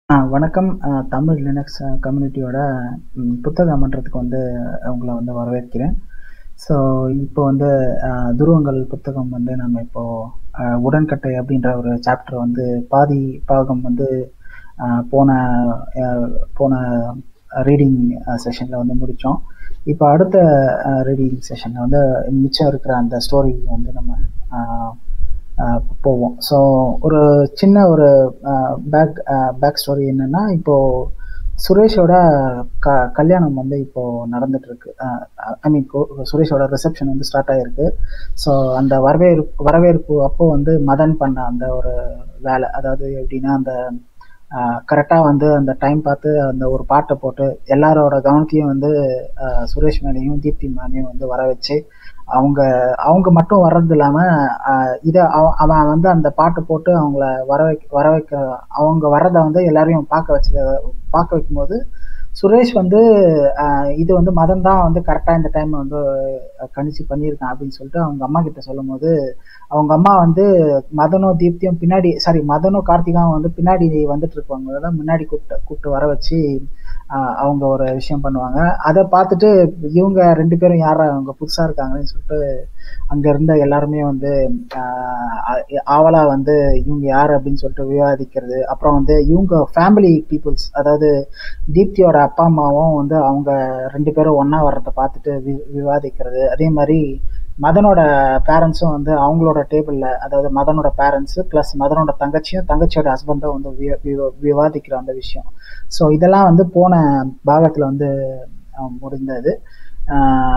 ஆ வணக்கம். அ தமிழ் லினக்ஸ் கம்யூனிட்டியோட ம் புத்தக மன்றத்துக்கு வந்து உங்கள வந்து வரவேற்கிறேன். ஸோ இப்போ வந்து அ துருவங்கள் புத்தகம் வந்து நம்ம இப்போ அ உடன்கட்டை அப்படின்ற ஒரு சாப்டர் வந்து பாதி பாகம் வந்து அ போன அ போன ரீடிங் அ செஷன்ல வந்து முடிச்சோம். இப்போ அடுத்த அ ரீடிங் செஷன்ல வந்து மிச்சம் இருக்கிற அந்த ஸ்டோரி வந்து நம்ம அ அ போவோம். ஸோ ஒரு சின்ன ஒரு uh back uh back story என்னன்னா, இப்போ சுரேஷோட க கல்யாணம் வந்து இப்போ நடந்துட்டுருக்கு. அ ஐ மீன் கொ சுரேஷோட ரிசப்ஷன் வந்து ஸ்டார்ட் ஆயிருக்கு. ஸோ அந்த வரவேற்பு வரவேற்பு அப்போ வந்து மதன் பண்ண அந்த ஒரு வேலை. அதாவது எப்படின்னா, அந்த அ கரெக்ட்டா வந்து அந்த டைம் பார்த்து அந்த ஒரு பாட்ட போட்டு எல்லாரோட கவனத்தையும் வந்து அ சுரேஷ் மேலயும், தீப்தி மேலயும் வந்து வர வச்சு, அவங்க அவங்க மட்டும் வர்றது இல்லாம, அ இத அவ அவன் வந்து அந்த பாட்டு போட்டு அவங்கள வர வைக் வர வைக்க அவங்க வர்றத வந்து எல்லாரையும் பார்க்க வச்சத பார்க்க வைக்கும்போது, சுரேஷ் வந்து அ இது வந்து மதன் தான் வந்து கரெக்ட்டா இந்த டைம் வந்து கணிச்சு பண்ணியிருக்கான் அப்படின்னு சொல்லிட்டு அவங்க அம்மாகிட்ட சொல்லும்போது, அவங்க அம்மா வந்து மதனும், தீப்தியும் பின்னாடி சாரி மதனும், கார்த்திகாவும் வந்து பின்னாடி வந்துட்டு இருக்கவங்கள தான் முன்னாடி கூப்ட்டு கூப்ட்டு வர வச்சு, அ அவங்க ஒரு விஷயம் பண்ணுவாங்க. அத பார்த்துட்டு இவங்க 2 பேரும் யார்றா இவங்க புதுசா இருக்காங்களேன்னு சொல்லிட்டு, அங்க இருந்த எல்லாருமே வந்து அ ஆவலா வந்து இவங்க யாரு அப்படின்னு சொல்லிட்டு விவாதிக்கிறது. அப்புறம் வந்து இவங்க ஃபேமிலி பீப்பிள்ஸ் அதாவது தீப்தியோட அப்பா, அம்மாவும் வந்து அவங்க 2 பேரும் ஒண்ணா வர்றத பார்த்துட்டு வி விவாதிக்கிறது. அதே மாரி மதனோட பேரண்ட்ஸும் வந்து அவங்களோட டேபிள்ல அதாவது மதனோட பேரண்ட்ஸ் பிளஸ் மதனோட தங்கச்சியும், தங்கச்சியோட ஹஸ்பண்டும் வந்து வி விவ விவாதிக்கிற அந்த விஷயம். ஸோ இதெல்லாம் வந்து போன பாகத்துல வந்து அ முடிந்தது. அ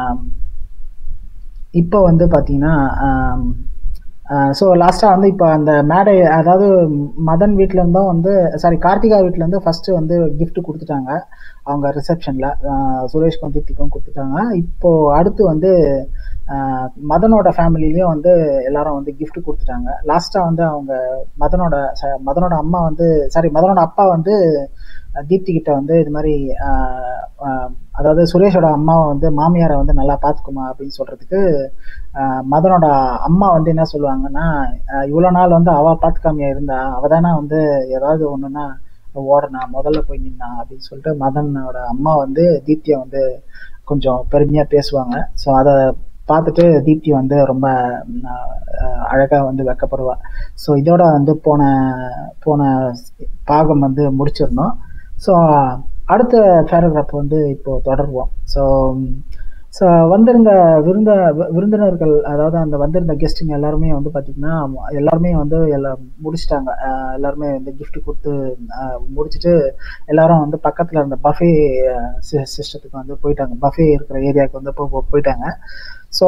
இப்போ வந்து பார்த்தீங்கன்னா, அம் அ ஸோ லாஸ்ட்டா வந்து இப்ப அந்த மேடை அதாவது மதன் வீட்ல இருந்தும் வந்து சாரி கார்த்திகா வீட்ல இருந்து ஃபர்ஸ்ட்டு வந்து கிஃப்ட் குடுத்துட்டாங்க. அவங்க ரிசப்ஷன்ல. அ சுரேஷ்க்கும், தீப்திக்கும் குடுத்துட்டாங்க. இப்போ அடுத்து வந்து அ மதனோட ஃபேமிலிலயும் வந்து எல்லாரும் வந்து கிஃப்ட் குடுத்துட்டாங்க. லாஸ்ட்டா வந்து அவங்க மதனோட ச மதனோட அம்மா வந்து சாரி மதனோட அப்பா வந்து தீப்தி கிட்ட வந்து இது மாரி அ அ அதாவது சுரேஷோட அம்மாவ வந்து மாமியார வந்து நல்லா பார்த்துக்கோமா அப்படின்னு சொல்றதுக்கு, அ மதனோட அம்மா வந்து என்ன சொல்லுவாங்கன்னா, அ இவ்வளோ நாள் வந்து அவ பார்த்துக்காமயா இருந்தா? அவ தானே வந்து ஏதாவது ஒண்ணுன்னா ஓடுனா, முதல்ல போய் நின்னா அப்படின்னு சொல்லிட்டு மதனோட அம்மா வந்து தீப்திய வந்து கொஞ்சம் பெருமையா பேசுவாங்க. ஸோ அத பார்த்துட்டு தீப்தி வந்து ரொம்ப அ அழகா வந்து வெட்கப்படுவா. ஸோ இதோட வந்து போன போன பாகம் வந்து முடிச்சிருந்தோம். ஸோ அடுத்த பேராகிராஃப் வந்து இப்போ தொடருவோம். ஸோ ஸோ வந்திருந்த விருந்த விருந்தினர்கள் அதாவது அந்த வந்திருந்த கெஸ்ட்டுங்க எல்லாருமே வந்து பார்த்தீங்கன்னா, எல்லாருமே வந்து எல்லாம் முடிச்சுட்டாங்க. அ எல்லாருமே வந்து கிஃப்ட் குடுத்து அ முடிச்சுட்டு எல்லாரும் வந்து பக்கத்துல இருந்த பஃபே சி சிஸ்டத்துக்கு வந்து போயிட்டாங்க. பஃபே இருக்கிற ஏரியாவுக்கு வந்து போ போயிட்டாங்க. ஸோ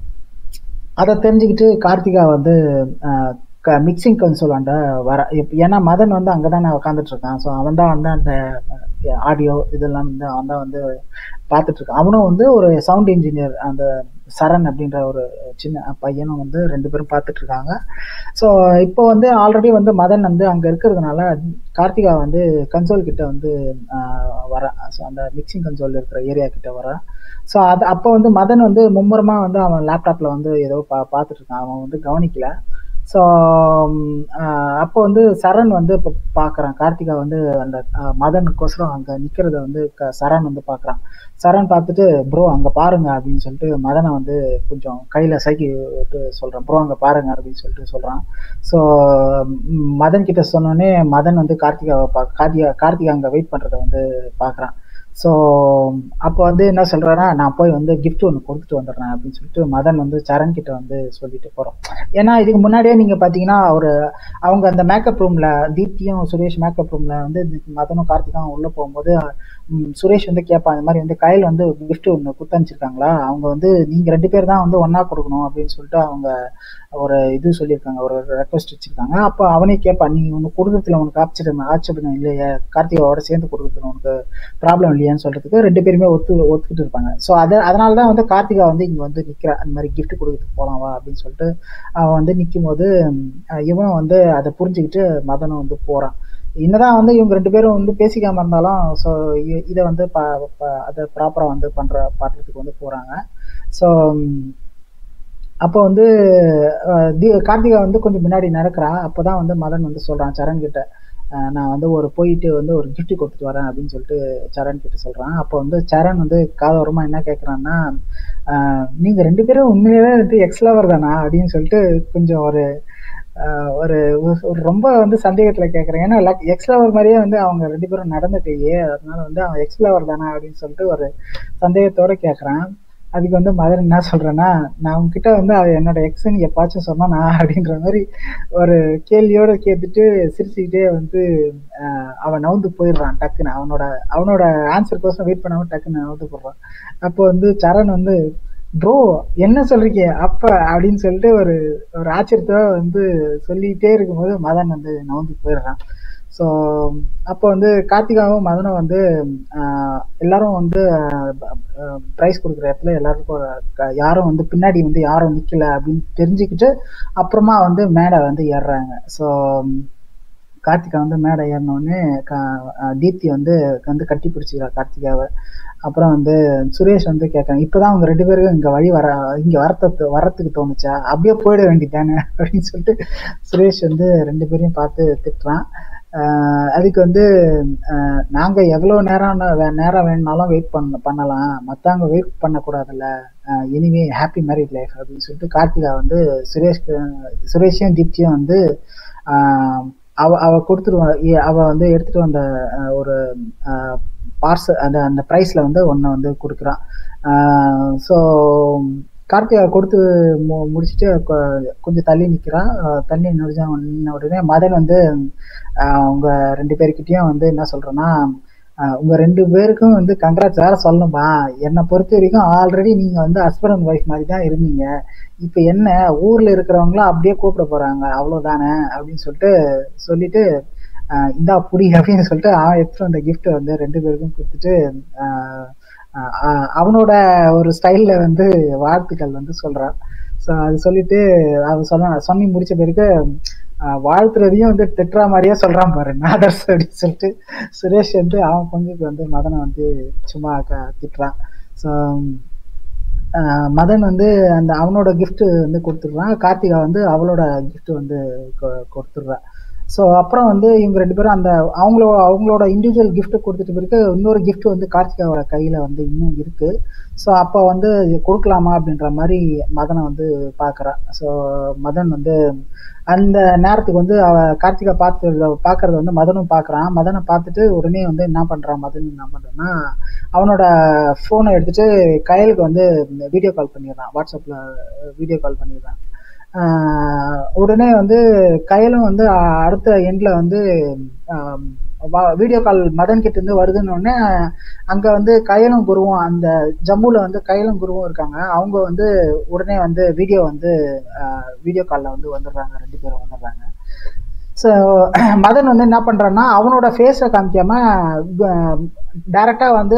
அத தெரிஞ்சுக்கிட்டு கார்த்திகா வந்து அ க மிக்ஸிங் கன்சோல் ஆண்ட வர ஏன்னா மதன் வந்து அங்க தானே உட்காந்துட்டு இருக்கான். ஸோ அவன் தான் வந்து அந்த ஆடியோ இதெல்லாம் வந்து அவன் தான் வந்து பார்த்துட்டு இருக்கான். அவனும் வந்து ஒரு சவுண்ட் இன்ஜினியர் அந்த சரண் அப்படின்ற ஒரு சின்ன பையனும் வந்து 2 பேரும் பார்த்துட்டு இருக்காங்க. ஸோ இப்போ வந்து ஆல்ரெடி வந்து மதன் வந்து அங்க இருக்கிறதுனால, கார்த்திகா வந்து கன்சோல் கிட்ட வந்து அ வரா. ஸோ அந்த மிக்ஸிங் கன்சோல் இருக்கிற ஏரியா கிட்ட வரா. ஸோ அது அப்போ வந்து மதன் வந்து மும்முரமா வந்து அவன் லேப்டாப்ல வந்து ஏதோ பா பார்த்துட்டு இருக்கான். அவன் வந்து கவனிக்கல. ஸோ அ அப்போ வந்து சரண் வந்து இப்ப பார்க்குறான். கார்த்திகா வந்து அந்த அ மதனுக்கோசரம் அங்க நிக்கிறத வந்து க சரண் வந்து பார்க்குறான். சரண் பார்த்துட்டு, "ப்ரோ அங்க பாருங்க" அப்படின்னு சொல்லிட்டு மதன வந்து கொஞ்சம் கையில சைகை விட்டு சொல்றான். "ப்ரோ அங்க பாருங்க" அப்படின்னு சொல்லிட்டு சொல்றான். ஸோ மதன் கிட்ட சொன்னோனே மதன் வந்து கார்த்திகாவ பா கார்த்திகா கார்த்திகா அங்க வெயிட் பண்றத வந்து பார்க்குறான். ஸோ அப்போ வந்து என்ன சொல்றான்னா, "நான் போய் வந்து கிஃப்ட் ஒண்ணு குடுத்துட்டு வந்துடுறேன்" அப்படின்னு சொல்லிட்டு மதன் வந்து சரண் கிட்ட வந்து சொல்லிட்டு போறான். ஏன்னா இதுக்கு முன்னாடியே நீங்க பார்த்தீங்கன்னா, ஒரு அவங்க அந்த மேக்கப் ரூம்ல தீப்தியும், சுரேஷ் மேக்கப் ரூம்ல வந்து மதனும், கார்த்திகாவும் உள்ள போகும்போது, ம் சுரேஷ் வந்து கேட்பான். இந்த மாரி வந்து கயல் வந்து கிஃப்ட் ஒண்ணு குடுத்து அனுப்பிச்சிருக்காங்களா? அவங்க வந்து நீங்க 2 பேர் தான் வந்து ஒண்ணா குடுக்கணும் அப்படின்னு சொல்லிட்டு அவங்க ஒரு இது சொல்லியிருக்காங்க. ஒரு ரெக்வெஸ்ட் வச்சிருக்காங்க. அப்போ அவனே கேட்பான். "நீ உனக்கு குடுக்கறதுல உனக்கு ஆட்சேபம் ஆட்சேபணம் இல்லையே? கார்த்திகாவோட சேர்ந்து குடுக்கறதுல உனக்கு ப்ராப்ளம் இல்லையான்னு சொல்றதுக்கு 2 பேருமே ஒத்து ஒத்துக்கிட்டு இருப்பாங்க. ஸோ அத அதனால தான் வந்து கார்த்திகா வந்து இங்க வந்து நிக்கிறா. அந்த மாரி கிஃப்ட் குடுக்கறதுக்கு போலாம் வா அப்படின்னு சொல்லிட்டு அவன் வந்து நிக்கும்போது, இவனும் வந்து அத புரிஞ்சுகிட்டு மதனும் வந்து போறான். என்னதான் வந்து இவங்க 2 பேரும் வந்து பேசிக்காம இருந்தாலும், ஸோ இ இத வந்து ப ப அத ப்ராப்பரா வந்து பண்ற பண்றதுக்கு வந்து போறாங்க. ஸோ அப்போ வந்து அ தி கார்த்திகா வந்து கொஞ்சம் முன்னாடி நடக்கிறா. அப்பதான் வந்து மதன் வந்து சொல்றான் சரண் கிட்ட, நான் வந்து ஒரு போயிட்டு வந்து ஒரு கிஃப்ட் கொடுத்துட்டு வரேன் அப்படின்னு சொல்லிட்டு சரண் கிட்ட சொல்றான் அப்போ வந்து சரண் வந்து காதோரமா என்ன கேட்குறான்னா நீங்க ரெண்டு பேரும் உண்மையாவே வந்து எக்ஸ் லவர் தானா அப்படின்னு சொல்லிட்டு கொஞ்சம் ஒரு ஒரு ஒரு ரொம்ப வந்து சந்தேகத்துல கேட்குறேன் ஏன்னா எக்ஸ் லவர் மாதிரியே வந்து அவங்க ரெண்டு பேரும் நடந்துட்டேயே அதனால வந்து அவன் எக்ஸ் லவர் தானா அப்படின்னு சொல்லிட்டு ஒரு சந்தேகத்தோட கேட்குறான் அதுக்கு வந்து மதன் என்ன சொல்றேன்னா நான் உங்ககிட்ட வந்து அது என்னோட எக்ஸ்ன்னு எப்பாச்சும் சொன்னானா அப்படின்ற மாதிரி ஒரு கேள்வியோட கேட்டுட்டு சிரிச்சுக்கிட்டே வந்து அவன் நவுந்து போயிடுறான் டக்குன்னு அவனோட அவனோட ஆன்சர் கோசம் வெயிட் பண்ணாம டக்குன்னு நவுந்து போடுறான் அப்போ வந்து சரண் வந்து ப்ரோ என்ன சொல்றீங்க அப்ப அப்படின்னு சொல்லிட்டு ஒரு ஒரு ஆச்சரியத்தோட வந்து சொல்லிட்டே இருக்கும்போது மதன் வந்து நவுந்து போயிடுறான் ஸோ அப்போ வந்து கார்த்திகாவும் மதனும் வந்து எல்லாரும் வந்து ப்ரைஸ் கொடுக்குற இடத்துல எல்லாருக்கும் யாரும் வந்து பின்னாடி வந்து யாரும் நிற்கல அப்படின்னு தெரிஞ்சுக்கிட்டு அப்புறமா வந்து மேடை வந்து ஏறுறாங்க ஸோ கார்த்திகா வந்து மேடை ஏறினோடனே தீப்தி வந்து வந்து கட்டி பிடிச்சிக்கிறா கார்த்திகாவை அப்புறம் வந்து சுரேஷ் வந்து கேட்கறாங்க இப்போதான் அவங்க ரெண்டு பேருக்கும் இங்கே வழி வர இங்கே வரத்த வரத்துக்கு தோணுச்சா அப்படியே போயிட வேண்டியதானே அப்படின்னு சொல்லிட்டு சுரேஷ் வந்து ரெண்டு பேரையும் பார்த்து திட்டுறான் அதுக்கு வந்து நாங்கள் எவ்வளோ நேரம் நேரம் வேணுனாலும் வெயிட் பண்ண பண்ணலாம் மற்றவங்க வெயிட் பண்ணக்கூடாதுல்ல எனிவே ஹாப்பி மேரிட் லைஃப் அப்படின்னு சொல்லிட்டு கார்த்திகா வந்து சுரேஷ்க்கு சுரேஷையும் தீப்தியும் வந்து அவ அவ கொடுத்துருவா அவ வந்து எடுத்துட்டு வந்த ஒரு பார்சல் அந்த அந்த ப்ரைஸில் வந்து ஒன்று வந்து கொடுக்குறான் ஸோ கார்த்திகா கொடுத்து மு முடிச்சுட்டு கொஞ்சம் தள்ளி நிற்கிறான் தள்ளி நுழைஞ்ச உடனே மதன் வந்து அவங்க ரெண்டு பேர்கிட்டயும் வந்து என்ன சொல்கிறேன்னா உங்க ரெண்டு பேருக்கும் வந்து கங்க்ராட்ஸ் வேற சொல்லணுமா என்னை பொறுத்த வரைக்கும் ஆல்ரெடி நீங்க வந்து ஹஸ்பண்ட் அண்ட் ஒய்ஃப் மாதிரி தான் இருந்தீங்க இப்ப என்ன ஊர்ல இருக்கிறவங்களும் அப்படியே கூப்பிட போறாங்க அவ்வளவுதானே அப்படின்னு சொல்லிட்டு சொல்லிட்டு இந்தா புடி அப்படின்னு சொல்லிட்டு அவன் எடுத்துட்டு வந்த கிஃப்ட் வந்து ரெண்டு பேருக்கும் கொடுத்துட்டு அவனோட ஒரு ஸ்டைல்ல வந்து வாழ்த்துக்கள் வந்து சொல்றான் ஸோ அது சொல்லிட்டு அவன் சொன்ன சொல்லி முடிச்ச பிறகு வாழ்த்துறதையும் வந்து திட்டுற மாதிரியே சொல்றான் பாரு நாதர்ஸ் அப்படின்னு சொல்லிட்டு சுரேஷ் வந்து அவன் பங்குக்கு வந்து மதனை வந்து சும்மா திட்டுறான் ஸோ மதன் வந்து அந்த அவனோட கிஃப்ட் வந்து கொடுத்துட்றான் கார்த்திகா வந்து அவளோட கிஃப்ட் வந்து கொடுத்துட்றான் ஸோ அப்புறம் வந்து இவங்க ரெண்டு பேரும் அந்த அவங்களோட அவங்களோட இண்டிவிஜுவல் கிஃப்ட் கொடுத்துட்டு பிறகு இன்னொரு கிஃப்ட் வந்து கார்த்திகாவோட கையில் வந்து இன்னும் இருக்கு ஸோ அப்போ வந்து கொடுக்கலாமா அப்படின்ற மாதிரி மதனை வந்து பார்க்குறான் ஸோ மதன் வந்து அந்த நேரத்துக்கு வந்து அவ கார்த்திகா பார்த்து பார்க்கறத வந்து மதனும் பார்க்குறான் மதனை பார்த்துட்டு உடனே வந்து என்ன பண்ணுறான் மதன் என்ன பண்ணுறான்னா அவனோட ஃபோனை எடுத்துட்டு கயலுக்கு வந்து வீடியோ கால் பண்ணிடுறான் வாட்ஸ்அப்பில் வீடியோ கால் பண்ணிடுறான் உடனே வந்து கயலும் வந்து அடுத்த எண்ட்ல வந்து வீடியோ கால் மதன் கிட்ட இருந்து வருதுன்னு உடனே அங்க வந்து கயலும் குருவும் அந்த ஜம்முல வந்து கயலும் குருவும் இருக்காங்க அவங்க வந்து உடனே வந்து வீடியோ வந்து வீடியோ காலில் வந்து வந்துடுறாங்க ரெண்டு பேரும் வந்துடுறாங்க ஸோ மதன் வந்து என்ன பண்ணுறான்னா அவனோட ஃபேஸை காமிக்காம டைரக்டா வந்து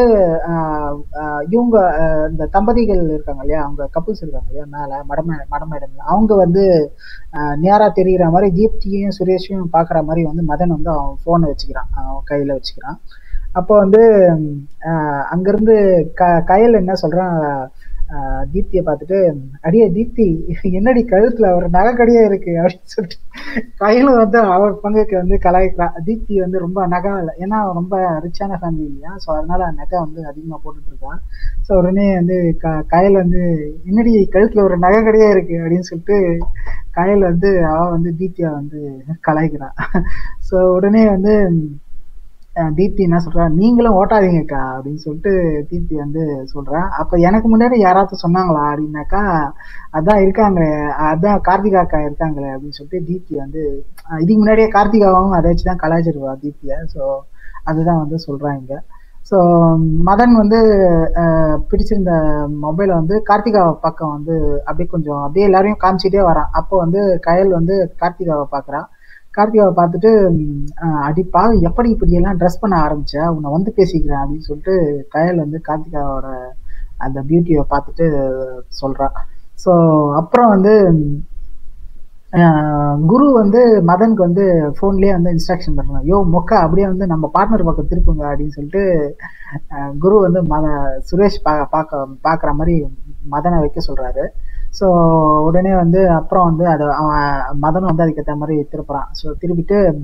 இவங்க இந்த தம்பதிகள் இருக்காங்க இல்லையா அவங்க கப்புள்ஸ் இருக்காங்க இல்லையா மேலே மடமே மடமேடம்ல அவங்க வந்து நேரா தெரிகிற மாதிரி தீப்தியையும் சுரேஷையும் பார்க்குற மாதிரி வந்து மதன் வந்து அவன் ஃபோனை வச்சுக்கிறான் அவன் கையில் வச்சுக்கிறான் அப்போ வந்து அங்கேருந்து க கயல் என்ன சொல்கிறான் தீப்தியை பார்த்துட்டு அடியே தீப்தி என்னடி கழுத்துல ஒரு நகைக்கடியே இருக்கு அப்படின்னு சொல்லிட்டு கையில வந்து அவர் பங்குக்கு வந்து கலாய்க்கிறான் தீப்தி வந்து ரொம்ப நகை இல்லை ஏன்னா ரொம்ப ரிச்சான ஃபேமிலி இல்லையா ஸோ அதனால நகை வந்து அதிகமாக போட்டுட்டு இருக்கான் ஸோ உடனே வந்து க கயல் வந்து என்னடி கழுத்துல ஒரு நகைக்கடியே இருக்கு அப்படின்னு சொல்லிட்டு கயல் வந்து அவ வந்து தீப்தியா வந்து கலாய்க்கிறான் ஸோ உடனே வந்து தீப்தி என்ன சொல்றா நீங்களும் ஓட்டாதீங்கக்கா அப்படின்னு சொல்லிட்டு தீப்தி வந்து சொல்றேன் அப்ப எனக்கு முன்னாடி யாராவது சொன்னாங்களா அப்படின்னாக்கா அதான் இருக்காங்க அதான் கார்த்திகா அக்கா இருக்காங்களே அப்படின்னு சொல்லிட்டு தீப்தி வந்து இதுக்கு முன்னாடியே கார்த்திகாவும் அதை வச்சுதான் கலாய்ச்சிருவா தீப்திய ஸோ அதுதான் வந்து சொல்றாங்க ஸோ மதன் வந்து பிடிச்சிருந்த மொபைலை வந்து கார்த்திகாவை பக்கம் வந்து அப்படியே கொஞ்சம் அப்படியே எல்லாரையும் காமிச்சிட்டே வரான் அப்போ வந்து கயல் வந்து கார்த்திகாவை பார்க்குறான் கார்த்திகாவை பார்த்துட்டு அடிப்பா எப்படி இப்படி எல்லாம் ட்ரெஸ் பண்ண ஆரம்பிச்ச உன்னை வந்து பேசிக்கிறேன் அப்படின்னு சொல்லிட்டு கயல் வந்து கார்த்திகாவோட அந்த பியூட்டியை பார்த்துட்டு சொல்றா ஸோ அப்புறம் வந்து குரு வந்து மதனுக்கு வந்து ஃபோன்லேயே வந்து இன்ஸ்ட்ரக்ஷன் பண்ணுறாங்க யோ மொக்கா அப்படியே வந்து நம்ம பார்ட்னர் பக்கம் திருப்புங்க அப்படின்னு சொல்லிட்டு குரு வந்து மத சுரேஷ் பா பார்க்க பார்க்குற மாதிரி மதனை வைக்க சொல்கிறாரு ஸோ உடனே வந்து அப்புறம் வந்து அதை அவன் மதன் வந்து அதுக்கேற்ற மாதிரி திருப்புறான் ஸோ திருப்பிட்டு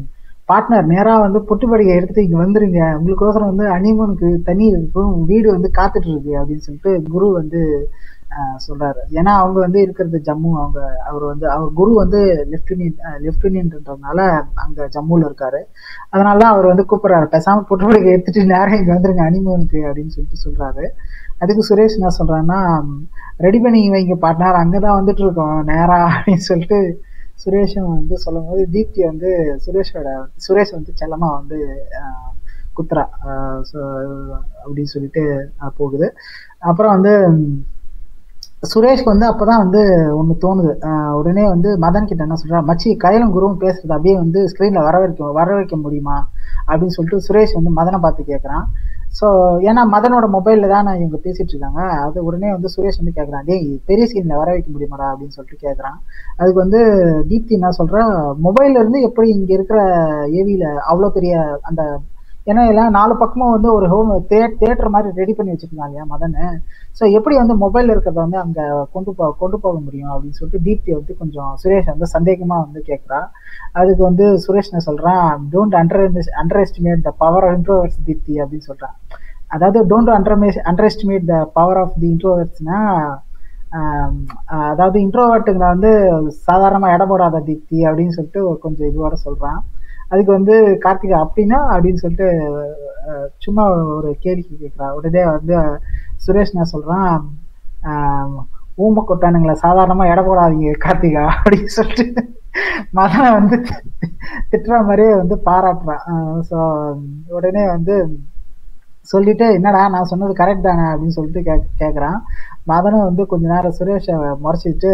பார்ட்னர் நேரா வந்து பொட்டுப்படிகை எடுத்துட்டு இங்க வந்துருங்க உங்களுக்கோசரம் வந்து அனிமனுக்கு தண்ணி இருக்கும் வீடு வந்து காத்துட்டு இருக்கு அப்படின்னு சொல்லிட்டு குரு வந்து ஆஹ் சொல்றாரு ஏன்னா அவங்க வந்து இருக்கிறது ஜம்மு அவங்க அவர் வந்து அவர் குரு வந்து லெப்டினன்ட் லெப்டினன்ட்ன்றதுனால அங்க ஜம்முல இருக்காரு அதனாலதான் அவர் வந்து கூப்பிடுறாரு பேசாம பொட்டுப்படிகை எடுத்துட்டு நேரம் இங்க வந்துருங்க அனிமனுக்கு அப்படின்னு சொல்லிட்டு சொல்றாரு அதுக்கு சுரேஷ் என்ன சொல்றாருன்னா ரெடி பண்ணி வைங்க பார்ட்னர் அங்கதான் வந்துட்டு இருக்கோம் நேரா அப்படின்னு சொல்லிட்டு சுரேஷும் வந்து சொல்லும் போது தீப்தி வந்து சுரேஷோட சுரேஷ் வந்து செல்லமா வந்து ஆஹ், குத்துறா ஆஹ், so, அப்படின்னு சொல்லிட்டு ஆஹ், போகுது அப்புறம் வந்து ம், சுரேஷ்க்கு வந்து அப்பதான் வந்து ஒண்ணு தோணுது ஆஹ், உடனே வந்து மதன் கிட்ட என்ன சொல்றா மச்சி கையிலும் குருவும் பேசுறது அப்படியே வந்து ஸ்கிரீன்ல வர வைக்க வர வைக்க முடியுமா அப்படின்னு சொல்லிட்டு சுரேஷ் வந்து மதனை பார்த்து கேட்கறான் ஸோ ஏன்னா மதனோட மொபைல்ல தான் நான் இவங்க பேசிட்டு இருக்காங்க அது உடனே வந்து சுரேஷ் வந்து கேட்கறான் டேய் பெரிய ஸ்கிரீன்ல வர வைக்க முடியுமாடா அப்படின்னு சொல்லிட்டு கேட்கறான் அதுக்கு வந்து தீப்தி என்ன சொல்றா மொபைல்ல இருந்து எப்படி இங்க இருக்கிற ஏவியில அவ்வளோ பெரிய அந்த ஏன்னா எல்லாம் நாலு பக்கமும் வந்து ஒரு ஹோம் தேட்டர் மாதிரி ரெடி பண்ணி வச்சிருந்தாங்க இல்லையா மதனு ஸோ எப்படி வந்து மொபைல்ல இருக்கிறத வந்து அங்க கொண்டு போ கொண்டு போக முடியும் அப்படின்னு சொல்லிட்டு தீப்தி வந்து கொஞ்சம் சுரேஷ் வந்து சந்தேகமா வந்து கேட்குறா அதுக்கு வந்து சுரேஷ் என்ன சொல்றான் don't under underestimate the power of introverts Deepti அப்படின்னு சொல்றான் அதாவது don't under underestimate the power of the இன்ட்ரோவர்ஸ்னா அதாவது இன்ட்ரோவர்ட்டுங்களை வந்து சாதாரணமாக இட போடாத தீப்தி அப்படின்னு சொல்லிட்டு ஒரு கொஞ்சம் இதுவோட சொல்றான் அதுக்கு வந்து கார்த்திகா அப்படின்னா அப்படின்னு சொல்லிட்டு அஹ், சும்மா ஒரு கேள்வி கேட்குறா உடனே வந்து சுரேஷ் என்ன சொல்றான் ஆஹ், ஊம கொட்டானுங்களை சாதாரணமா எடை போடாதீங்க கார்த்திகா அப்படின்னு சொல்லிட்டு மதனை வந்து திட்டுற மாதிரியே வந்து பாராட்டுறான் ஸோ உடனே வந்து சொல்லிட்டு என்னடா நான் சொன்னது கரெக்ட் தானே அப்படின்னு சொல்லிட்டு கே கேட்குறான் மதனும் வந்து கொஞ்ச நேரம் சுரேஷை முறைச்சிட்டு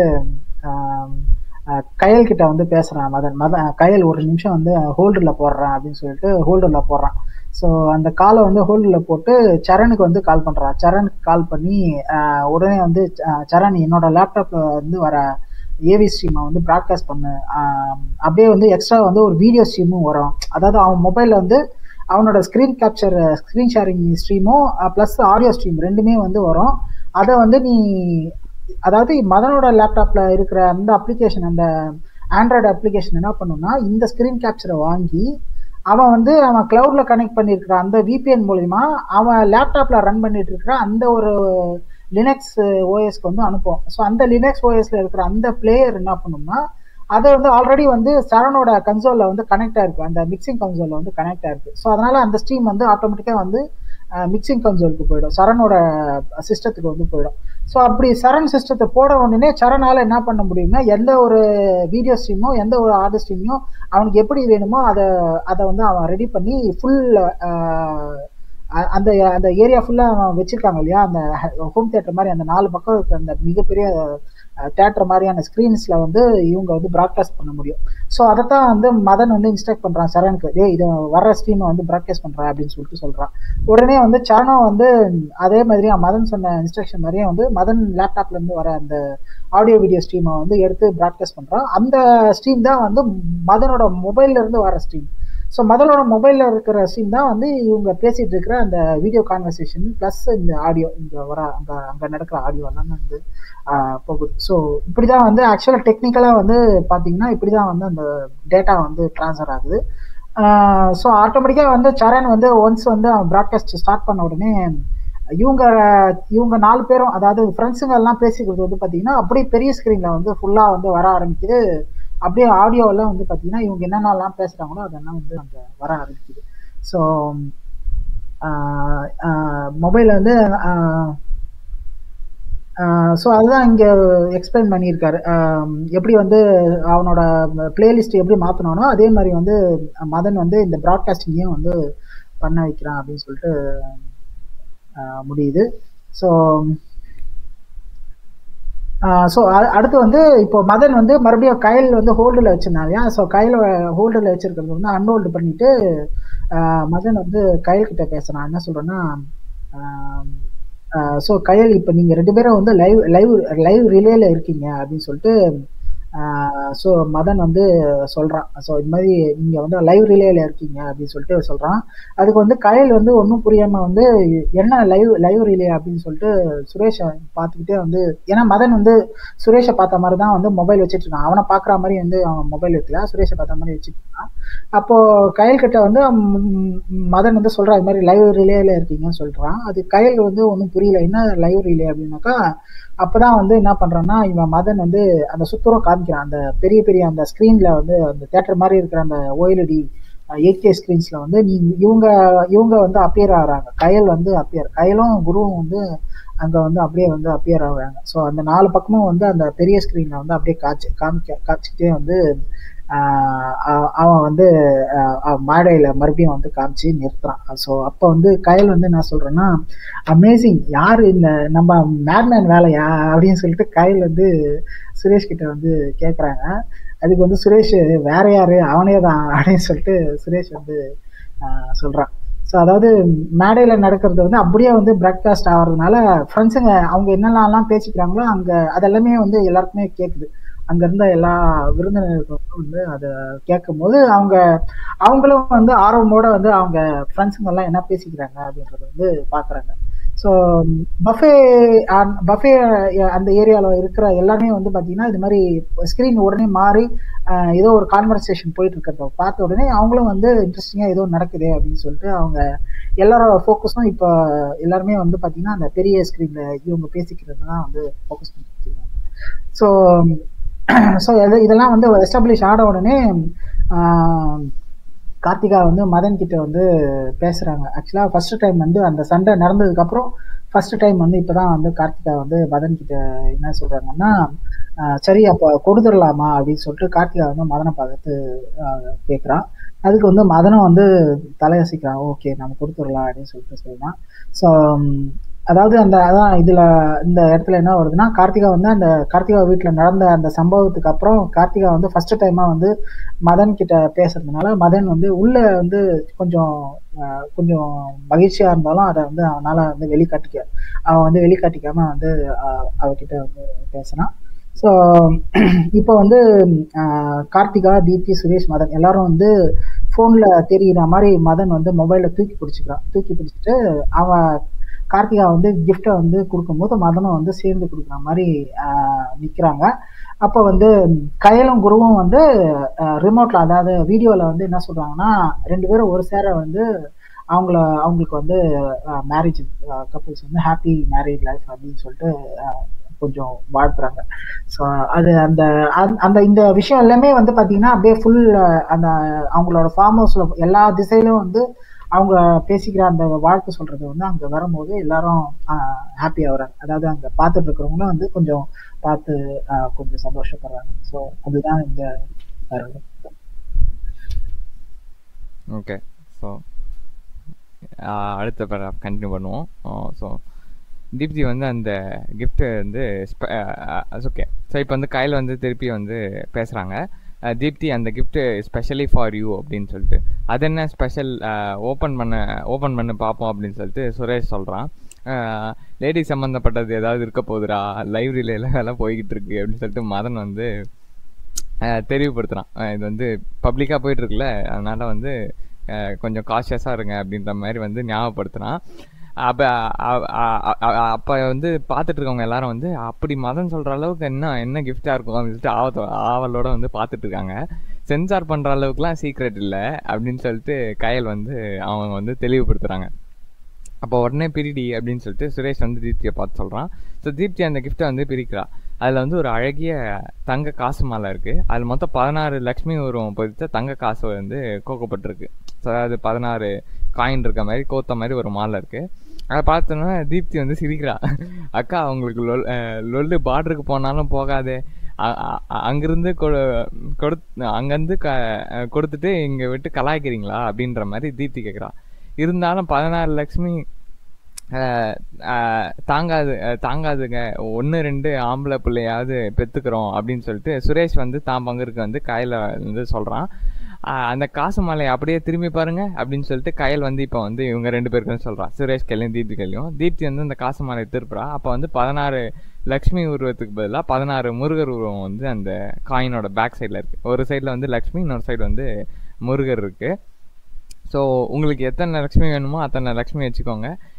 கயல் கிட்ட வந்து பேசுறான் மதன் மத கயல் ஒரு நிமிஷம் வந்து ஹோல்டரில் போடுறான் அப்படின்னு சொல்லிட்டு ஹோல்டரில் போடுறான் ஸோ அந்த காலை வந்து ஹோல்டில் போட்டு சரணுக்கு வந்து கால் பண்ணுறான் சரணுக்கு கால் பண்ணி ஆஹ் உடனே வந்து ச- சரண் என்னோட லேப்டாப்பில் வந்து வர ஏவி ஸ்ட்ரீமை வந்து ப்ராட்காஸ்ட் பண்ணு ஆஹ் அப்படியே வந்து எக்ஸ்ட்ரா வந்து ஒரு வீடியோ ஸ்ட்ரீமும் வரும் அதாவது அவன் மொபைலில் வந்து அவனோட ஸ்க்ரீன் கேப்சர் ஸ்க்ரீன் ஷேரிங் ஸ்ட்ரீமும் ப்ளஸ் ஆடியோ ஸ்ட்ரீம் ரெண்டுமே வந்து வரும் அதை வந்து நீ அதாவது மதனோட லேப்டாப்ல இருக்கிற அந்த அப்ளிகேஷன் அந்த ஆண்ட்ராய்டு அப்ளிகேஷன் என்ன பண்ணுன்னா இந்த ஸ்க்ரீன் கேப்சரை வாங்கி அவன் வந்து அவன் கிளவுட்ல கனெக்ட் பண்ணியிருக்கிற அந்த விபிஎன் மூலிமா அவன் லேப்டாப்ல ரன் பண்ணிட்டு இருக்கிற அந்த ஒரு லினக்ஸ் ஓஎஸ்க்கு வந்து அனுப்புவோம் ஸோ அந்த லினக்ஸ் ஓஎஸ்ல இருக்கிற அந்த பிளேயர் என்ன பண்ணும்னா அதை வந்து ஆல்ரெடி வந்து சரணோட கன்சோல்ல வந்து கனெக்ட் ஆயிருக்கு அந்த மிக்சிங் கன்சோல்ல வந்து கனெக்ட் ஆயிருக்கு ஸோ அதனால அந்த ஸ்ட்ரீம் வந்து ஆட்டோமேட்டிக்காக வந்து மிக்சிங் கன்சோலுக்கு போயிடும் சரணோட சிஸ்டத்துக்கு வந்து போயிடும் ஸோ அப்படி சரண் சிஸ்டத்தை போட உடனே சரணால என்ன பண்ண முடியும்னா எந்த ஒரு வீடியோ ஸ்ட்ரீமோ எந்த ஒரு ஆடியோ ஸ்ட்ரீமையும் அவனுக்கு எப்படி வேணுமோ அதை அதை வந்து அவன் ரெடி பண்ணி ஃபுல் அந்த அந்த ஏரியா ஃபுல்லாக அவன் வச்சிருக்காங்க இல்லையா அந்த ஹோம் தியேட்டர் மாதிரி அந்த நாலு பக்கம் இருக்கிற அந்த மிகப்பெரிய தேட்டர் மாதிரியான ஸ்க்ரீன்ஸில் வந்து இவங்க வந்து ப்ராட்காஸ்ட் பண்ண முடியும் ஸோ அதைத்தான் வந்து மதன் வந்து இன்ஸ்ட்ரக்ட் பண்ணுறான் சரணுக்கு டே இதை வர ஸ்ட்ரீமை வந்து ப்ராட்காஸ்ட் பண்ணுறா அப்படின்னு சொல்லிட்டு சொல்கிறான் உடனே வந்து சரணம் வந்து அதே மாதிரி மதன் சொன்ன இன்ஸ்ட்ரக்ஷன் மாதிரியே வந்து மதன் லேப்டாப்லேருந்து வர அந்த ஆடியோ வீடியோ ஸ்ட்ரீமை வந்து எடுத்து ப்ராட்காஸ்ட் பண்ணுறான் அந்த ஸ்ட்ரீம் தான் வந்து மதனோட மொபைல்ல இருந்து வர ஸ்ட்ரீம் ஸோ மதனோட மொபைலில் இருக்கிற ஸ்ட்ரீம் தான் வந்து இவங்க பேசிகிட்டு இருக்கிற அந்த வீடியோ கான்வர்சேஷன் ப்ளஸ் இந்த ஆடியோ இங்கே வர அங்கே அங்கே நடக்கிற ஆடியோ எல்லாமே வந்து போகுது ஸோ இப்படி தான் வந்து ஆக்சுவலாக டெக்னிக்கலாக வந்து பார்த்தீங்கன்னா இப்படி தான் வந்து அந்த டேட்டா வந்து ட்ரான்ஸ்ஃபர் ஆகுது ஸோ ஆட்டோமேட்டிக்காக வந்து சரண் வந்து ஒன்ஸ் வந்து அவன் ப்ராட்காஸ்ட் ஸ்டார்ட் பண்ண உடனே இவங்க இவங்க நாலு பேரும் அதாவது ஃப்ரெண்ட்ஸுங்க எல்லாம் பேசிக்கிறது வந்து பார்த்தீங்கன்னா அப்படியே பெரிய ஸ்க்ரீனில் வந்து ஃபுல்லாக வந்து வர ஆரம்பிக்குது அப்படியே ஆடியோவெல்லாம் வந்து பார்த்தீங்கன்னா இவங்க என்னென்னலாம் பேசுகிறாங்களோ அதெல்லாம் வந்து அங்கே வர ஆரம்பிக்குது ஸோ மொபைலில் வந்து ஸோ அதுதான் இங்கே எக்ஸ்பிளைன் பண்ணியிருக்காரு எப்படி வந்து அவனோட பிளேலிஸ்ட் எப்படி மாற்றினானோ அதே மாதிரி வந்து மதன் வந்து இந்த ப்ராட்காஸ்டிங்கையும் வந்து பண்ண வைக்கிறான் அப்படின்னு சொல்லிட்டு முடியுது ஸோ ஸோ அடுத்து வந்து இப்போ மதன் வந்து மறுபடியும் கயல் வந்து ஹோல்டில் வச்சிருந்தாங்க இல்லையா ஸோ கயல் ஹோல்டில் வச்சிருக்கிறது வந்து அன்ஹோல்டு பண்ணிட்டு மதன் வந்து கயல் கிட்ட பேசுகிறான் என்ன சொல்கிறேன்னா ஸோ கயல் இப்போ நீங்கள் ரெண்டு பேரும் வந்து லைவ் லைவ் லைவ் ரிலேல இருக்கீங்க அப்படின்னு சொல்லிட்டு ஸோ மதன் வந்து சொல்கிறான் ஸோ இது மாதிரி நீங்கள் வந்து லைவ் ரிலேல இருக்கீங்க அப்படின்னு சொல்லிட்டு சொல்கிறான் அதுக்கு வந்து கயல் வந்து ஒன்றும் புரியாமல் வந்து என்ன லைவ் லைவ் ரிலே அப்படின்னு சொல்லிட்டு சுரேஷை பார்த்துக்கிட்டே வந்து ஏன்னா மதன் வந்து சுரேஷை பார்த்த மாதிரி தான் வந்து மொபைல் வச்சுட்டு இருக்கான் அவனை பார்க்குற மாதிரி வந்து அவன் மொபைல் வைக்கல சுரேஷை பார்த்த மாதிரி வச்சுட்டு இருக்கான் சொல்றான் அப்போ கயல் கிட்ட வந்து ம், மதன் வந்து சொல்றா இது மாதிரி லைவ் ரிலேல இருக்கீங்கன்னு சொல்றான் அது கயல் வந்து ஒன்றும் புரியல என்ன லைவ் ரிலே அப்படின்னாக்கா அப்பதான் வந்து என்ன பண்றான்னா இவன் மதன் வந்து அந்த சுத்தரம் காமிக்கிறான் அந்த பெரிய பெரிய அந்த ஸ்கிரீன்ல வந்து அந்த தேட்டர் மாதிரி இருக்கிற அந்த ஓஎல்இடி எயிட் கே ஸ்கிரீன்ஸ்ல வந்து நீ இவங்க இவங்க வந்து அப்பியர் ஆகுறாங்க கயல் வந்து அப்பியர் கயலும் குருவும் வந்து அங்க வந்து அப்படியே வந்து அப்பியர் ஆகுறாங்க ஸோ அந்த நாலு பக்கமும் வந்து அந்த பெரிய ஸ்கிரீன்ல வந்து அப்படியே காய்ச்சி காமிக்க காய்ச்சிட்டே வந்து ஆஹ் அ- அவன் வந்து ஆஹ் அவன் மேடையில மறுபடியும் வந்து காமிச்சு நிறுத்துறான் ஸோ அப்போ வந்து கயல் வந்து என்ன சொல்றேன்னா அமேசிங் யாரு இந்த நம்ம மேட்மேன் வேலையா அப்படின்னு சொல்லிட்டு கயல் வந்து சுரேஷ் கிட்ட வந்து கேட்குறாங்க அதுக்கு வந்து சுரேஷ் வேற யாரு அவனே தான் அப்படின்னு சொல்லிட்டு சுரேஷ் வந்து ஆஹ் சொல்றான் ஸோ அதாவது மேடையில் நடக்கிறது வந்து அப்படியே வந்து ப்ராட்காஸ்ட் ஆகிறதுனால ஃப்ரெண்ட்ஸுங்க அவங்க என்னென்னலாம் பேசிக்கிறாங்களோ அங்கே அதெல்லாமே வந்து எல்லாருக்குமே கேட்குது அங்கே இருந்த எல்லா விருந்தினர்களுக்கும் வந்து அதை கேட்கும் போது அவங்க அவங்களும் வந்து ஆர்வமோட வந்து அவங்க ஃப்ரெண்ட்ஸுங்க எல்லாம் என்ன பேசிக்கிறாங்க அப்படின்றத வந்து பார்க்குறாங்க ஸோ பஃபே பஃபே அந்த ஏரியாவில் இருக்கிற எல்லாமே வந்து பார்த்தீங்கன்னா இது மாதிரி ஸ்க்ரீன் உடனே மாறி ஆஹ் ஏதோ ஒரு கான்வர்சேஷன் போயிட்டு இருக்கிறத பார்த்த உடனே அவங்களும் வந்து இன்ட்ரெஸ்டிங்காக ஏதோ நடக்குது அப்படின்னு சொல்லிட்டு அவங்க எல்லாரோட ஃபோக்கஸும் இப்போ எல்லாருமே வந்து பார்த்தீங்கன்னா அந்த பெரிய ஸ்க்ரீனில் இவங்க பேசிக்கிறது தான் வந்து ஃபோக்கஸ் பண்ணிட்டு இருக்காங்க ஸோ ஸோ இதெல்லாம் வந்து எஸ்டாப்ளிஷ் ஆன உடனே ஆஹ் கார்த்திகா வந்து மதன் கிட்ட வந்து பேசுறாங்க ஆக்சுவலா ஃபர்ஸ்ட் டைம் வந்து அந்த சண்டை நடந்ததுக்கு அப்புறம் ஃபர்ஸ்ட் டைம் வந்து இப்பதான் வந்து கார்த்திகா வந்து மதன் கிட்ட என்ன சொல்றாங்கன்னா ஆஹ் சரி அப்போ கொடுத்துடலாமா அப்படின்னு சொல்லிட்டு கார்த்திகா வந்து மதனை பார்த்து ஆஹ் கேட்குறான் அதுக்கு வந்து மதனம் வந்து தலையசிக்கிறான் ஓகே நம்ம கொடுத்துடலாம் அப்படின்னு சொல்லிட்டு சொல்றான் ஸோ அதாவது அந்த அதான் இதுல இந்த இடத்துல என்ன வருதுன்னா கார்த்திகா வந்து அந்த கார்த்திகா வீட்டுல நடந்த அந்த சம்பவத்துக்கு அப்புறம் கார்த்திகா வந்து ஃபர்ஸ்ட் டைமா வந்து மதன் கிட்ட பேசுறதுனால மதன் வந்து உள்ள வந்து கொஞ்சம் ஆஹ் கொஞ்சம் மகிழ்ச்சியா இருந்தாலும் அதை வந்து அவனால வந்து வெளிக்காட்டிக்க அவன் வந்து வெளிக்காட்டிக்காம வந்து ஆஹ் அவகிட்ட வந்து பேசினான் ஸோ இப்போ வந்து ஆஹ் கார்த்திகா தீப்தி சுரேஷ் மதன் எல்லாரும் வந்து ஃபோனில் தெரிகிற மாதிரி மதன் வந்து மொபைலில் தூக்கி பிடிச்சிக்கிறான் தூக்கி பிடிச்சிட்டு அவன் கார்த்திகா வந்து கிஃப்டை வந்து கொடுக்கும்போது மதனும் வந்து சேர்ந்து கொடுக்குற மாதிரி நிற்கிறாங்க அப்போ வந்து கயலும் குருவும் வந்து ரிமோட்ல அதாவது வீடியோவில் வந்து என்ன சொல்றாங்கன்னா ரெண்டு பேரும் ஒரு சேர வந்து அவங்கள அவங்களுக்கு வந்து மேரேஜ் கப்புள்ஸ் வந்து ஹாப்பி மேரேஜ் லைஃப் அப்படின்னு சொல்லிட்டு ஆஹ் கொஞ்சம் வாழ்த்துறாங்க ஸோ அது அந்த அந்த- அந்த இந்த விஷயம் எல்லாமே வந்து பார்த்தீங்கன்னா அப்படியே ஃபுல் அந்த அவங்களோட ஃபார்ம் ஹவுஸில் எல்லா திசையிலும் வந்து அவங்க பேசிக்கிற அந்த வாழ்க்கை சொல்றது வந்து அங்கே வரும்போது எல்லாரும் ஹாப்பி ஆகுறாங்க அதாவது அங்கே பார்த்துட்டு இருக்கிறவங்களும் வந்து கொஞ்சம் பார்த்து ஆஹ் கொஞ்சம் சந்தோஷப்படுறாங்க ஸோ அதுதான் இந்த வரவு. ஓகே ஸோ அடுத்த பேராக கண்டினியூ பண்ணுவோம் ஸோ தீப்தி வந்து அந்த கிஃப்ட்டு வந்து ஓகே ஸோ இப்போ வந்து கையில் வந்து திருப்பி வந்து பேசுகிறாங்க தீப்தி அந்த கிஃப்ட்டு ஸ்பெஷலி ஃபார் யூ அப்படின்னு சொல்லிட்டு அது என்ன ஸ்பெஷல் ஓப்பன் பண்ண ஓப்பன் பண்ண பார்ப்போம் அப்படின்னு சொல்லிட்டு சுரேஷ் சொல்கிறான் லேடி சம்மந்தப்பட்டது ஏதாவது இருக்க போகுதுடா லைப்ரரியில எல்லாம் போய்கிட்டு இருக்கு அப்படின்னு சொல்லிட்டு மதன் வந்து அஹ், தெரிவுபடுத்துறான் அஹ், இது வந்து பப்ளிக்காக போயிட்டு இருக்குல்ல அதனால வந்து அஹ், கொஞ்சம் காஷியஸாக இருங்க அப்படின்ற மாதிரி வந்து ஞாபகப்படுத்துறான் அப்போ அப்போ வந்து பார்த்துட்டு இருக்கவங்க எல்லாரும் வந்து அப்படி மதன் சொல்கிற அளவுக்கு என்ன என்ன கிஃப்டாக இருக்கும் அப்படின்னு சொல்லிட்டு ஆவத்தோ ஆவலோட வந்து பார்த்துட்டு இருக்காங்க சென்சார் பண்ணுற அளவுக்குலாம் சீக்ரெட் இல்லை அப்படின்னு சொல்லிட்டு கயல் வந்து அவங்க வந்து தெளிவுபடுத்துகிறாங்க அப்போ உடனே பிரிடி அப்படின்னு சொல்லிட்டு சுரேஷ் வந்து தீப்தியை பார்த்து சொல்கிறான் ஸோ தீப்தி அந்த கிஃப்ட்டை வந்து பிரிக்கிறா அதில் வந்து ஒரு அழகிய தங்க காசு மாலை இருக்குது அதில் மொத்தம் பதினாறு லக்ஷ்மி உருவம் பதித்த தங்க காசு வந்து கோக்கப்பட்டிருக்கு ஸோ அதாவது பதினாறு காயின் இருக்க மாதிரி கோத்த மாதிரி ஒரு மாலை இருக்குது அதை பார்த்தோன்னா தீப்தி வந்து சிரிக்கிறா அக்கா அவங்களுக்கு லொல் அஹ் லொல்லு பார்டருக்கு போனாலும் போகாதே அ- அ- அ- அங்கிருந்து கொடு கொடுத் அங்கேருந்து க அஹ் கொடுத்துட்டு இங்கே விட்டு கலாய்க்கிறீங்களா அப்படின்ற மாதிரி தீப்தி கேட்குறா இருந்தாலும் பதினாறு லக்ஷ்மி அஹ், அஹ், தாங்காது அஹ், தாங்காதுங்க ஒன்று ரெண்டு ஆம்பளை பிள்ளையாவது பெற்றுக்கிறோம் அப்படின்னு சொல்லிட்டு சுரேஷ் வந்து தான் பங்கிற்கு வந்து கயலை வந்து சொல்கிறான் அந்த காசு மாலையை அப்படியே திரும்பி பாருங்க அப்படின்னு சொல்லிட்டு கயல் வந்து இப்போ வந்து இவங்க ரெண்டு பேருக்கும் சொல்கிறான் சுரேஷ் கையிலையும் தீப்தி கையிலையும் தீப்தி வந்து அந்த காசு மாலையை திருப்புறா அப்போ வந்து பதினாறு லக்ஷ்மி உருவத்துக்கு பதிலாக பதினாறு முருகர் உருவம் வந்து அந்த காயினோட பேக் சைடில் இருக்குது ஒரு சைடில் வந்து லக்ஷ்மி இன்னொரு சைடு வந்து முருகர் இருக்குது ஸோ உங்களுக்கு எத்தனை லக்ஷ்மி வேணுமோ அத்தனை லக்ஷ்மி வச்சுக்கோங்க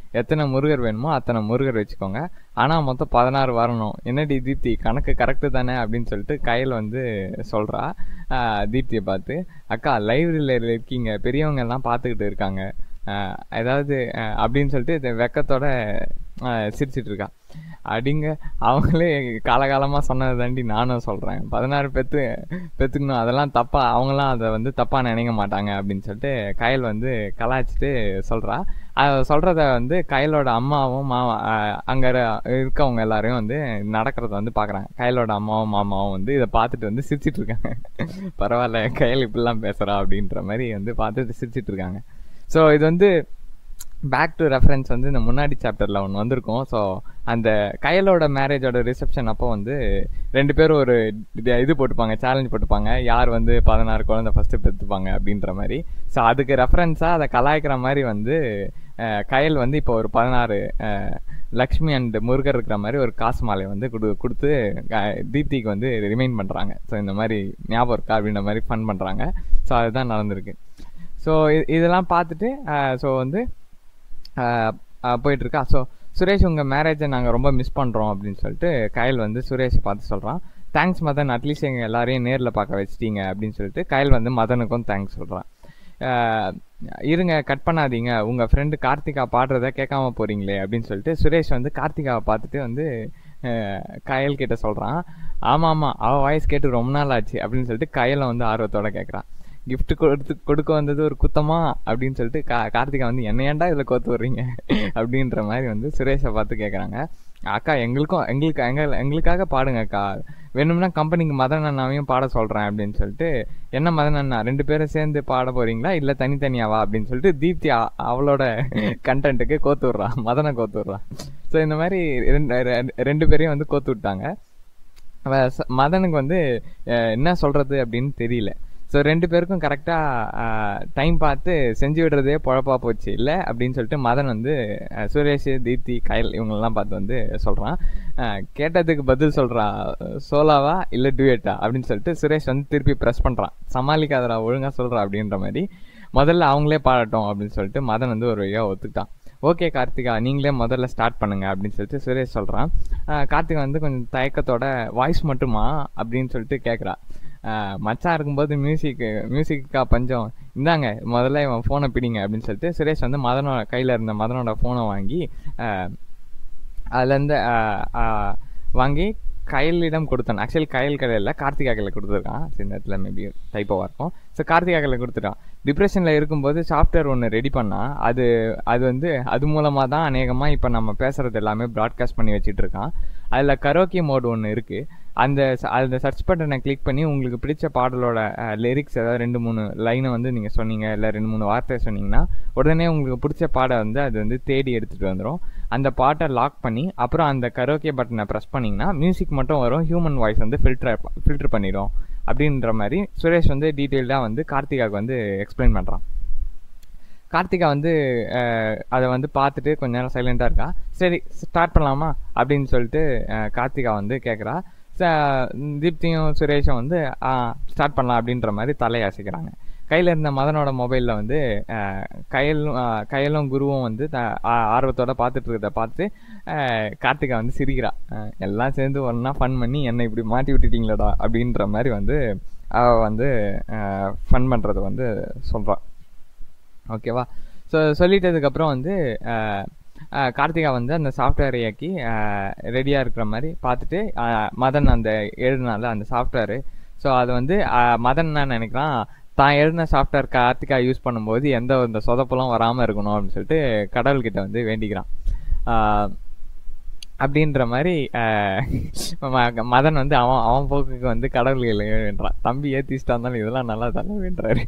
எத்தனை முருகர் வேணுமோ அத்தனை முருகர் வச்சுக்கோங்க ஆனால் மொத்தம் பதினாறு வரணும் என்னடி தீப்தி கணக்கு கரெக்டு தானே அப்படின்னு சொல்லிட்டு கையில் வந்து சொல்கிறா தீப்தியை பார்த்து அக்கா லைப்ரரியில் இருக்கீங்க பெரியவங்க எல்லாம் பார்த்துக்கிட்டு இருக்காங்க ஆஹ் ஏதாவது ஆஹ் அப்படின்னு சொல்லிட்டு இது வெக்கத்தோட ஆஹ் சிரிச்சிட்டு இருக்கா அப்படிங்க அவங்களே காலகாலமாக சொன்னது தாண்டி நானும் சொல்கிறேன் பதினாறு பெத்து பெத்துக்கணும் அதெல்லாம் தப்பா அவங்களாம் அதை வந்து தப்பாக நினைக்க மாட்டாங்க அப்படின்னு சொல்லிட்டு கயல் வந்து கலாய்ச்சிட்டு சொல்கிறா அதை சொல்கிறத வந்து கயலோட அம்மாவும் மாமா அங்கே இருக்கவங்க எல்லாரையும் வந்து நடக்கிறத வந்து பார்க்குறாங்க கயலோட அம்மாவும் மாமாவும் வந்து இதை பார்த்துட்டு வந்து சிரிச்சிட்டு இருக்காங்க பரவாயில்ல கயல் இப்படிலாம் பேசுகிறா அப்படின்ற மாதிரி வந்து பார்த்துட்டு சிரிச்சிட்டு இருக்காங்க ஸோ இது வந்து பேக் டு ரெஃபரன்ஸ் வந்து இந்த முன்னாடி சாப்டரில் ஒன்று வந்திருக்கும் ஸோ அந்த கையலோட மேரேஜோட ரிசப்ஷன் அப்போ வந்து ரெண்டு பேரும் ஒரு இது- இது போட்டுப்பாங்க சேலஞ்ச் போட்டுப்பாங்க யார் வந்து பதினாறு குழந்தை ஃபஸ்ட்டு பெற்றுப்பாங்க அப்படின்ற மாதிரி ஸோ அதுக்கு ரெஃபரன்ஸாக அதை கலாய்க்கிற மாதிரி வந்து அஹ், கயல் வந்து இப்போ ஒரு பதினாறு அஹ், லக்ஷ்மி அண்ட் முருகர் இருக்கிற மாதிரி ஒரு காசு மாலை வந்து கொடு கொடுத்து க- தீப்திக்கு வந்து ரிமைண்ட் பண்ணுறாங்க ஸோ இந்த மாதிரி ஞாபகம் இருக்கா அப்படின்ற மாதிரி ஃபன் பண்ணுறாங்க ஸோ அதுதான் நடந்திருக்கு ஸோ இதெல்லாம் பார்த்துட்டு ஸோ வந்து ஆஹ் ஆஹ் போயிட்டு இருக்கா ஸோ சுரேஷ் உங்கள் மேரேஜை நாங்கள் ரொம்ப மிஸ் பண்ணுறோம் அப்படின்னு சொல்லிட்டு கயல் வந்து சுரேஷை பார்த்து சொல்கிறான் தேங்க்ஸ் மதன் அட்லீஸ்ட் எங்கள் எல்லாரையும் நேரில் பார்க்க வச்சிட்டீங்க அப்படின்னு சொல்லிட்டு கயல் வந்து மதனுக்கும் தேங்க்ஸ் சொல்கிறான் இருங்க கட் பண்ணாதீங்க உங்கள் ஃப்ரெண்டு கார்த்திகா பாடுறத கேட்காம போகிறீங்களே அப்படின்னு சொல்லிட்டு சுரேஷ் வந்து கார்த்திகாவை பார்த்துட்டு வந்து ஆஹ் கயல் கிட்ட சொல்கிறான் ஆமாம் ஆமாம் அவள் வாய்ஸ் கேட்டு ரொம்ப நாள் ஆச்சு அப்படின்னு சொல்லிட்டு கயலை வந்து ஆர்வத்தோட கேட்குறான் gift கொடுத்து கொடுக்க வந்தது ஒரு குத்தமா அப்படின்னு சொல்லிட்டு கா கார்த்திகா வந்து என்ன ஏன்டா இதில் கோத்து வர்றீங்க அப்படின்ற மாதிரி வந்து சுரேஷை பார்த்து கேட்குறாங்க அக்கா எங்களுக்கும் எங்களுக்கு எங்க எங்களுக்காக பாடுங்க அக்கா வேணும்னா கம்பெனிக்கு மதன் அண்ணாவையும் பாட சொல்கிறேன் அப்படின்னு சொல்லிட்டு என்ன மதன் அண்ணா ரெண்டு பேரும் சேர்ந்து பாட போறீங்களா இல்லை தனித்தனியாவா அப்படின்னு சொல்லிட்டு தீப்தி அ- அவளோட கண்டென்ட்டுக்கு கோத்து விட்றா மதனை கோத்து விட்றா ஸோ இந்த மாதிரி ரெண்டு ரெண்டு- ரெண்டு பேரையும் வந்து கோத்து விட்டாங்க அவ ச- மதனுக்கு வந்து அஹ், என்ன சொல்றது அப்படின்னு தெரியல ஸோ ரெண்டு பேருக்கும் கரெக்டாக டைம் பார்த்து செஞ்சு விடுறதே பொழப்பா போச்சு இல்லை அப்படின்னு சொல்லிட்டு மதன் வந்து அஹ், சுரேஷ் தீப்தி கயல் இவங்களெல்லாம் பார்த்து வந்து சொல்கிறான் கேட்டதுக்கு பதில் சொல்கிறா சோலாவா இல்லை டுவேட்டா அப்படின்னு சொல்லிட்டு சுரேஷ் வந்து திருப்பி ப்ரெஸ் பண்ணுறான் சமாளிக்காதடா ஒழுங்காக சொல்கிறா அப்படின்ற மாதிரி முதல்ல அவங்களே பாடட்டும் அப்படின்னு சொல்லிட்டு மதன் வந்து ஒரு வழியாக ஒத்துக்கிட்டான் ஓகே கார்த்திகா நீங்களே முதல்ல ஸ்டார்ட் பண்ணுங்க அப்படின்னு சொல்லிட்டு சுரேஷ் சொல்கிறான் கார்த்திகா வந்து கொஞ்சம் தயக்கத்தோட வாய்ஸ் மட்டுமா அப்படின்னு சொல்லிட்டு கேட்குறா மச்சான் இருக்கும்போது மியூசிக் மியூசிக்கா பஞ்சம் இந்தாங்க முதல்ல இவன் ஃபோனை பிடிங்க அப்படின்னு சொல்லிட்டு சுரேஷ் வந்து மதனோட கையில் இருந்த மதனோட ஃபோனை வாங்கி ஆஹ், அதுலேருந்து வாங்கி கையலிடம் கொடுத்தான் ஆக்சுவலி கையல் கடையில் கார்த்திகா கையில் கொடுத்துருக்கான் சில நேரத்தில் மேபி டைப்பாக இருக்கும் ஸோ கார்த்திகா கையில் கொடுத்துட்டான் டிப்ரெஷனில் இருக்கும்போது சாஃப்ட்வேர் ஒன்று ரெடி பண்ணால் அது அது வந்து அது மூலமாக தான் அநேகமாக இப்போ நம்ம பேசுகிறது எல்லாமே ப்ராட்காஸ்ட் பண்ணி வச்சிட்டு இருக்கான் அதில் கரோக்கி மோட் ஒன்று இருக்குது அந்த ச- அந்த சர்ச் பட்டனை கிளிக் பண்ணி உங்களுக்கு பிடிச்ச பாடலோட லிரிக்ஸ் ஏதாவது ரெண்டு மூணு லைனை வந்து நீங்கள் சொன்னீங்க இல்லை ரெண்டு மூணு வார்த்தை சொன்னீங்கன்னா உடனே உங்களுக்கு பிடிச்ச பாடை வந்து அது வந்து தேடி எடுத்துகிட்டு வந்துடும் அந்த பாட்டை லாக் பண்ணி அப்புறம் அந்த கரோக்கே பட்டனை ப்ரெஸ் பண்ணிங்கன்னா மியூசிக் மட்டும் வரும் ஹியூமன் வாய்ஸ் வந்து ஃபில்டர் ஃபில்டர் பண்ணிடும் அப்படின்ற மாதிரி சுரேஷ் வந்து டீட்டெயில்டாக வந்து கார்த்திகாவுக்கு வந்து எக்ஸ்பிளைன் பண்ணுறான் கார்த்திகா வந்து அஹ், அதை வந்து பார்த்துட்டு கொஞ்ச நேரம் சைலண்டாக இருக்கா சரி ஸ்டார்ட் பண்ணலாமா அப்படின்னு சொல்லிட்டு அஹ், கார்த்திகா வந்து கேட்குறா தீப்தியும் சுரேஷும் வந்து ஸ்டார்ட் பண்ணலாம் அப்படின்ற மாதிரி தலையாசிக்கிறாங்க கையில் இருந்த மதனோட மொபைலில் வந்து அஹ், கயலும் அஹ், கயலும் குருவும் வந்து த ஆ- ஆர்வத்தோட பார்த்துட்டு இருக்கிறத பார்த்து அஹ், கார்த்திகா வந்து சிரிக்கிறா அஹ், எல்லாம் சேர்ந்து ஒன்றா ஃபன் பண்ணி என்னை இப்படி மாட்டி விட்டுட்டீங்களடா அப்படின்ற மாதிரி வந்து அவள் வந்து ஃபன் பண்ணுறத வந்து சொல்கிறா ஓகேவா ஸோ சொல்லிட்டதுக்கப்புறம் வந்து அஹ், அஹ், கார்த்திகா வந்து அந்த சாஃப்ட்வேரை இயக்கி ரெடியாக இருக்கிற மாதிரி பார்த்துட்டு அஹ், மதன் அந்த எழுதினால அந்த சாஃப்ட்வேரு ஸோ அது வந்து அஹ், மதன் என்ன நினைக்கிறான் தான் எழுதின சாஃப்ட்வேர் கார்த்திகா யூஸ் பண்ணும்போது எந்த இந்த சொதப்பெல்லாம் வராமல் இருக்கணும் அப்படின்னு சொல்லிட்டு கடவுள்கிட்ட வந்து வேண்டிக்கிறான் அஹ், அப்படின்ற மாதிரி அஹ், ம- மதன் வந்து அவன் அவன் போக்குக்கு வந்து கடவுள்கள் வேண்டான் தம்பி ஏத்திஸ்டா இருந்தாலும் இதெல்லாம் நல்லா தர வேண்டாரு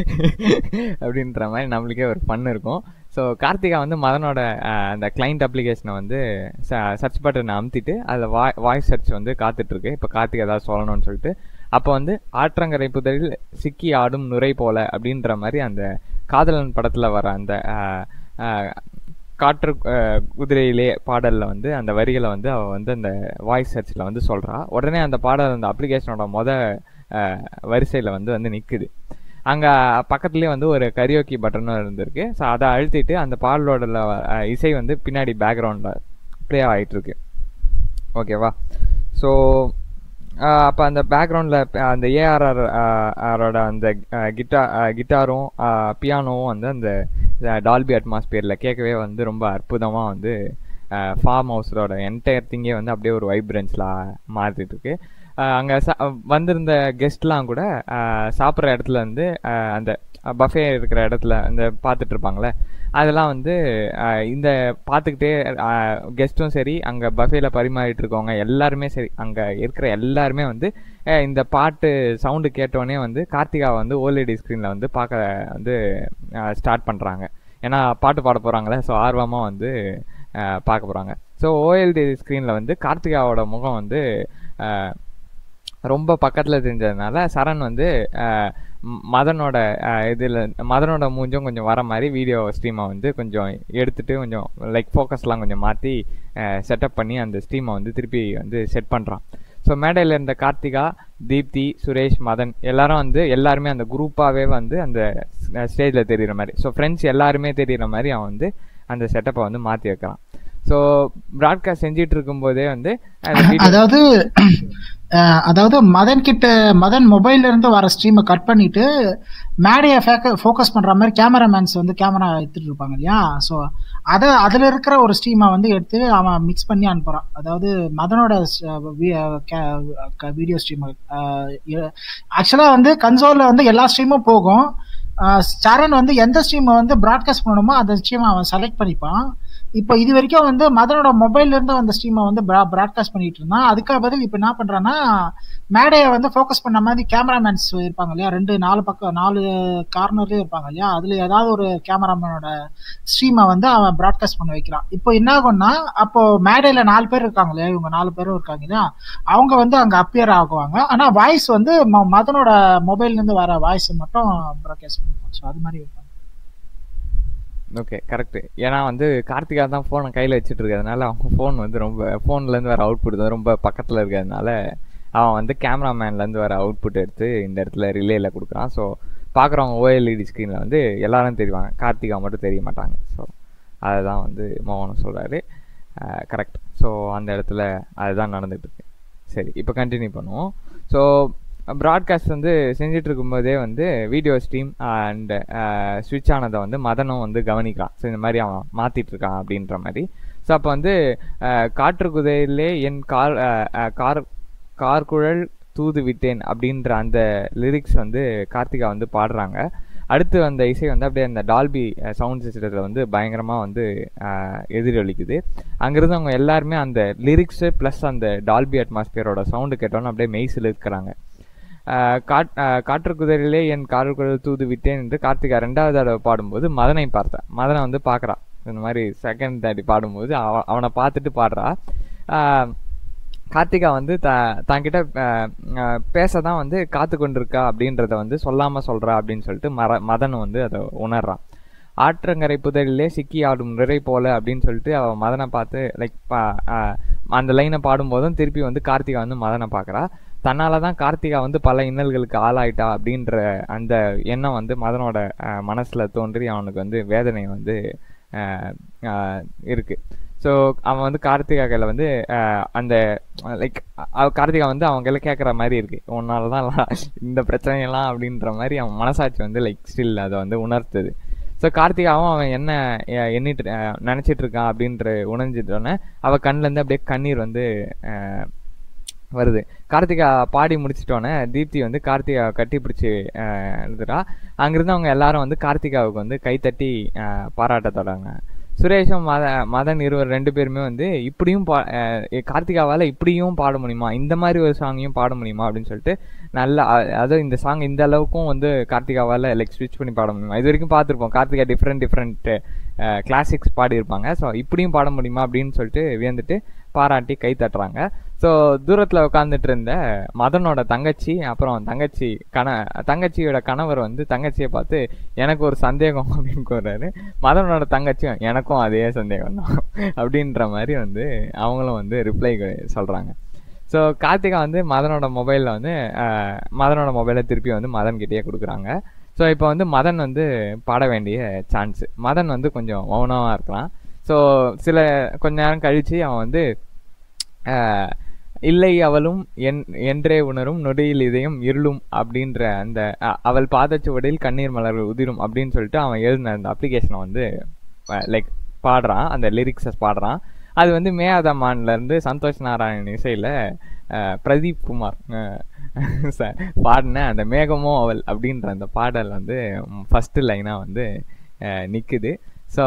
அப்படின்ற மாதிரி நம்மளுக்கே ஒரு ஃபன் இருக்கும் ஸோ கார்த்திகா வந்து மதனோட அஹ், அந்த கிளைண்ட் அப்ளிகேஷனை வந்து சர்ச் பட்டனை அமுத்திட்டு அதில் வாய் வாய்ஸ் சர்ச் வந்து காத்துட்ருக்கு இப்போ கார்த்திகா ஏதாவது சொல்லணும்னு சொல்லிட்டு அப்போ வந்து ஆற்றங்கரை புதரில் சிக்கி ஆடும் நுரை போல அப்படின்ற மாதிரி அந்த காதலன் படத்தில் வர அந்த அஹ், அஹ், காற்று அஹ், குதிரையிலே பாடல்ல வந்து அந்த வரிகளை வந்து அவ வந்து அந்த வாய்ஸ் சர்ச்சில் வந்து சொல்றா உடனே அந்த பாடல் அந்த அப்ளிகேஷனோட மொத அஹ், வரிசையில வந்து வந்து நிக்குது அங்கே பக்கத்துலேயே வந்து ஒரு கரியோக்கி பட்டனும் இருந்திருக்கு ஸோ அதை அழுத்திட்டு அந்த பாடலோட அஹ், இசை வந்து பின்னாடி பேக்ரவுண்டில் ப்ளே ஆகிட்டு இருக்கு ஓகேவா ஸோ அப்போ அந்த பேக்ரவுண்டில் அந்த ஏஆர்ஆர் ஆரோட அந்த கிட்டா கிட்டாரும் பியானோவும் வந்து அந்த டால்பி அட்மாஸ்பியரில் கேட்கவே வந்து ரொம்ப அற்புதமாக வந்து ஃபார்ம் ஹவுஸோட என்டையர் திங்கே வந்து அப்படியே ஒரு வைப்ரன்ஸில் மாறிட்டு இருக்கு அங்கே வந்திருந்த கெஸ்ட்லாம் கூட சாப்பிட்ற இடத்துல வந்து அஹ், அந்த பஃபே இருக்கிற இடத்துல அந்த பார்த்துட்டு இருப்பாங்களே அதெல்லாம் வந்து அஹ், இந்த பார்த்துக்கிட்டே கெஸ்ட்டும் சரி அங்கே பஃபேல பரிமாறிட்டு இருக்கவங்க எல்லாருமே சரி அங்கே இருக்கிற எல்லாருமே வந்து அஹ், இந்த பாட்டு சவுண்டு கேட்டோடனே வந்து கார்த்திகா வந்து ஓஎல்இடி ஸ்க்ரீனில் வந்து பார்க்க வந்து ஸ்டார்ட் பண்ணுறாங்க ஏன்னா பாட்டு பாட போகிறாங்களே ஸோ ஆர்வமாக வந்து அஹ், பார்க்க போகிறாங்க ஸோ ஓஎல்டி ஸ்க்ரீனில் வந்து கார்த்திகாவோட முகம் வந்து அஹ், ரொம்ப பக்கத்தில் தெரிஞ்சதுனால சரண் வந்து அஹ், ம- மதனோட இதில் மதனோட மூஞ்சும் கொஞ்சம் வர மாதிரி வீடியோ ஸ்ட்ரீமை வந்து கொஞ்சம் எடுத்துட்டு கொஞ்சம் லைக் ஃபோக்கஸ்லாம் கொஞ்சம் மாற்றி செட்டப் பண்ணி அந்த ஸ்ட்ரீமை வந்து திருப்பி வந்து செட் பண்ணுறான் ஸோ மேடையில் இருந்த கார்த்திகா தீப்தி சுரேஷ் மதன் எல்லாரும் வந்து எல்லாருமே அந்த குரூப்பாகவே வந்து அந்த ஸ்டேஜில் தெரியுற மாதிரி ஸோ ஃப்ரெண்ட்ஸ் எல்லாருமே தெரியுற மாதிரி அவன் வந்து அந்த செட்டப்பை வந்து மாற்றி வைக்கிறான் ஸோ ப்ராட்காஸ்ட் செஞ்சிட்டு இருக்கும்போதே வந்து அந்த video- அதாவது அஹ், அதாவது மதன் கிட்ட மதன் மொபைல்ல இருந்து வர ஸ்ட்ரீமை கட் பண்ணிட்டு மேடையை ஃபோக்கஸ் பண்ற மாதிரி கேமராமேன்ஸ் வந்து கேமரா எடுத்துட்டு இருப்பாங்க இல்லையா ஸோ அதை அதுல இருக்கிற ஒரு ஸ்ட்ரீமை வந்து எடுத்து அவன் மிக்ஸ் பண்ணி அனுப்புறான் அதாவது மதனோட வீடியோ ஸ்ட்ரீம் ஆக்சுவலா வந்து கன்சோல்ல வந்து எல்லா ஸ்ட்ரீமும் போகும் அஹ், சரண் வந்து எந்த ஸ்ட்ரீமை வந்து ப்ராட்காஸ்ட் பண்ணணுமோ அந்த ஸ்ட்ரீமை அவன் செலக்ட் பண்ணிப்பான் இப்போ இது வரைக்கும் வந்து மதனோட மொபைல்ல இருந்து அந்த ஸ்ட்ரீமை வந்து ப்ராட்காஸ்ட் பண்ணிட்டு இருந்தான் அதுக்காக பதில் இப்போ என்ன பண்றான்னா மேடையை வந்து ஃபோக்கஸ் பண்ண மாதிரி கேமராமேன்ஸ் இருப்பாங்க இல்லையா ரெண்டு நாலு பக்கம் நாலு கார்னர்லயும் இருப்பாங்க இல்லையா அதுல ஏதாவது ஒரு கேமராமேனோட ஸ்ட்ரீமை வந்து அவன் ப்ராட்காஸ்ட் பண்ண வைக்கிறான் இப்போ என்ன ஆகும்னா அப்போ மேடையில நாலு பேர் இருக்காங்க இல்லையா இவங்க நாலு பேரும் இருக்காங்க இல்லையா அவங்க வந்து அங்க அப்பியர் ஆகுவாங்க ஆனா வாய்ஸ் வந்து ம- மதனோட மொபைல்ல இருந்து வர வாய்ஸ் மட்டும் ப்ராட்காஸ்ட் பண்ணிப்பான் ஸோ அது மாதிரி இருப்பாங்க ஓகே கரெக்ட் ஏன்னா வந்து கார்த்திகா தான் ஃபோனை கையில் வச்சுட்டு இருக்கிறதுனால அவன் ஃபோன் வந்து ரொம்ப ஃபோன்லேருந்து வர அவுட்புட் வந்து ரொம்ப பக்கத்தில் இருக்கிறதுனால அவன் வந்து கேமராமேன்லேருந்து வர அவுட்புட் எடுத்து இந்த இடத்துல ரிலேயில் கொடுக்குறான் ஸோ பார்க்குறவங்க ஓஎல்இடி ஸ்க்ரீனில் வந்து எல்லாரும் தெரிவாங்க கார்த்திகா மட்டும் தெரிய மாட்டாங்க ஸோ அதுதான் வந்து மோகனம் சொல்கிறாரு கரெக்ட் ஸோ அந்த இடத்துல அதுதான் நடந்துட்டு இருக்கு சரி இப்போ கண்டினியூ பண்ணுவோம் ஸோ ப்ராட்காஸ்ட் வந்து செஞ்சுட்டு இருக்கும்போதே வந்து வீடியோ ஸ்ட்ரீம் அண்ட் ஸ்விட்ச் ஆனதை வந்து மதனும் வந்து கவனிக்கலாம் ஸோ இந்த மாதிரி அவன் மாற்றிட்டு இருக்கான் அப்படின்ற மாதிரி ஸோ அப்போ வந்து அஹ், காற்று குதிரையிலே என் கார் அஹ், அஹ், கார் கார்குழல் தூது விட்டேன் அப்படின்ற அந்த லிரிக்ஸ் வந்து கார்த்திகா வந்து பாடுறாங்க அடுத்து அந்த இசை வந்து அப்படியே அந்த டால்பி சவுண்ட் சிஸ்டத்தில் வந்து பயங்கரமாக வந்து அஹ், எதிரொலிக்குது அங்கிருந்து அவங்க எல்லாருமே அந்த லிரிக்ஸு ப்ளஸ் அந்த டால்பி அட்மாஸ்பியரோட சவுண்டு கேட்டோன்னு அப்படியே மெய்சில் இருக்கிறாங்க காட் அஹ், காற்று குதிரையிலே என் காற்றுக்குழல் தூது விட்டேன் என்று கார்த்திகா ரெண்டாவது தடவை பாடும்போது மதனை பார்த்தேன் மதனை வந்து பார்க்குறான் இந்த மாதிரி செகண்ட் தாட்டி பாடும்போது அவ அவனை பார்த்துட்டு பாடுறா அஹ், கார்த்திகா வந்து த தன்கிட்ட பேச தான் வந்து காத்து கொண்டிருக்கா அப்படின்றத வந்து சொல்லாமல் சொல்கிறா அப்படின்னு சொல்லிட்டு மர மதன் வந்து அதை உணர்றான் ஆற்றங்கரை புதரிலே சிக்கி ஆடும் நிறை போல அப்படின்னு சொல்லிட்டு அவ மதனை பார்த்து லைக் அந்த லைனை பாடும்போதும் திருப்பி வந்து கார்த்திகா வந்து மதனை பார்க்குறா தன்னால தான் கார்த்திகா வந்து பல இன்னல்களுக்கு ஆளாயிட்டா அப்படின்ற அந்த எண்ணம் வந்து மதனோட அஹ், மனசுல தோன்றி அவனுக்கு வந்து வேதனை வந்து அஹ், அஹ், இருக்கு ஸோ அவன் வந்து கார்த்திகா கையில் வந்து அஹ், அந்த லைக் கார்த்திகா வந்து அவங்க கையில் கேட்குற மாதிரி இருக்கு உன்னால தான் எல்லாம் இந்த பிரச்சனையெல்லாம் அப்படின்ற மாதிரி அவன் மனசாட்சி வந்து லைக் ஸ்டில் அதை வந்து உணர்த்துது ஸோ கார்த்திகாவும் அவன் என்ன அஹ், எண்ணிட்டு அஹ், நினைச்சிட்டு இருக்கான் அப்படின்ற உணர்ந்துட்டோன்னே அவ கண்ணுலேருந்து அப்படியே கண்ணீர் வந்து அஹ், வருது கார்த்திகா பாடி முடிச்சிட்டோன்னே தீப்தி வந்து கார்த்திகா கட்டி பிடிச்சி எழுதுறா அங்கிருந்து அவங்க எல்லாரும் வந்து கார்த்திகாவுக்கு வந்து கைத்தட்டி அஹ், பாராட்ட தொடங்க சுரேஷும் மத மதன் இருவர் ரெண்டு பேருமே வந்து இப்படியும் பா அஹ், கார்த்திகாவால் இப்படியும் பாட முடியுமா இந்த மாதிரி ஒரு சாங்கையும் பாட முடியுமா அப்படின்னு சொல்லிட்டு நல்லா அ- அதாவது இந்த சாங் இந்த அளவுக்கும் வந்து கார்த்திகாவால் லைக் ஸ்விட்ச் பண்ணி பாட முடியுமா இது வரைக்கும் பார்த்துருப்போம் கார்த்திகா டிஃப்ரெண்ட் டிஃப்ரெண்ட் கிளாசிக்ஸ் பாடியிருப்பாங்க ஸோ இப்படியும் பாட முடியுமா அப்படின்னு சொல்லிட்டு வியந்துட்டு பாராட்டி கை தட்டுறாங்க ஸோ தூரத்தில் உட்காந்துட்டு இருந்த மதனோட தங்கச்சி அப்புறம் தங்கச்சி கண தங்கச்சியோட கணவர் வந்து தங்கச்சியை பார்த்து எனக்கு ஒரு சந்தேகம் அப்படின்னு கூறாரு மதனோட தங்கச்சியும் எனக்கும் அதே சந்தேகம் தான் அப்படின்ற மாதிரி வந்து அவங்களும் வந்து ரிப்ளை சொல்கிறாங்க ஸோ கார்த்திகா வந்து மதனோட மொபைலில் வந்து அஹ், மதனோட மொபைலை திருப்பி வந்து மதன் கிட்டேயே கொடுக்குறாங்க ஸோ இப்போ வந்து மதன் வந்து பாட வேண்டிய சான்ஸ் மதன் வந்து கொஞ்சம் மௌனமாக இருக்கலாம் ஸோ சில கொஞ்ச நேரம் கழித்து அவன் வந்து ஆஹ், இல்லை அவளும் என் என்றே உணரும் நொடியில் இதயம் இருளும் அப்படின்ற அந்த அ- அவள் பாதச்சுவடில் கண்ணீர் மலர்கள் உதிரும் அப்படின்னு சொல்லிட்டு அவன் எழுதின அந்த அப்ளிகேஷனை வந்து லைக் பாடுறான் அந்த லிரிக்ஸை பாடுறான் அது வந்து மேயாதமான்ல இருந்து சந்தோஷ் நாராயணன் இசையில அஹ், பிரதீப் குமார் அஹ், ச- பாடின அந்த மேகமோ அவள் அப்படின்ற அந்த பாடல் வந்து ஃபர்ஸ்ட் லைனா வந்து அஹ், நிக்குது ஸோ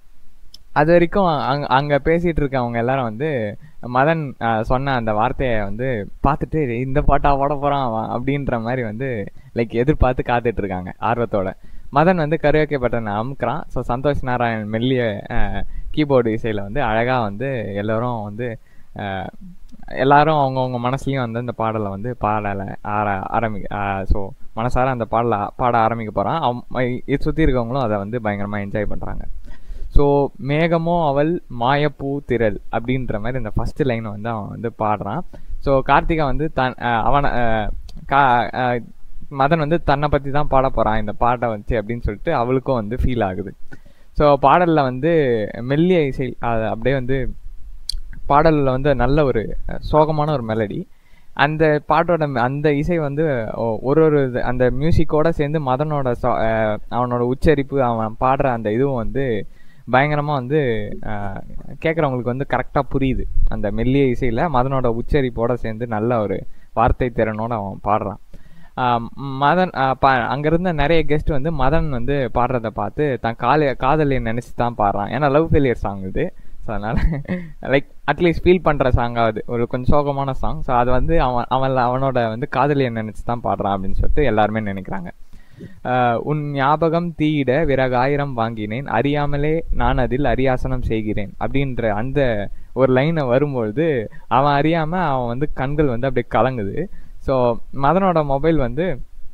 அது வரைக்கும் அங்க அங்க பேசிட்டு இருக்கவங்க எல்லாரும் வந்து மதன் அஹ், சொன்ன அந்த வார்த்தையை வந்து பார்த்துட்டு இந்த பாட்டா பாட போறான் அவன் அப்படின்ற மாதிரி வந்து லைக் எதிர்பார்த்து காத்துட்டு இருக்காங்க ஆர்வத்தோட மதன் வந்து கருவேக்கை பட்டனை அமுக்குறான் ஸோ சந்தோஷ் நாராயண் மெல்லிய கீபோர்டு இசையில வந்து அழகா வந்து எல்லாரும் வந்து அஹ், எல்லாரும் அவங்கவுங்க மனசுலயும் வந்து அந்த பாடலை வந்து பாடலை ஆர ஆரம்பி ஸோ மனசார அந்த பாடலை பாட ஆரம்பிக்க போறான் அவன் இது சுத்தி இருக்கவங்களும் அதை வந்து பயங்கரமா என்ஜாய் பண்றாங்க ஸோ மேகமோ அவள் மாயப்பூ திரள் அப்படின்ற மாதிரி இந்த ஃபர்ஸ்ட் லைனை வந்து அவன் வந்து பாடுறான் ஸோ கார்த்திகா வந்து தன் அஹ் அவனை அஹ் கா அஹ் மதன் வந்து தன்னை பற்றி தான் பாட போகிறான் இந்த பாட்டை வச்சு அப்படின்னு சொல்லிட்டு அவளுக்கும் வந்து ஃபீல் ஆகுது ஸோ பாடலில் வந்து மெல்லிய இசை அது அப்படியே வந்து பாடலில் வந்து நல்ல ஒரு அஹ், சோகமான ஒரு மெலடி அந்த பாட்டோட ம- அந்த இசை வந்து ஒ- ஒரு ஒரு இது- அந்த மியூசிக்கோட சேர்ந்து மதனோட சா- அஹ், அவனோட உச்சரிப்பு அவன் பாடுற அந்த இதுவும் வந்து பயங்கரமாக வந்து கேட்குறவங்களுக்கு வந்து கரெக்டாக புரியுது அந்த மெல்லிய இசையில் மதனோட உச்சரிப்போட சேர்ந்து நல்ல ஒரு வார்த்தை திறனோட அவன் பாடுறான் ஆஹ் மதன் ஆஹ் பா- அங்க இருந்த நிறைய கெஸ்ட் வந்து மதன் வந்து பாடுறத பார்த்து தான் கால காதலியை நினைச்சு தான் பாடுறான் ஏன்னா லவ் ஃபெயிலியர் சாங் இது ஸோ அதனால லைக் அட்லீஸ்ட் ஃபீல் பண்ற சாங் ஆகுது ஒரு கொஞ்சம் சோகமான சாங் ஸோ அது வந்து அவன் அவன் அவனோட வந்து காதலியை நினைச்சு தான் பாடுறான் அப்படின்னு சொல்லிட்டு எல்லாருமே நினைக்கிறாங்க ஆஹ் உன் ஞாபகம் தீயிட விறகு ஆயிரம் வாங்கினேன் அறியாமலே நான் அதில் அரியாசனம் செய்கிறேன் அப்படின்ற அந்த ஒரு லைனை வரும்பொழுது அவன் அறியாம அவன் வந்து கண்கள் வந்து அப்படியே கலங்குது ஸோ மதனோட மொபைல் வந்து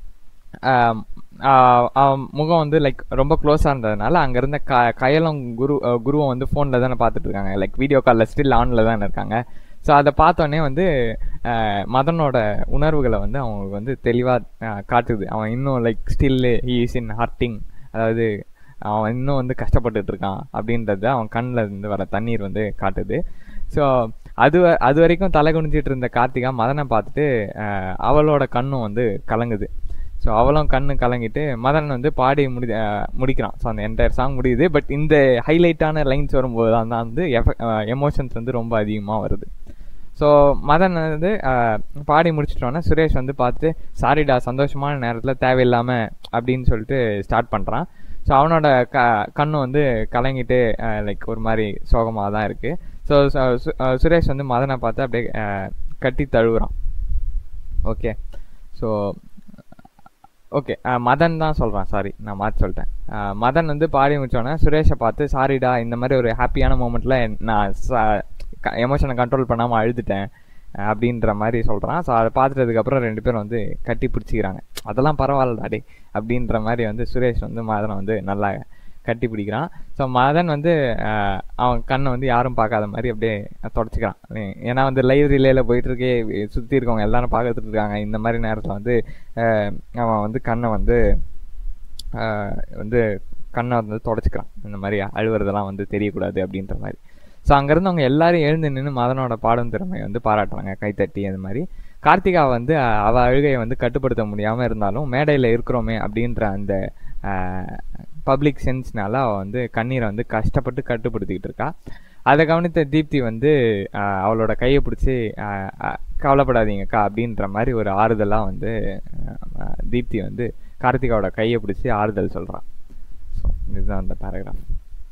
ஆம், ஆஹ் அவன் முகம் வந்து லைக் ரொம்ப க்ளோஸாக இருந்ததுனால அங்கே இருந்த க கயலும் குரு அஹ் குருவும் வந்து ஃபோனில் தானே பார்த்துட்டு இருக்காங்க லைக் வீடியோ காலில் ஸ்டில் ஆனில் தானே இருக்காங்க ஸோ அதை பார்த்தோன்னே வந்து ஆஹ் மதனோட உணர்வுகளை வந்து அவங்களுக்கு வந்து தெளிவாக காட்டுது அவன் இன்னும் like still he is in hurting அதாவது அவன் இன்னும் வந்து கஷ்டப்பட்டுட்டு இருக்கான் அப்படின்றது அவன் கண்ணில் இருந்து வர தண்ணீர் வந்து காட்டுது ஸோ அது வ- அது வரைக்கும் தலை குனிஞ்சிட்டு இருந்த கார்த்திகா மதனை பார்த்துட்டு ஆஹ் அவளோட கண்ணும் வந்து கலங்குது ஸோ அவளும் கண்ணு கலங்கிட்டு மதன் வந்து பாடி முடி ஆஹ் முடிக்கிறான் ஸோ அந்த என்டையர் சாங் முடியுது பட் இந்த ஹைலைட்டான லைன்ஸ் வரும்போது தான் தான் வந்து எமோஷன்ஸ் வந்து ரொம்ப அதிகமாக வருது ஸோ மதன் வந்து ஆஹ், பாடி முடிச்சிட்டோன்னே சுரேஷ் வந்து பார்த்து சாரிடா சந்தோஷமான நேரத்தில் தேவையில்லாமல் அப்படின்னு சொல்லிட்டு ஸ்டார்ட் பண்ணுறான் ஸோ அவனோட க கண்ணு வந்து கலங்கிட்டு லைக் ஒரு மாதிரி சோகமாக தான் இருக்குது ஸோ சுரேஷ் வந்து மதனை பார்த்து அப்படியே ஆஹ், கட்டி தழுவுறான் ஓகே ஸோ ஓகே மதன் தான் சொல்கிறான் சாரி நான் மாற்றி சொல்லிட்டேன் அஹ், மதன் வந்து பாடி முடிச்சோன்னே சுரேஷை பார்த்து சாரிடா இந்த மாதிரி ஒரு ஹாப்பியான மூமெண்ட்டில் நான் எமோஷனை கண்ட்ரோல் பண்ணாமல் அழுதுட்டேன் அஹ், அப்படின்ற மாதிரி சொல்கிறான் ஸோ அதை பார்த்துட்டதுக்கப்புறம் ரெண்டு பேரும் வந்து கட்டி பிடிச்சிக்கிறாங்க அதெல்லாம் பரவாயில்லடா டே அப்படின்ற மாதிரி வந்து சுரேஷ் வந்து மதனை வந்து நல்லா கட்டி பிடிக்கிறான் ஸோ மதன் வந்து அஹ், அவன் கண்ணை வந்து யாரும் பார்க்காத மாதிரி அப்படியே தொடச்சிக்கிறான் ஏன்னா வந்து லைவ் ரிலேல போயிட்டு இருக்கே சுற்றி இருக்கவங்க எல்லாரும் பார்த்துட்டு இருக்காங்க இந்த மாதிரி நேரத்தில் வந்து அஹ், அவன் வந்து கண்ணை வந்து அஹ், வந்து கண்ணை வந்து தொடச்சிக்கிறான் இந்த மாதிரி அழுவுறதெல்லாம் வந்து தெரியக்கூடாது அப்படின்ற மாதிரி ஸோ அங்கே இருந்தவங்க எல்லாரும் எழுந்து நின்று மதனோட பாடும் திறமையை வந்து பாராட்டுறாங்க கைத்தட்டி அது மாதிரி கார்த்திகா வந்து அஹ், அவ அழுகையை வந்து கட்டுப்படுத்த முடியாமல் இருந்தாலும் மேடையில் இருக்கிறோமே அப்படின்ற அந்த பப்ளிக் சென்ஸ்னால அவள் வந்து கண்ணீரை வந்து கஷ்டப்பட்டு கட்டுப்படுத்திக்கிட்டு இருக்கா அதை கவனித்த தீப்தி வந்து அஹ், அவளோட கையை பிடிச்சி கவலைப்படாதீங்கக்கா அப்படின்ற மாதிரி ஒரு ஆறுதலாக வந்து அஹ், தீப்தி வந்து கார்த்திகாவோட கையை பிடிச்சி ஆறுதல் சொல்கிறான் ஸோ இதுதான் அந்த பேராகிராஃப்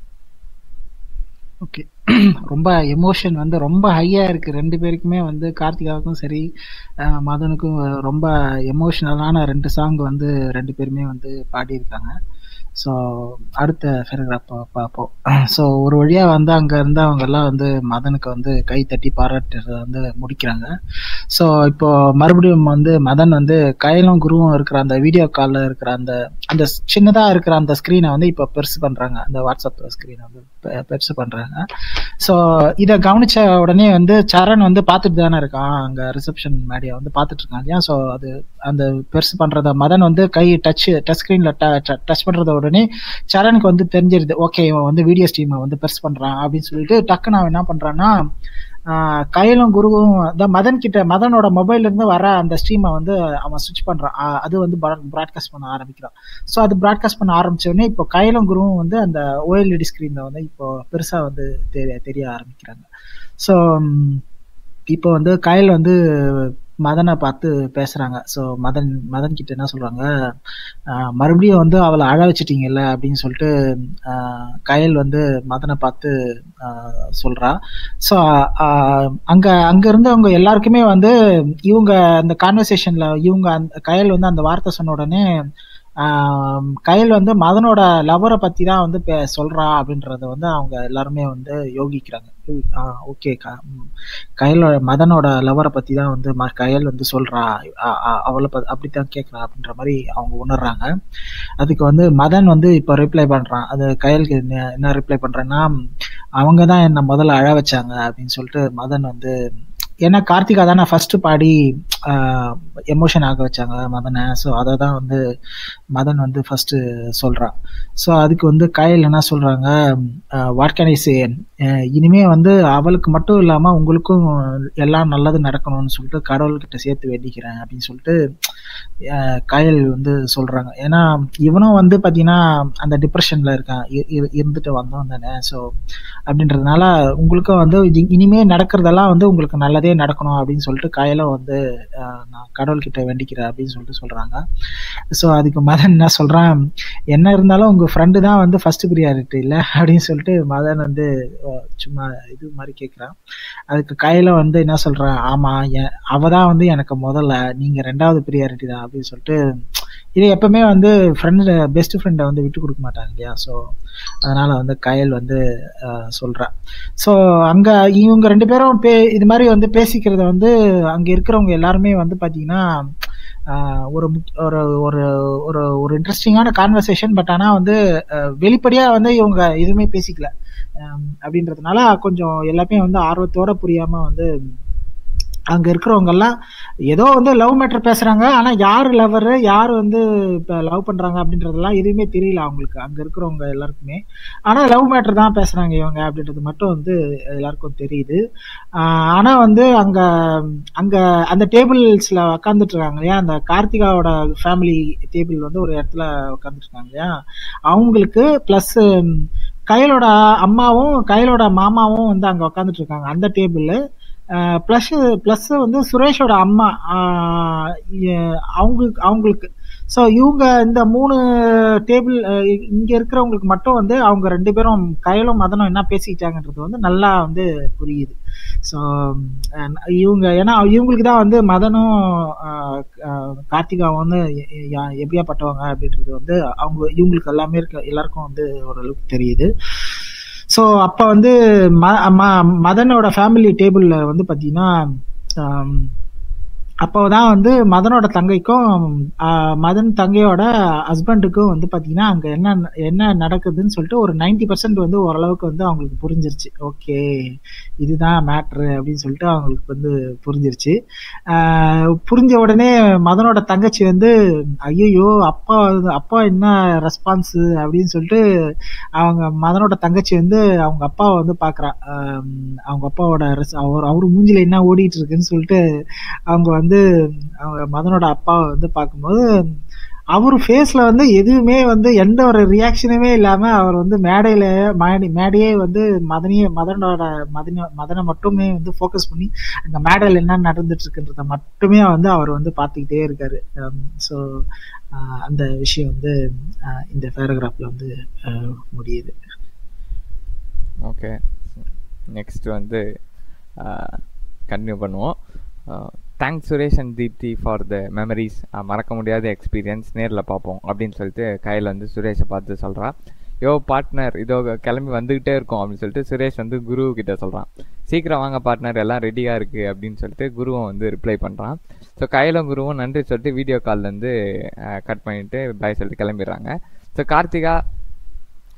ஓகே ரொம்ப எமோஷன் வந்து ரொம்ப ஹையா இருக்கு ரெண்டு பேருக்குமே வந்து கார்த்திகாவுக்கும் சரி அஹ் மதனுக்கும் ரொம்ப எமோஷனலான ரெண்டு சாங் வந்து ரெண்டு பேருமே வந்து பாடியிருக்காங்க ஸோ அடுத்த பேராகிராஃப் பார்ப்போம் ஸோ ஒரு வழியா வந்து அங்க இருந்து அவங்க எல்லாம் வந்து மதனுக்கு வந்து கை தட்டி பாராட்டுறத வந்து முடிக்கிறாங்க ஸோ இப்போ மறுபடியும் வந்து மதன் வந்து கையிலும் குருவும் இருக்கிற அந்த வீடியோ காலில் இருக்கிற அந்த அந்த சின்னதா இருக்கிற அந்த ஸ்க்ரீனை வந்து இப்போ பெருசு பண்றாங்க அந்த வாட்ஸ்அப் ஸ்க்ரீனை வந்து பெ- பெருசு பண்றாங்க ஸோ இதை கவனிச்ச உடனே வந்து சரண் வந்து பார்த்துட்டு தானே இருக்கான் அங்கே ரிசப்ஷன் மேடியா வந்து பார்த்துட்டு இருக்கான் இல்லையா ஸோ அது அந்த பெருசு பண்ணுறத மதன் வந்து கை டச் டச் ஸ்க்ரீனில் டச் பண்ணுறத உடனே சரணுக்கு வந்து தெரிஞ்சிருது ஓகே இவன் வந்து வீடியோ ஸ்ட்ரீமை வந்து பெருசு பண்ணுறான் அப்படின்னு சொல்லிட்டு டக்குன்னு அவன் என்ன பண்ணுறான்னா கையிலும் குருவும் அதான் மதன் கிட்ட மதனோட மொபைல்ல இருந்து வர அந்த ஸ்ட்ரீமை வந்து அவன் சுவிச் பண்றான் அது வந்து ப்ராட்காஸ்ட் பண்ண ஆரம்பிக்கிறான் ஸோ அது ப்ராட்காஸ்ட் பண்ண ஆரம்பிச்ச உடனே இப்போ கையிலும் குருவும் வந்து அந்த ஓஎல்இடி ஸ்க்ரீன்ல வந்து இப்போ பெருசா வந்து தெரிய தெரிய ஆரம்பிக்கிறாங்க ஸோ இப்போ வந்து கையில் வந்து மதனை பார்த்து பேசுறாங்க ஸோ மதன் மதன் கிட்ட என்ன சொல்றாங்க மறுபடியும் வந்து அவளை அழ வச்சிட்டீங்கல்ல அப்படின்னு சொல்லிட்டு கயல் வந்து மதனை பார்த்து சொல்றா ஸோ அங்க அங்க இருந்தவங்க எல்லாருக்குமே வந்து இவங்க அந்த கான்வர்சேஷன்ல இவங்க அந்த கயல் வந்து அந்த வார்த்தை சொன்ன உடனே கயல் வந்து மதனோட லவரை பத்தி தான் வந்து சொல்றா அப்படின்றத வந்து அவங்க எல்லாருமே வந்து யோகிக்கிறாங்க ஓகே கயலோட மதனோட லவரை பத்தி தான் வந்து கயல் வந்து சொல்றா அவளை அப்படித்தான் கேட்கறா அப்படின்ற மாதிரி அவங்க உணர்றாங்க அதுக்கு வந்து மதன் வந்து இப்போ ரிப்ளை பண்றான் அது கயலுக்கு என்ன ரிப்ளை பண்றேன்னா அவங்க தான் என்ன முதல்ல அழ வச்சாங்க அப்படின்னு சொல்லிட்டு மதன் வந்து ஏன்னா கார்த்திகா தானே ஃபர்ஸ்ட் பாடி எமோஷன் ஆக வச்சாங்க மதனை ஸோ அதை தான் வந்து மதன் வந்து ஃபர்ஸ்ட் சொல்றான் ஸோ அதுக்கு வந்து கயல் என்ன சொல்றாங்க வாட் கேன் ஐ சே இனிமே வந்து அவளுக்கு மட்டும் இல்லாம உங்களுக்கும் எல்லாம் நல்லது நடக்கணும்னு சொல்லிட்டு கடவுள்கிட்ட சேர்த்து வேண்டிக்கிறேன் அப்படின்னு சொல்லிட்டு கயல் வந்து சொல்றாங்க ஏன்னா இவனும் வந்து பாத்தீங்கன்னா அந்த டிப்ரெஷன்ல இருக்கான் இருந்துட்டு வந்தோம் தானே ஸோ அப்படின்றதுனால உங்களுக்கும் வந்து இனிமே நடக்கிறதெல்லாம் வந்து உங்களுக்கு நல்லதே நடக்கணும் அப்படின்னு சொல்லிட்டு காயலும் வந்து நான் கடவுள்கிட்ட வேண்டிக்கிறேன் அப்படின்னு சொல்லிட்டு சொல்றாங்க ஸோ அதுக்கு மதன் என்ன சொல்றான் என்ன இருந்தாலும் உங்க ஃப்ரெண்டு தான் வந்து ஃபர்ஸ்ட் ப்ரியாரிட்டி இல்லை அப்படின்னு சொல்லிட்டு மதன் வந்து சும்மா இது மாதிரி கேட்குறான் அதுக்கு கையில வந்து என்ன சொல்றான் ஆமா அவ தான் வந்து எனக்கு முதல்ல நீங்க ரெண்டாவது ப்ரியாரிட்டி தான் அப்படின்னு சொல்லிட்டு இது எப்பவுமே வந்து ஃப்ரெண்டு பெஸ்ட் ஃப்ரெண்டை வந்து விட்டு கொடுக்க மாட்டாங்க இல்லையா ஸோ அதனால வந்து கயல் வந்து சொல்றான் ஸோ அங்க இவங்க ரெண்டு பேரும் பே இது மாதிரி வந்து பேசிக்கிறத வந்து அங்க இருக்கிறவங்க எல்லாருமே வந்து பாத்தீங்கன்னா ஒரு ஒரு ஒரு ஒரு ஒரு இன்ட்ரெஸ்டிங்கான கான்வர்சேஷன் பட் ஆனால் வந்து வெளிப்படையாக வந்து இவங்க எதுவுமே பேசிக்கல அப்படின்றதுனால கொஞ்சம் எல்லாமே வந்து ஆர்வத்தோட புரியாம வந்து அங்க இருக்கிறவங்க எல்லாம் ஏதோ வந்து லவ் மேட்டர் பேசுறாங்க ஆனா யாரு லவர் யாரு வந்து இப்ப லவ் பண்றாங்க அப்படின்றதெல்லாம் எதுவுமே தெரியல அவங்களுக்கு அங்க இருக்கிறவங்க எல்லாருக்குமே ஆனா லவ் மேட்டர் தான் பேசுறாங்க இவங்க அப்படின்றது மட்டும் வந்து எல்லாருக்கும் தெரியுது ஆனா வந்து அங்க அங்க அந்த டேபிள்ஸ்ல உக்காந்துட்டு இருக்காங்க இல்லையா அந்த கார்த்திகாவோட ஃபேமிலி டேபிள் வந்து ஒரு இடத்துல உட்காந்துட்டு இருக்காங்க இல்லையா அவங்களுக்கு பிளஸ் கையலோட அம்மாவும் கையலோட மாமாவும் வந்து அங்க உட்காந்துட்டு இருக்காங்க அந்த டேபிள் ப்ளஸ் ப்ளஸ் வந்து சுரேஷோட அம்மா அவங்களுக்கு அவங்களுக்கு ஸோ இவங்க இந்த மூணு டேபிள் இங்க இருக்கிறவங்களுக்கு மட்டும் வந்து அவங்க ரெண்டு பேரும் கையிலும் மதனும் என்ன பேசிக்கிட்டாங்கன்றது வந்து நல்லா வந்து புரியுது ஸோ இவங்க ஏன்னா இவங்களுக்கு தான் வந்து மதனும் கார்த்திகாவும் வந்து எப்படியாப்பட்டவங்க அப்படின்றது வந்து அவங்க இவங்களுக்கு எல்லாமே இருக்க எல்லாருக்கும் வந்து ஓரளவுக்கு தெரியுது ஸோ அப்போ வந்து ம மதனோட ஃபேமிலி டேபிளில் வந்து பார்த்தீங்கன்னா அப்போதான் வந்து மதனோட தங்கைக்கும் மதன் தங்கையோட ஹஸ்பண்டுக்கும் வந்து பாத்தீங்கன்னா அங்க என்ன என்ன நடக்குதுன்னு சொல்லிட்டு ஒரு நைன்டி பர்சன்ட் வந்து ஓரளவுக்கு வந்து அவங்களுக்கு புரிஞ்சிருச்சு ஓகே இதுதான் மேட்ரு அப்படின்னு சொல்லிட்டு அவங்களுக்கு வந்து புரிஞ்சிருச்சு புரிஞ்ச உடனே மதனோட தங்கச்சி வந்து ஐயோ அப்பா அப்பா என்ன ரெஸ்பான்ஸ் அப்படின்னு சொல்லிட்டு அவங்க மதனோட தங்கச்சி வந்து அவங்க அப்பாவை வந்து பாக்குறா அவங்க அப்பாவோட அவர் அவர் மூஞ்சில என்ன ஓடிட்டு இருக்குன்னு சொல்லிட்டு அவங்க வந்து வந்து அவங்க மதனோட அப்பாவை வந்து பார்க்கும்போது அவர் ஃபேஸ்ல வந்து எதுவுமே வந்து எந்த ஒரு ரியாக்ஷனுமே இல்லாம அவர் வந்து மேடையில மேடை மேடையே வந்து மதனிய மதனோட மதன மதனை மட்டுமே வந்து ஃபோக்கஸ் பண்ணி அங்க மேடையில் என்ன நடந்துட்டு இருக்குன்றத மட்டுமே வந்து அவர் வந்து பார்த்துக்கிட்டே இருக்காரு ஸோ அந்த விஷயம் வந்து இந்த பேராகிராஃப்ல வந்து முடியுது ஓகே நெக்ஸ்ட் வந்து கண்டினியூ பண்ணுவோம் thanks Suresh and Deepti for the memories மறக்க முடியாத எக்ஸ்பீரியன்ஸ் நேரில் பார்ப்போம் அப்படின்னு சொல்லிட்டு கையில் வந்து சுரேஷை பார்த்து சொல்கிறான் யோ பார்ட்னர் இதோ கிளம்பி வந்துக்கிட்டே இருக்கோம் அப்படின்னு சொல்லிட்டு சுரேஷ் வந்து குரு கிட்ட சொல்கிறான் சீக்கிரம் வாங்க பார்ட்னர் எல்லாம் ரெடியாக இருக்குது அப்படின்னு சொல்லிட்டு குருவும் வந்து ரிப்ளை பண்ணுறான் ஸோ கையிலும் குருவும் நன்றி சொல்லிட்டு வீடியோ கால்லேருந்து கட் பண்ணிவிட்டு பாய் சொல்லிட்டு கிளம்பிடுறாங்க ஸோ கார்த்திகா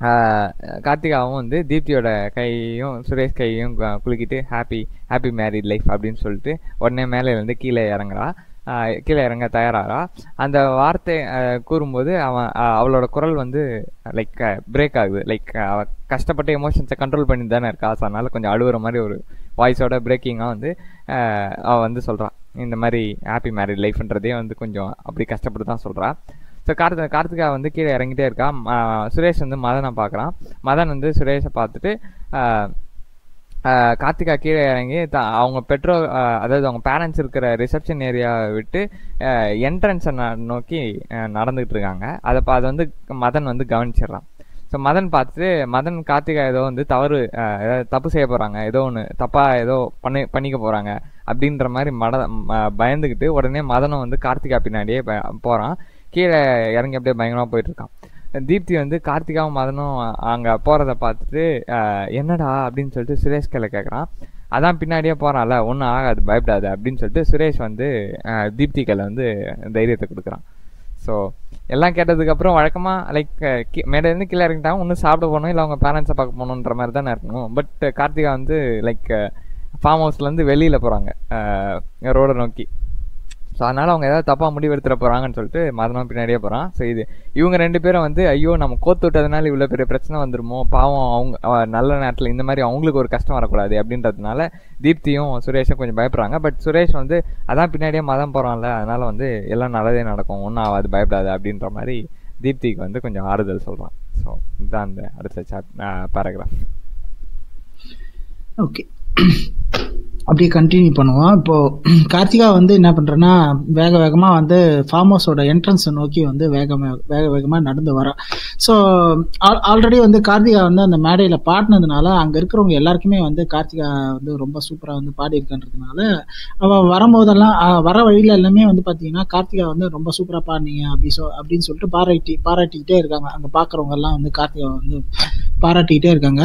ஆஹ் கார்த்திகாவும் வந்து தீப்தியோட கையும் சுரேஷ் கையும் கு- குலுக்கிட்டு ஹாப்பி ஹாப்பி மேரிட் லைஃப் அப்படின்னு சொல்லிட்டு உடனே மேலே இருந்து கீழே இறங்குறா ஆஹ் கீழே இறங்க தயாராகிறா அந்த வார்த்தை ஆஹ் கூறும்போது அவன் ஆஹ் அவளோட குரல் வந்து லைக் பிரேக் ஆகுது லைக் அவ கஷ்டப்பட்டு எமோஷன்ஸை கண்ட்ரோல் பண்ணி தானே இருக்கா ஸோ அதனால கொஞ்சம் அழுகுற மாதிரி ஒரு வாய்ஸோட பிரேக்கிங்காக வந்து ஆஹ் அவ வந்து சொல்கிறான் இந்த மாதிரி ஹாப்பி மேரிட் லைஃப்ன்றதே வந்து கொஞ்சம் அப்படி கஷ்டப்பட்டு தான் சொல்கிறா ஸோ கார்த்தி கார்த்திகா வந்து கீழே இறங்கிட்டே இருக்கா ம- சுரேஷ் வந்து மதனை பார்க்குறான் மதன் வந்து சுரேஷை பார்த்துட்டு ஆஹ், ஆஹ், கார்த்திகா கீழே இறங்கி த அவங்க பெற்றோர் ஆஹ், அதாவது அவங்க பேரண்ட்ஸ் இருக்கிற ரிசப்ஷன் ஏரியாவை விட்டு என்ட்ரன்ஸை நோக்கி ஆஹ், நடந்துகிட்டு இருக்காங்க அதை பா- அதை வந்து மதன் வந்து கவனிச்சிடுறான் ஸோ மதன் பார்த்துட்டு மதன் கார்த்திகா ஏதோ வந்து தவறு ஆஹ், ஏதாவது தப்பு செய்ய போகிறாங்க ஏதோ ஒன்று தப்பாக ஏதோ பண்ணி பண்ணிக்க போகிறாங்க அப்படின்ற மாதிரி மட ம- பயந்துக்கிட்டு உடனே மதனும் வந்து கார்த்திகா பின்னாடியே போகிறான் கீழே இறங்கி அப்படியே பயங்கரமாக போயிட்டு இருக்கான் தீப்தி வந்து கார்த்திகாவும் மதனும் அங்கே போகிறத பார்த்துட்டு ஆஹ், என்னடா அப்படின்னு சொல்லிட்டு சுரேஷ் கையில் கேட்குறான் அதான் பின்னாடியே போகிறான்ல ஒன்றும் ஆகாது பயப்படாது அப்படின்னு சொல்லிட்டு சுரேஷ் வந்து ஆஹ், தீப்தி கையில் வந்து தைரியத்தை கொடுக்குறான் ஸோ எல்லாம் கேட்டதுக்கப்புறம் வழக்கமாக லைக் மேலேருந்து கீழே இறங்கிட்டாங்க ஒன்றும் சாப்பிட போகணும் இல்லை அவங்க பேரண்ட்ஸை பார்க்க போகணுன்ற மாதிரி தானே இருக்கணும் பட் கார்த்திகா வந்து லைக் ஃபார்ம் ஹவுஸ்லேருந்து வெளியில் போகிறாங்க ரோடை நோக்கி ஸோ அதனால் அவங்க ஏதாவது தப்பாக முடிவு எடுத்துட போகிறாங்கன்னு சொல்லிட்டு மதனம் பின்னாடியே போகிறான் ஸோ இது இவங்க ரெண்டு பேரும் வந்து ஐயோ நம்ம கோத்து விட்டதுனால இவ்வளோ பெரிய பிரச்சனை வந்துருமோ பாவம் அவங்க அவ- நல்ல நேரத்தில் இந்த மாதிரி அவங்களுக்கு ஒரு கஷ்டம் வரக்கூடாது அப்படின்றதுனால தீப்தியும் சுரேஷும் கொஞ்சம் பயப்படுறாங்க பட் சுரேஷ் வந்து அதான் பின்னாடியே மதம் போகிறான்ல அதனால் வந்து எல்லாம் நல்லதே நடக்கும் ஒன்றும் ஆகாது பயப்படாது அப்படின்ற மாதிரி தீப்திக்கு வந்து கொஞ்சம் ஆறுதல் சொல்கிறான் ஸோ இதுதான் அந்த அடுத்த சாப் பேராகிராஃப் ஓகே அப்படியே கண்டினியூ பண்ணுவோம் இப்போ கார்த்திகா வந்து என்ன பண்றேன்னா வேக வேகமா வந்து ஃபார்ம் ஹவுஸோட என்ட்ரன்ஸை நோக்கி வந்து வேகமா வேக வேகமா நடந்து வரா ஸோ ஆல்ரெடி வந்து கார்த்திகா வந்து அந்த மேடையில பாடினதுனால அங்க இருக்கிறவங்க எல்லாருக்குமே வந்து கார்த்திகா வந்து ரொம்ப சூப்பரா வந்து பாடியிருக்கன்றதுனால அவ வரும்போதெல்லாம் அஹ், வர வழியில எல்லாமே வந்து பாத்தீங்கன்னா கார்த்திகா வந்து ரொம்ப சூப்பரா பாடினீங்க அப்படி சொ அப்படின்னு சொல்லிட்டு பாராட்டி பாராட்டிக்கிட்டே இருக்காங்க அங்க பாக்குறவங்க எல்லாம் வந்து கார்த்திகா வந்து பாராட்டிக்கிட்டே இருக்காங்க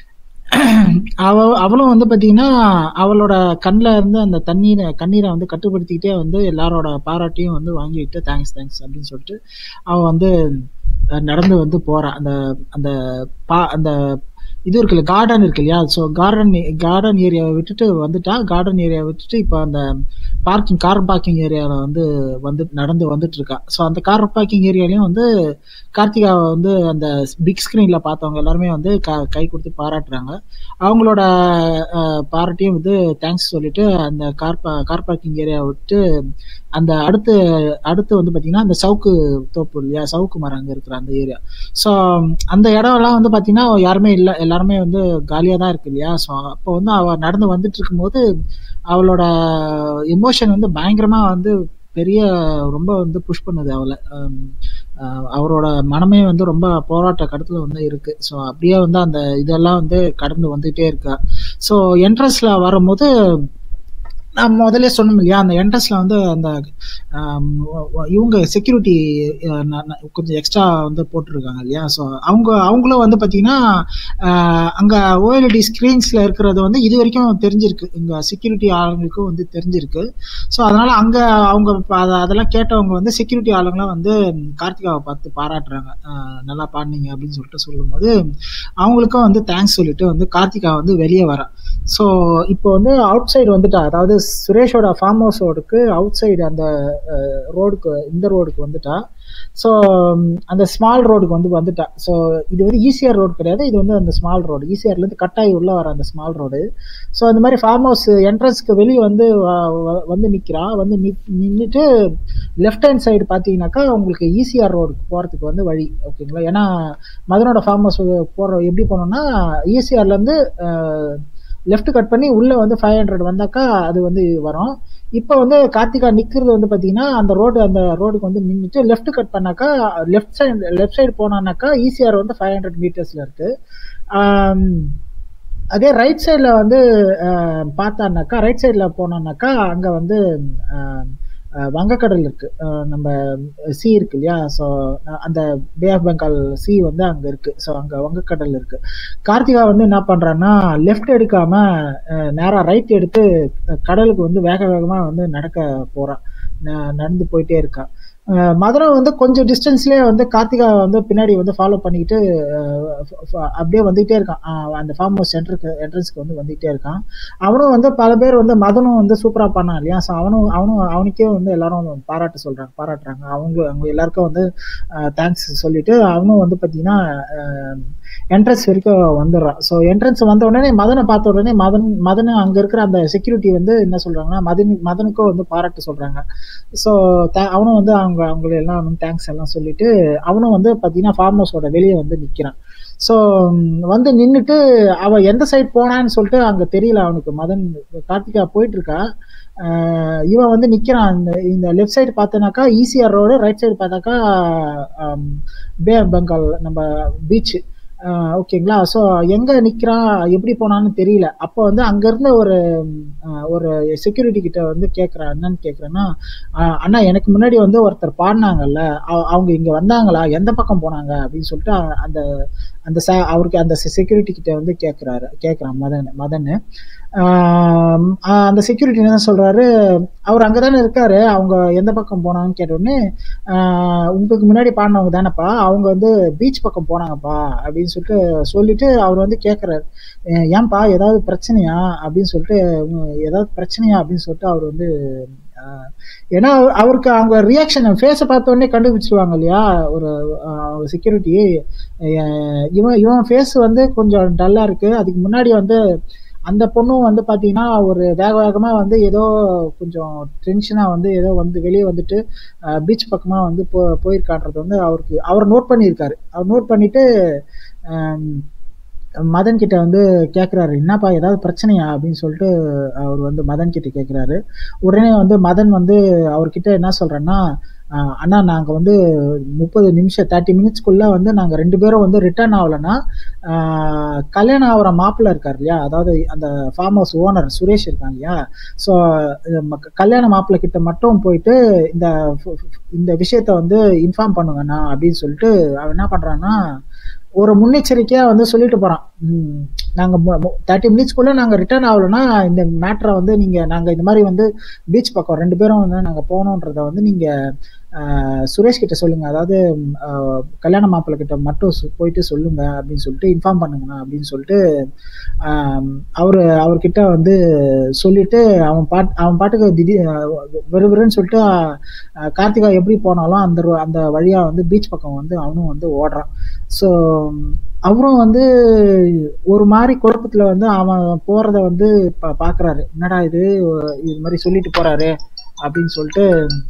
அவ அவளும் வந்து பாத்தீங்கன்னா அவளோட கண்ணில் இருந்து அந்த தண்ணீரை கண்ணீரை வந்து கட்டுப்படுத்திக்கிட்டே வந்து எல்லாரோட பாராட்டியும் வந்து வாங்கிட்டு தேங்க்ஸ் தேங்க்ஸ் அப்படின்னு சொல்லிட்டு அவ வந்து அஹ், நடந்து வந்து போறா அந்த அந்த பா அந்த இது இருக்குல்ல கார்டன் இருக்கு இல்லையா ஸோ கார்டன் கார்டன் ஏரியாவை விட்டுட்டு வந்துட்டா கார்டன் ஏரியாவை விட்டுட்டு இப்போ அந்த பார்க்கிங் கார் பார்க்கிங் ஏரியாவில் வந்து வந்து நடந்து வந்துட்டு இருக்கா ஸோ அந்த கார் பார்க்கிங் ஏரியாலையும் வந்து கார்த்திகாவை வந்து அந்த பிக் ஸ்க்ரீனில் பார்த்தவங்க எல்லாருமே வந்து க கை கொடுத்து பாராட்டுறாங்க அவங்களோட அஹ், பாராட்டியும் வந்து தேங்க்ஸ் சொல்லிட்டு அந்த கார் பா கார் பார்க்கிங் ஏரியாவை விட்டு அந்த அடுத்து அடுத்து வந்து பார்த்தீங்கன்னா அந்த சவுக்கு தோப்பு இல்லையா சவுக்கு மரம் அங்கே இருக்கிற அந்த ஏரியா ஸோ அந்த இடம்லாம் வந்து பார்த்தீங்கன்னா யாருமே இல்லை எல்லாருமே வந்து காலியாக தான் இருக்கு இல்லையா ஸோ அப்போ வந்து அவள் நடந்து வந்துட்டு இருக்கும்போது அவளோட எமோஷன் வந்து பயங்கரமா வந்து பெரிய ரொம்ப வந்து புஷ் பண்ணுது அவளை ஹம், அஹ் அவரோட மனமே வந்து ரொம்ப போராட்ட கடத்துல வந்து இருக்கு ஸோ அப்படியே வந்து அந்த இதெல்லாம் வந்து கடந்து வந்துட்டே இருக்கா ஸோ என்ட்ரன்ஸ்ல வரும்போது நான் முதல்ல சொன்னோம் இல்லையா அந்த என்ட்ரன்ஸ்ல வந்து அந்த ஆம், இவங்க செக்யூரிட்டி கொஞ்சம் எக்ஸ்ட்ரா வந்து போட்டிருக்காங்க இல்லையா ஸோ அவங்க அவங்களும் வந்து பார்த்தீங்கன்னா ஆஹ், அங்க ஓஎல்இடி ஸ்க்ரீன்ஸ்ல இருக்கிறது வந்து இது வரைக்கும் தெரிஞ்சிருக்கு இங்க செக்யூரிட்டி ஆளுங்களுக்கும் வந்து தெரிஞ்சிருக்கு ஸோ அதனால அங்க அவங்க ப- அத- அதெல்லாம் கேட்டவங்க வந்து செக்யூரிட்டி ஆளுங்களாம் வந்து கார்த்திகாவை பார்த்து பாராட்டுறாங்க ஆஹ், நல்லா பாடினீங்க அப்படின்னு சொல்லிட்டு சொல்லும்போது அவங்களுக்கும் வந்து தேங்க்ஸ் சொல்லிட்டு வந்து கார்த்திகா வந்து வெளியே வரா ஸோ இப்போ வந்து அவுட் சைடு வந்துட்டா அதாவது சுரேஷோட ஃபார்ம் ஹவுஸோடுக்கு அவுட் சைடு அந்த ரோடுக்கு இந்த ரோடுக்கு வந்துட்டா ஸோ அந்த ஸ்மால் ரோடுக்கு வந்து வந்துட்டா ஸோ இது வந்து ஈசிஆர் ரோடு கிடையாது இது வந்து அந்த ஸ்மால் ரோடு ஈசிஆர்லேருந்து கட்டாயி உள்ள வர அந்த ஸ்மால் ரோடு ஸோ அந்த மாதிரி ஃபார்ம் ஹவுஸ் என்ட்ரன்ஸ்க்கு வெளியே வந்து வ- வ- வந்து நிற்கிறா வந்து நின்றுட்டு லெஃப்ட் ஹேண்ட் சைடு பார்த்தீங்கன்னாக்கா உங்களுக்கு ஈசிஆர் ரோடுக்கு போகிறதுக்கு வந்து வழி ஓகேங்களா ஏன்னா மதனோட ஃபார்ம் ஹவுஸ் போகிற எப்படி போனோம்னா ஈசிஆர்லேருந்து லெஃப்ட் கட் பண்ணி உள்ள வந்து ஃபைவ் ஹண்ட்ரட் வந்தாக்கா அது வந்து வரும் இப்போ வந்து கார்த்திகா நிக்கிறது வந்து பாத்தீங்கன்னா அந்த ரோடு அந்த ரோடுக்கு வந்து நின்றுட்டு லெஃப்ட் கட் பண்ணாக்கா லெஃப்ட் சைடு லெஃப்ட் சைடு போனானாக்கா ஈசிஆர் வந்து ஃபைவ் ஹண்ட்ரட் மீட்டர்ஸ்ல இருக்கு ஆம், அதே ரைட் சைடில் வந்து அஹ், பார்த்தானாக்கா ரைட் சைடில் போனோம்னாக்கா அங்கே வந்து அஹ், அஹ், வங்கக்கடல் இருக்கு அஹ், நம்ம சி இருக்கு இல்லையா ஸோ அந்த பே ஆஃப் பெங்கால் சி வந்து அங்கே இருக்கு ஸோ அங்கே வங்கக்கடல் இருக்கு கார்த்திகா வந்து என்ன பண்றான்னா லெஃப்ட் எடுக்காம அஹ், நேரா ரைட் எடுத்து அஹ், கடலுக்கு வந்து வேக வேகமா வந்து நடக்க போறா ந- நடந்து போயிட்டே இருக்கா அஹ் மதுரை வந்து கொஞ்சம் டிஸ்டன்ஸ்லயே வந்து கார்த்திகா வந்து பின்னாடி வந்து ஃபாலோ பண்ணிக்கிட்டு அஹ் ஃப- ஃப- அப்படியே வந்துகிட்டே இருக்கான் அஹ் அந்த ஃபார்ம் ஹவுஸ் சென்டருக்கு என்ட்ரன்ஸ்க்கு வந்து வந்துகிட்டே இருக்கான் அவனும் வந்து பல பேர் வந்து மதனும் வந்து சூப்பரா பண்ணான் இல்லையா ஸோ அவனும் அவனும் அவனுக்கே வந்து எல்லாரும் பாராட்டு சொல்றாங்க பாராட்டுறாங்க அவங்க அவங்க எல்லாருக்கும் வந்து தேங்க்ஸ் சொல்லிட்டு அவனும் வந்து பாத்தீங்கன்னா என்ட்ரன்ஸ் வரைக்கும் வந்துடுறான் ஸோ என்ட்ரன்ஸ் வந்த உடனே மதனை பார்த்த உடனே மதன் மதன் அங்க இருக்கிற அந்த செக்யூரிட்டி வந்து என்ன சொல்றாங்கன்னா மதன் மதனுக்கும் வந்து பாராட்டு சொல்றாங்க ஸோ அவனும் வந்து அவங்க அவங்க எல்லாம் வந்து தேங்க்ஸ் எல்லாம் சொல்லிட்டு அவனும் வந்து பாத்தீங்கன்னா ஃபார்ம் ஹவுஸோட வெளியே வந்து நிக்கிறான் ஸோ வந்து நின்றுட்டு அவ எந்த சைடு போனான்னு சொல்லிட்டு அங்க தெரியல அவனுக்கு மதன் கார்த்திகா போயிட்டு இருக்கா ஆஹ் இவன் வந்து நிக்கிறான் இந்த இந்த லெஃப்ட் சைடு பார்த்தனாக்கா ஈசிஆர் ரோடு ரைட் சைடு பார்த்தாக்கா பே ஆஃப் பெங்கால் நம்ம பீச் ஓகேங்களா ஸோ எங்க நிக்கிறான் எப்படி போனான்னு தெரியல அப்போ வந்து அங்க இருந்த ஒரு ஆஹ் ஒரு செக்யூரிட்டி கிட்ட வந்து கேட்குறேன் என்னன்னு கேட்குறேன்னா அண்ணா எனக்கு முன்னாடி வந்து ஒருத்தர் பாடினாங்கல்ல அவ- அவங்க இங்க வந்தாங்களா எந்த பக்கம் போனாங்க அப்படின்னு சொல்லிட்டு அ- அந்த அந்த ச அவருக்கு அந்த செக்யூரிட்டி கிட்ட வந்து கேட்குறாரு கேட்குறான் மதன் மதன் ஆஹ் ஆஹ் அந்த செக்யூரிட்டி என்ன சொல்றாரு அவர் அங்கதானே இருக்காரு அவங்க எந்த பக்கம் போனாங்கன்னு கேட்ட உடனே ஆஹ் உங்களுக்கு முன்னாடி பாடினவங்க தானேப்பா அவங்க வந்து பீச் பக்கம் போனாங்கப்பா அப்படின்னு சொல்லிட்டு சொல்லிட்டு அவர் வந்து கேட்குறாரு ஏன்பா ஏதாவது பிரச்சனையா அப்படின்னு சொல்லிட்டு உம், ஏதாவது பிரச்சனையா அப்படின்னு சொல்லிட்டு அவர் வந்து ஆஹ், ஏன்னா அவ- அவருக்கு அவங்க ரியாக்ஷன் ஃபேஸை பார்த்த உடனே கண்டுபிடிச்சிருவாங்க இல்லையா ஒரு செக்யூரிட்டி இவன் இவன் ஃபேஸ் வந்து கொஞ்சம் டல்லா இருக்கு அதுக்கு முன்னாடி வந்து அந்த பொண்ணும் வந்து பாத்தீங்கன்னா ஒரு வேக வேகமா வந்து ஏதோ கொஞ்சம் டென்ஷனா வந்து ஏதோ வந்து வெளியே வந்துட்டு பீச் பக்கமா வந்து போ போயிருக்கான்றது வந்து அவருக்கு அவர் நோட் பண்ணியிருக்காரு அவர் நோட் பண்ணிட்டு ஆம், மதன் கிட்ட வந்து கேக்குறாரு என்னப்பா ஏதாவது பிரச்சனையா அப்படின்னு சொல்லிட்டு அவர் வந்து மதன் கிட்ட கேக்குறாரு உடனே வந்து மதன் வந்து அவர்கிட்ட என்ன சொல்றேன்னா ஆஹ் அண்ணா நாங்க வந்து முப்பது நிமிஷம் தேர்ட்டி மினிட்ஸ்க்குள்ள வந்து நாங்க ரெண்டு பேரும் வந்து ரிட்டர்ன் ஆகலைன்னா ஆஹ் கல்யாணம் ஆகிற மாப்பிள்ளை இருக்கார் இல்லையா அதாவது அந்த ஃபார்ம் ஹவுஸ் ஓனர் சுரேஷ் இருக்காங்க இல்லையா ஸோ கல்யாண மாப்பிள்ளை கிட்ட மட்டும் போயிட்டு இந்த இந்த விஷயத்த வந்து இன்ஃபார்ம் பண்ணுங்கண்ணா அப்படின்னு சொல்லிட்டு அவன் என்ன பண்றான்னா ஒரு முன்னெச்சரிக்கையா வந்து சொல்லிட்டு போறான் ம், நாங்க தேர்ட்டி மினிட்ஸ்க்குள்ள நாங்க ரிட்டர்ன் ஆகலைன்னா இந்த மேட்டரை வந்து நீங்க நாங்க இந்த மாதிரி வந்து பீச் பக்கம் ரெண்டு பேரும் வந்து நாங்க போகணுன்றத வந்து நீங்க ஆஹ், சுரேஷ் கிட்ட சொல்லுங்க அதாவது ஆஹ், கல்யாண மாப்பிள்ளை கிட்ட மட்டும் சொ- போயிட்டு சொல்லுங்க அப்படின்னு சொல்லிட்டு இன்ஃபார்ம் பண்ணுங்கண்ணா அப்படின்னு சொல்லிட்டு ஆம், அவரு அவர்கிட்ட வந்து சொல்லிட்டு அவன் பாட் அவன் பாட்டுக்கு திடீர் வெறுவெறுன்னு சொல்லிட்டு ஆஹ், கார்த்திகா எப்படி போனாலும் அந்த ரோ- அந்த வழியா வந்து பீச் பக்கம் வந்து அவனும் வந்து ஓடுறான் ஸோ அவரும் வந்து ஒரு மாதிரி குழப்பத்துல வந்து அவன் போறத வந்து பா- பாக்குறாரு என்னடா இது இது மாதிரி சொல்லிட்டு போறாரு அப்படின்னு சொல்லிட்டு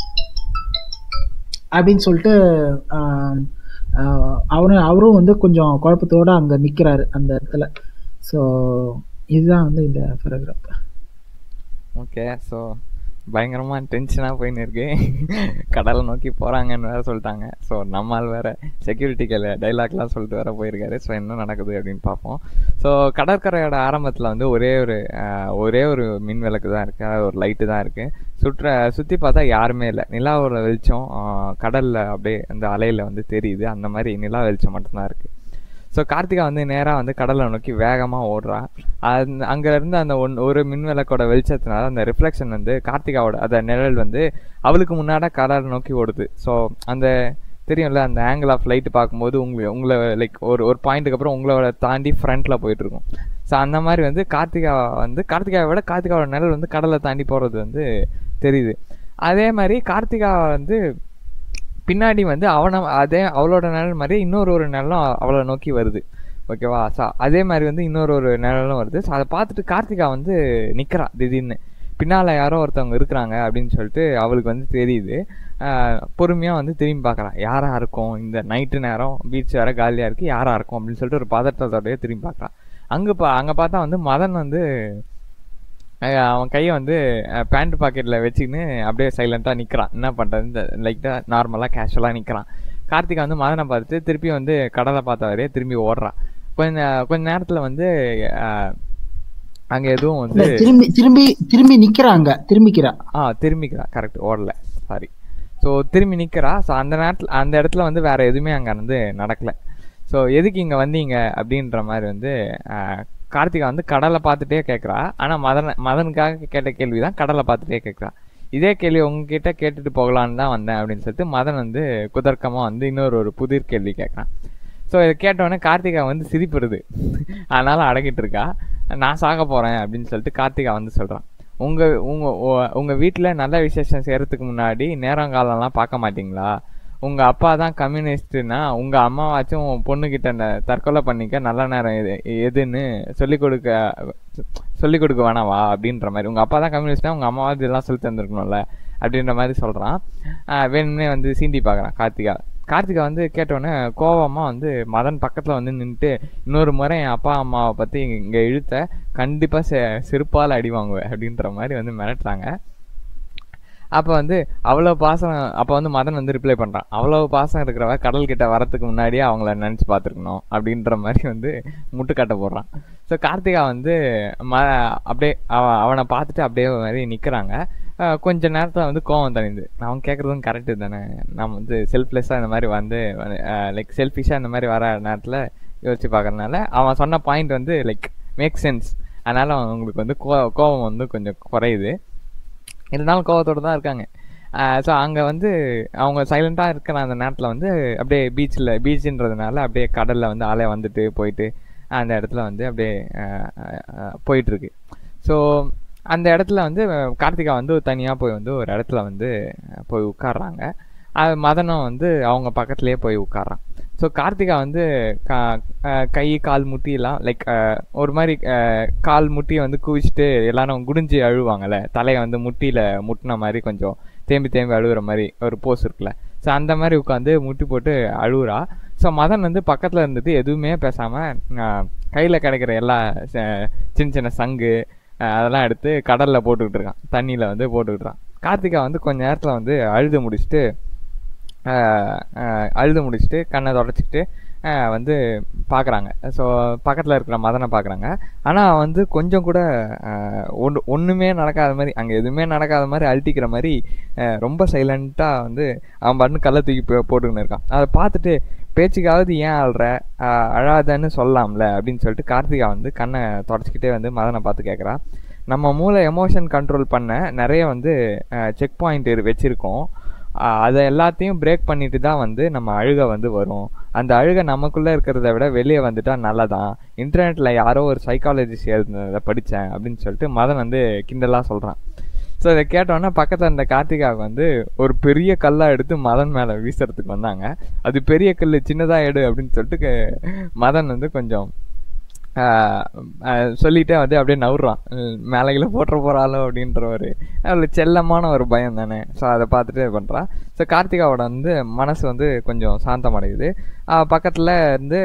அப்படின்னு சொல்லிட்டு ஆஹ், ஆஹ், அவரு அவரும் வந்து கொஞ்சம் குழப்பத்தோட அங்க நிக்கிறாரு அந்த இடத்துல ஸோ இதுதான் வந்து இந்த பேராகிராஃப் ஓகே ஸோ பயங்கரமாக டென்ஷனாக போயின்னு இருக்கு கடலை நோக்கி போகிறாங்கன்னு வேற சொல்லிட்டாங்க ஸோ நம்மால் வேற செக்யூரிட்டி கையில் டைலாக்லாம் சொல்லிட்டு வேற போயிருக்காரு ஸோ என்ன நடக்குது அப்படின்னு பார்ப்போம் ஸோ கடற்கரையோட ஆரம்பத்தில் வந்து ஒரே ஒரு ஆஹ், ஒரே ஒரு மின் விளக்கு தான் இருக்குது அதாவது ஒரு லைட்டு தான் இருக்குது சுற்ற சுற்றி பார்த்தா யாருமே இல்லை நிலாவோட வெளிச்சம் கடலில் அப்படியே அந்த அலையில் வந்து தெரியுது அந்த மாதிரி நிலா வெளிச்சம் மட்டும்தான் இருக்குது ஸோ கார்த்திகா வந்து நேராக வந்து கடலை நோக்கி வேகமாக ஓடுறா அந்த அங்கே இருந்து அந்த ஒன் ஒரு மின் விளக்கோட வெளிச்சத்தினால அந்த ரிஃப்ளெக்ஷன் வந்து கார்த்திகாவோட அந்த நிழல் வந்து அவளுக்கு முன்னாடி கடலை நோக்கி ஓடுது ஸோ அந்த தெரியும்ல அந்த ஆங்கிள் ஆஃப் லைட் பார்க்கும்போது உங்களை உங்களை லைக் ஒரு ஒரு பாயிண்ட்டுக்கு அப்புறம் உங்களோட தாண்டி ஃப்ரண்ட்டில் போயிட்டு இருக்கும் ஸோ அந்த மாதிரி வந்து கார்த்திகா வந்து கார்த்திகாவை விட கார்த்திகாவோட நிழல் வந்து கடலை தாண்டி போகிறது வந்து தெரியுது அதே மாதிரி கார்த்திகா வந்து பின்னாடி வந்து அவனை அதே அவளோட நிழல் மாதிரி இன்னொரு ஒரு நிழலும் அவளை நோக்கி வருது ஓகேவா ஸோ அதே மாதிரி வந்து இன்னொரு ஒரு நிழலும் வருது ஸோ அதை பார்த்துட்டு கார்த்திகா வந்து நிற்கிறா திடீர்னு பின்னால் யாரோ ஒருத்தவங்க இருக்கிறாங்க அப்படின்னு சொல்லிட்டு அவளுக்கு வந்து தெரியுது பொறுமையாக வந்து திரும்பி பார்க்குறா யாராக இருக்கும் இந்த நைட்டு நேரம் பீச் வேற காலியாக இருக்குது யாராக இருக்கும் அப்படின்னு சொல்லிட்டு ஒரு பதட்டத்தோடய திரும்பி பார்க்குறான் அங்கே பா அங்கே பார்த்தா வந்து மதன் வந்து அஹ் அவன் கையை வந்து பேண்ட் பாக்கெட்டில் வச்சுக்கின்னு அப்படியே சைலண்ட்டாக நிற்கிறான் என்ன பண்ணுறது இந்த லைட்டாக நார்மலாக கேஷுவலாக நிற்கிறான் கார்த்திகா வந்து மதனை பார்த்துட்டு திருப்பி வந்து கடலை பார்த்தவரே திரும்பி ஓடுறான் கொஞ்ச கொஞ்ச நேரத்தில் வந்து அங்கே எதுவும் வந்து இல்ல, திரும்பி திரும்பி திரும்பி நிக்கிறாங்க திரும்பிக்கிறா ஆ திரும்பிக்கிறா கரெக்ட் ஓடல சாரி ஸோ திரும்பி நிற்கிறா ஸோ அந்த நேரத்தில் அந்த இடத்துல வந்து வேற எதுவுமே அங்கே வந்து நடக்கல ஸோ எதுக்கு இங்கே வந்தீங்க அப்படின்ற மாதிரி வந்து ஆஹ், கார்த்திகா வந்து கடலை பார்த்துட்டே கேட்குறா ஆனால் மதன மதனுக்காக கேட்ட கேள்வி தான் கடலை பார்த்துட்டே கேட்குறா இதே கேள்வி உங்ககிட்ட கேட்டுட்டு போகலான்னு தான் வந்தேன் அப்படின்னு சொல்லிட்டு மதன் வந்து குதர்க்கமாக வந்து இன்னொரு ஒரு புதிர் கேள்வி கேட்குறான் ஸோ இதை கேட்டோடனே கார்த்திகா வந்து சிரிப்புடுது அதனால அடங்கிட்டு இருக்கா நான் சாக போகிறேன் அப்படின்னு சொல்லிட்டு கார்த்திகா வந்து சொல்கிறான் உங்கள் உங்கள் உங்கள் வீட்டில் நல்ல விசேஷம் செய்கிறதுக்கு முன்னாடி நேரங்காலம்லாம் பார்க்க மாட்டீங்களா உங்கள் அப்பா தான் கம்யூனிஸ்ட்னா உங்கள் அம்மாவாச்சும் உன் பொண்ணுக்கிட்ட அந்த தற்கொலை பண்ணிக்க நல்ல நேரம் எது எதுன்னு சொல்லிக் கொடுக்க சொல்லிக் கொடுக்க வேணாவா அப்படின்ற மாதிரி உங்கள் அப்பா தான் கம்யூனிஸ்ட்னா உங்கள் அம்மாவாவது இதெல்லாம் சொல்லி தந்துருக்கணும்ல அப்படின்ற மாதிரி சொல்கிறான் வேணும்னே வந்து சீண்டி பார்க்குறான் கார்த்திகா கார்த்திகா வந்து கேட்டோடனே கோவமாக வந்து மதன் பக்கத்தில் வந்து நின்றுட்டு இன்னொரு முறை என் அப்பா அம்மாவை பற்றி இங்கே இழுத்த கண்டிப்பாக செ செருப்பால் அடி வாங்குவேன் அப்படின்ற மாதிரி வந்து மிரட்டுறாங்க அப்போ வந்து அவ்வளோ பாசம் அப்போ வந்து மதன் வந்து ரிப்ளை பண்ணுறான் அவ்வளோ பாசம் இருக்கிறவ கடல் கிட்ட வரத்துக்கு முன்னாடியே அவங்கள நினச்சி பார்த்துருக்கணும் அப்படின்ற மாதிரி வந்து முட்டுக்கட்டை போடுறான் ஸோ கார்த்திகா வந்து ம அப்படியே அவ அவனை பார்த்துட்டு அப்படியே மாதிரி நிற்கிறாங்க கொஞ்ச நேரத்தில் வந்து கோவம் தனிந்து அவன் கேட்குறதும் கரெக்டு தானே நம்ம வந்து செல்ஃப்லெஸ்ஸாக இந்த மாதிரி வந்து லைக் செல்ஃபிஷாக இந்த மாதிரி வர நேரத்தில் யோசிச்சு பார்க்கறதுனால அவன் சொன்ன பாயிண்ட் வந்து லைக் மேக் சென்ஸ் அதனால் அவங்களுக்கு வந்து கோ கோவம் வந்து கொஞ்சம் குறையுது இருந்தாலும் கோவத்தோடு தான் இருக்காங்க ஸோ அங்கே வந்து அவங்க சைலண்ட்டாக இருக்கிற அந்த நேரத்தில் வந்து அப்படியே பீச்சில் பீச்சுன்றதுனால அப்படியே கடலில் வந்து அலை வந்துட்டு போயிட்டு அந்த இடத்துல வந்து அப்படியே போயிட்டுருக்கு ஸோ அந்த இடத்துல வந்து கார்த்திகா வந்து தனியாக போய் வந்து ஒரு இடத்துல வந்து போய் உட்காடுறாங்க அது மதனம் வந்து அவங்க பக்கத்துலேயே போய் உட்காடுறான் ஸோ கார்த்திகா வந்து கை கால் முட்டியெல்லாம் லைக் ஒரு மாதிரி கால் முட்டியை வந்து குவிச்சிட்டு எல்லாரும் குடிஞ்சு அழுவாங்கல்ல தலையை வந்து முட்டியில் முட்டின மாதிரி கொஞ்சம் தேம்பி தேம்பி அழுகுற மாதிரி ஒரு போஸ் இருக்குல்ல ஸோ அந்த மாதிரி உட்காந்து முட்டி போட்டு அழுகுறா ஸோ மதன் வந்து பக்கத்தில் இருந்துட்டு எதுவுமே பேசாமல் கையில் கிடைக்கிற எல்லா சின்ன சின்ன சங்கு அதெல்லாம் எடுத்து கடலில் போட்டுக்கிட்டு இருக்கான் தண்ணியில் வந்து போட்டுக்கிட்டு இருக்கான் கார்த்திகா வந்து கொஞ்ச நேரத்தில் வந்து அழுது முடிச்சுட்டு அழுது முடிச்சுட்டு கண்ணை தொடச்சிக்கிட்டு வந்து பார்க்குறாங்க ஸோ பக்கத்தில் இருக்கிற மதனை பார்க்குறாங்க ஆனால் வந்து கொஞ்சம் கூட ஒன்று ஒன்றுமே நடக்காத மாதிரி அங்கே எதுவுமே நடக்காத மாதிரி அழட்டிக்கிற மாதிரி ரொம்ப சைலண்ட்டாக வந்து அவன் பண்ணு கல்லை தூக்கி போட்டுக்கின்னு இருக்கான் அதை பார்த்துட்டு பேச்சுக்காவது ஏன் அழுற அழாதன்னு சொல்லலாம்ல அப்படின்னு சொல்லிட்டு கார்த்திகா வந்து கண்ணை தொடச்சிக்கிட்டே வந்து மதனை பார்த்து கேட்குறா நம்ம மூளை எமோஷன் கண்ட்ரோல் பண்ண நிறைய வந்து செக் பாயிண்ட் வச்சுருக்கோம் அதை எல்லாத்தையும் பிரேக் பண்ணிட்டு தான் வந்து நம்ம அழுக வந்து வரும் அந்த அழுக நமக்குள்ளே இருக்கிறத விட வெளியே வந்துட்டா நல்லதான் இன்டர்நெட்டில் யாரோ ஒரு சைக்காலஜிஸ்ட் எழுதுனதை படித்தேன் அப்படின்னு சொல்லிட்டு மதன் வந்து கிண்டலாக சொல்கிறான் ஸோ இதை கேட்டோன்னே பக்கத்தில் இருந்த கார்த்திகாவுக்கு வந்து ஒரு பெரிய கல்லாக எடுத்து மதன் மேலே வீசுறதுக்கு வந்தாங்க அது பெரிய கல் சின்னதாக எடு அப்படின்னு சொல்லிட்டு மதன் வந்து கொஞ்சம் சொல்லிட்டே வந்து அப்படியே நவுறான் மேலைகளை போட்டுற போகிறாளோ அப்படின்ற ஒரு அவளுக்கு செல்லமான ஒரு பயம் தானே ஸோ அதை பார்த்துட்டு பண்ணுறான் ஸோ கார்த்திகாவோட வந்து மனசு வந்து கொஞ்சம் சாந்தமடையுது பக்கத்தில் இருந்து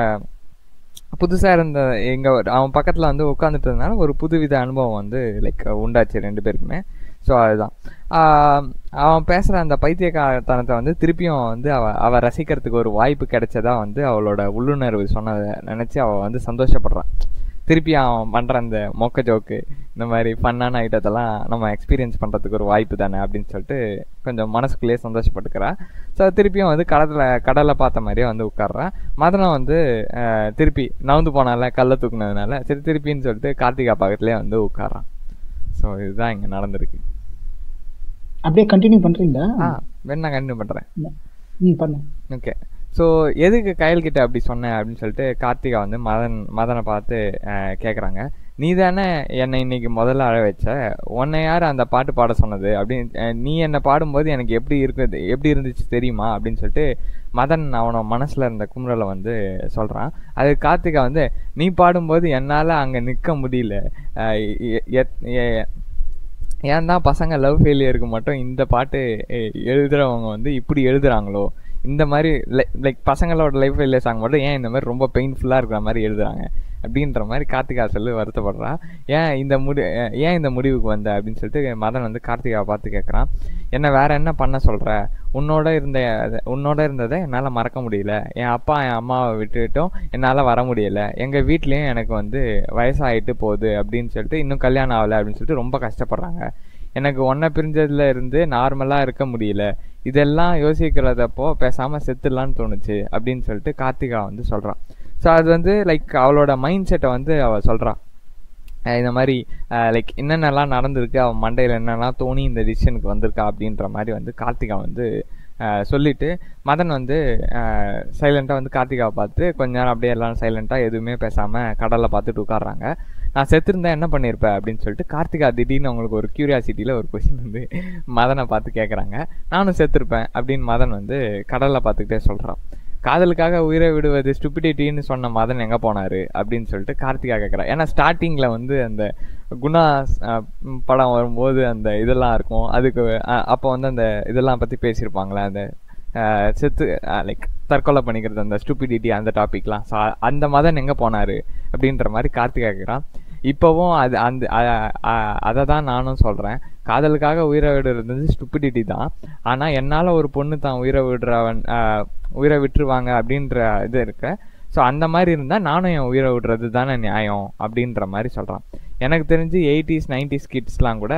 புதுசாக இருந்த எங்கள் அவன் பக்கத்தில் வந்து உட்காந்துட்டதுனால ஒரு புதுவித அனுபவம் வந்து லைக் உண்டாச்சு ரெண்டு பேருக்குமே ஸோ அதுதான் அவன் பேசுகிற அந்த பைத்தியக்காரத்தனத்தை வந்து திருப்பியும் வந்து அவ அவள் ரசிக்கிறதுக்கு ஒரு வாய்ப்பு கிடைச்சதா வந்து அவளோட உள்ளுணர்வு சொன்னதை நினச்சி அவள் வந்து சந்தோஷப்படுறான் திருப்பி அவன் பண்ணுற அந்த மொக்க ஜோக்கு இந்த மாதிரி ஃபன்னான ஐட்டத்தெல்லாம் நம்ம எக்ஸ்பீரியன்ஸ் பண்ணுறதுக்கு ஒரு வாய்ப்பு தானே அப்படின்னு சொல்லிட்டு கொஞ்சம் மனசுக்குள்ளேயே சந்தோஷப்பட்டுக்கிறா ஸோ திருப்பியும் வந்து கடலில் கடலை பார்த்த மாதிரியே வந்து உட்காடுறான் மதனம் வந்து திருப்பி நவுந்து போனால கல்லை தூக்குனதுனால சரி திருப்பின்னு சொல்லிட்டு கார்த்திகா பக்கத்துலேயே வந்து உட்காரான் ஸோ இதுதான் இங்கே நடந்திருக்கு அப்படியே கண்டினியூ பண்ணுறீங்களா ஆ வேணா கண்டினியூ பண்ணுறேன் ம் பண்ணு ஓகே ஸோ எதுக்கு கயல்கிட்ட அப்படி சொன்னேன் அப்படின்னு சொல்லிட்டு கார்த்திகா வந்து மதன் மதனை பார்த்து கேட்குறாங்க நீ தானே என்னை இன்னைக்கு முதல்ல அழ வச்ச உன்னை யார் அந்த பாட்டு பாட சொன்னது அப்படின்னு நீ என்னை பாடும்போது எனக்கு எப்படி இருக்குது எப்படி இருந்துச்சு தெரியுமா அப்படின்னு சொல்லிட்டு மதன் அவனோட மனசில் இருந்த குமுறலை வந்து சொல்கிறான் அது கார்த்திகா வந்து நீ பாடும்போது என்னால் அங்கே நிற்க முடியல ஏன் தான் பசங்க லவ் ஃபெயிலியருக்கு மட்டும் இந்த பாட்டு எழுதுறவங்க வந்து இப்படி எழுதுறாங்களோ இந்த மாதிரி லைக் பசங்களோட லைஃப் ஃபெயிலியர் சாங் மட்டும் ஏன் இந்த மாதிரி ரொம்ப பெயின்ஃபுல்லாக இருக்கிற மாதிரி எழுதுறாங்க அப்படின்ற மாதிரி கார்த்திகா சொல்லி வருத்தப்படுறா ஏன் இந்த முடி ஏன் இந்த முடிவுக்கு வந்த அப்படின்னு சொல்லிட்டு மதன் வந்து கார்த்திகாவை பார்த்து கேட்குறான் என்ன வேற என்ன பண்ண சொல்கிற உன்னோட இருந்த உன்னோட இருந்ததை என்னால் மறக்க முடியல என் அப்பா என் அம்மாவை விட்டுட்டும் என்னால் வர முடியல எங்கள் வீட்லேயும் எனக்கு வந்து வயசாகிட்டு போகுது அப்படின்னு சொல்லிட்டு இன்னும் கல்யாணம் ஆகலை அப்படின்னு சொல்லிட்டு ரொம்ப கஷ்டப்படுறாங்க எனக்கு ஒன்றை பிரிஞ்சதுல இருந்து நார்மலாக இருக்க முடியல இதெல்லாம் யோசிக்கிறதப்போ பேசாமல் செத்துடலான்னு தோணுச்சு அப்படின்னு சொல்லிட்டு கார்த்திகா வந்து சொல்கிறான் ஸோ அது வந்து லைக் அவளோட மைண்ட் செட்டை வந்து அவள் சொல்கிறான் அஹ் இந்த மாதிரி லைக் என்னென்னலாம் நடந்திருக்கு அவன் மண்டையில் என்னென்னலாம் தோணி இந்த டிசிஷனுக்கு வந்திருக்கா அப்படின்ற மாதிரி வந்து கார்த்திகா வந்து அஹ் சொல்லிட்டு மதன் வந்து சைலண்ட்டாக வந்து கார்த்திகாவை பார்த்து கொஞ்ச நேரம் அப்படியே எல்லாம் சைலண்ட்டாக எதுவுமே பேசாமல் கடலை பார்த்துட்டு உட்காடுறாங்க நான் செத்துருந்தா என்ன பண்ணியிருப்பேன் அப்படின்னு சொல்லிட்டு கார்த்திகா திடீர்னு அவங்களுக்கு ஒரு கியூரியாசிட்டியில் ஒரு கொஷின் வந்து மதனை பார்த்து கேட்குறாங்க நானும் செத்துருப்பேன் அப்படின்னு மதன் வந்து கடலை பார்த்துக்கிட்டே சொல்கிறான் காதலுக்காக உயிரை விடுவது ஸ்டுபிடிட்டின்னு சொன்ன மதன் எங்கே போனார் அப்படின்னு சொல்லிட்டு கார்த்திகா கேட்குறா ஏன்னா ஸ்டார்டிங்கில் வந்து அந்த குணா அஹ், ம், படம் வரும்போது அந்த இதெல்லாம் இருக்கும் அதுக்கு அப்போ வந்து அந்த இதெல்லாம் பற்றி பேசியிருப்பாங்களே அந்த அஹ், செத்து லைக் தற்கொலை பண்ணிக்கிறது அந்த ஸ்டூபிடிட்டி அந்த டாபிக்லாம் ஸோ அந்த மதன் எங்கே போனார் அப்படின்ற மாதிரி கார்த்திகா கேட்குறான் இப்போவும் அது அந்த அதை தான் நானும் சொல்கிறேன் காதலுக்காக உயிரை விடுறது ஸ்டூபிடிட்டி தான் ஆனால் என்னால் ஒரு பொண்ணு தான் உயிரை விடுறவன் அஹ், உயிரை விட்டுருவாங்க அப்படின்ற இது இருக்கு ஸோ அந்த மாதிரி இருந்தால் நானும் என் உயிரை விடுறது தானே நியாயம் அப்படின்ற மாதிரி சொல்கிறான் எனக்கு தெரிஞ்சு எயிட்டிஸ் நைன்டிஸ் கிட்ஸ்லாம் கூட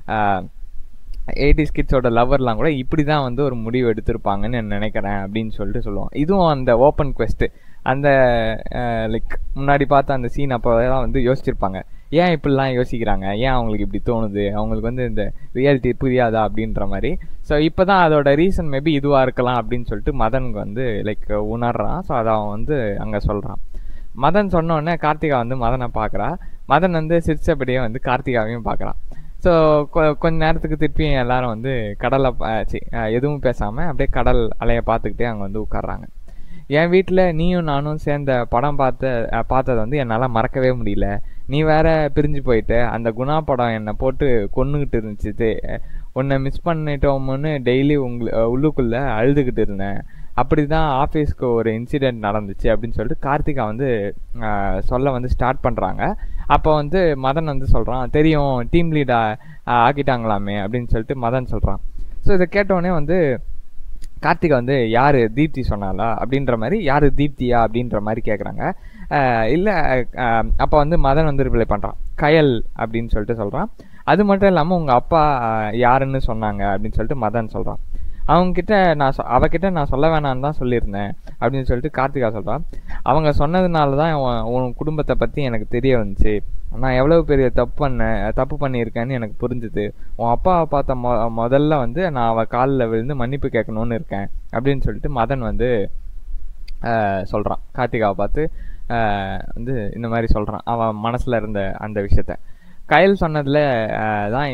எயிட்டிஸ் கிட்ஸோட லவர்லாம் கூட இப்படி தான் வந்து ஒரு முடிவு எடுத்திருப்பாங்கன்னு நான் நினைக்கிறேன் அப்படின்னு சொல்லிட்டு சொல்லுவான் இதுவும் அந்த ஓப்பன் quest அந்த லைக் முன்னாடி பார்த்த அந்த சீன் அப்போ தான் வந்து யோசிச்சிருப்பாங்க ஏன் இப்படிலாம் யோசிக்கிறாங்க ஏன் அவங்களுக்கு இப்படி தோணுது அவங்களுக்கு வந்து இந்த ரியாலிட்டி புரியாதா அப்படின்ற மாதிரி ஸோ இப்போ தான் அதோட ரீசன் மேபி இதுவாக இருக்கலாம் அப்படின்னு சொல்லிட்டு மதனுக்கு வந்து லைக் உணர்றான் ஸோ அதை அவன் வந்து அங்கே சொல்கிறான் மதன் சொன்ன உடனே கார்த்திகா வந்து மதனை பார்க்குறா மதன் வந்து சிரிச்சபடியே வந்து கார்த்திகாவையும் பார்க்குறான் ஸோ கொஞ்ச நேரத்துக்கு திருப்பியும் எல்லாரும் வந்து கடலை பா- சி அஹ் எதுவும் பேசாமல் அப்படியே கடல் அலையை பார்த்துக்கிட்டே அங்கே வந்து உட்கார்றாங்க என் வீட்டில் நீயும் நானும் சேர்ந்த படம் பார்த்த அஹ் பார்த்ததை வந்து என்னால் மறக்கவே முடியல நீ வேற பிரிஞ்சு போயிட்ட அந்த குணா படம் என்னை போட்டு கொன்னுக்கிட்டு இருந்துச்சு தே- உன்னை மிஸ் பண்ணிட்டோம்னு டெய்லி உங்கள உள்ளுக்குள்ளே அழுதுகிட்டு இருந்தேன் அப்படி தான் ஆஃபீஸ்க்கு ஒரு இன்சிடெண்ட் நடந்துச்சு அப்படின்னு சொல்லிட்டு கார்த்திகா வந்து அஹ், சொல்ல வந்து ஸ்டார்ட் பண்ணுறாங்க அப்போ வந்து மதன் வந்து சொல்கிறான் தெரியும் டீம் லீடா ஆக்கிட்டாங்களாமே அப்படின்னு சொல்லிட்டு மதன் சொல்கிறான் ஸோ இதை கேட்டோடனே வந்து கார்த்திகா வந்து யார் தீப்தி சொன்னாலா அப்படின்ற மாதிரி யார் தீப்தியா அப்படின்ற மாதிரி கேட்குறாங்க இல்லை அப்போ வந்து மதன் வந்து ரிப்ளை பண்ணுறான் கயல் அப்படின்னு சொல்லிட்டு சொல்கிறான் அது மட்டும் இல்லாமல் உங்கள் அப்பா அஹ், யாருன்னு சொன்னாங்க அப்படின்னு சொல்லிட்டு மதன் சொல்கிறான் அவங்கக்கிட்ட நான் சொ- அவகிட்ட நான் சொல்ல வேணான்னு தான் சொல்லியிருந்தேன் அப்படின்னு சொல்லிட்டு கார்த்திகா சொல்கிறான் அவங்க சொன்னதுனால தான் உன் உன் குடும்பத்தை பற்றி எனக்கு தெரிய வந்துச்சு நான் எவ்வளவு பெரிய தப்பு பண்ணேன் தப்பு பண்ணியிருக்கேன்னு எனக்கு புரிஞ்சுது உன் அப்பாவை பார்த்த மொ முதல்ல வந்து நான் அவள் காலில் விழுந்து மன்னிப்பு கேட்கணும்னு இருக்கேன் அப்படின்னு சொல்லிட்டு மதன் வந்து சொல்கிறான் கார்த்திகாவை பார்த்து ஆஹ் வந்து இந்த மாதிரி சொல்கிறான் அவன் மனசில் இருந்த அந்த விஷயத்த கயல் சொன்னதில் தான்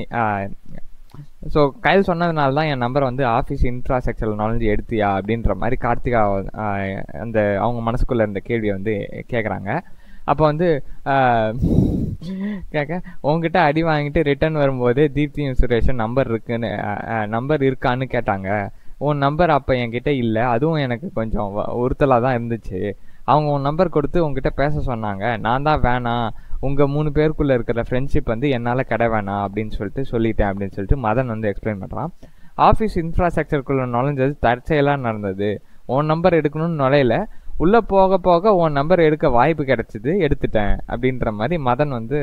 ஸோ கயல் சொன்னதுனால தான் என் நம்பர் வந்து ஆஃபீஸ் இன்ஃப்ராஸ்ட்ரக்சர் நாலேஜ் எடுத்தியா அப்படின்ற மாதிரி கார்த்திகா ஆஹ் அந்த அவங்க மனசுக்குள்ளே இருந்த கேள்வியை வந்து கேட்குறாங்க அப்போ வந்து ஆஹ் கேட்க உங்ககிட்ட அடி வாங்கிட்டு ரிட்டர்ன் வரும்போது தீப்தியும் சுரேஷும் நம்பர் இருக்குன்னு நம்பர் இருக்கான்னு கேட்டாங்க உன் நம்பர் அப்போ என்கிட்ட இல்லை அதுவும் எனக்கு கொஞ்சம் உறுத்தலாக தான் இருந்துச்சு அவங்க உன் நம்பர் கொடுத்து உங்ககிட்ட பேச சொன்னாங்க நான் தான் வேணாம் உங்கள் மூணு பேருக்குள்ளே இருக்கிற ஃப்ரெண்ட்ஷிப் வந்து என்னால் கிட வேணாம் அப்படின்னு சொல்லிட்டு சொல்லிட்டேன் அப்படின்னு சொல்லிட்டு மதன் வந்து எக்ஸ்பிளைன் பண்ணுறான் ஆஃபீஸ் இன்ஃப்ராஸ்ட்ரக்சருக்குள்ளே நுழைஞ்சது தற்செயலாக நடந்தது உன் நம்பர் எடுக்கணும்னு நுழையில உள்ளே போக போக உன் நம்பர் எடுக்க வாய்ப்பு கிடைச்சிது எடுத்துட்டேன் அப்படின்ற மாதிரி மதன் வந்து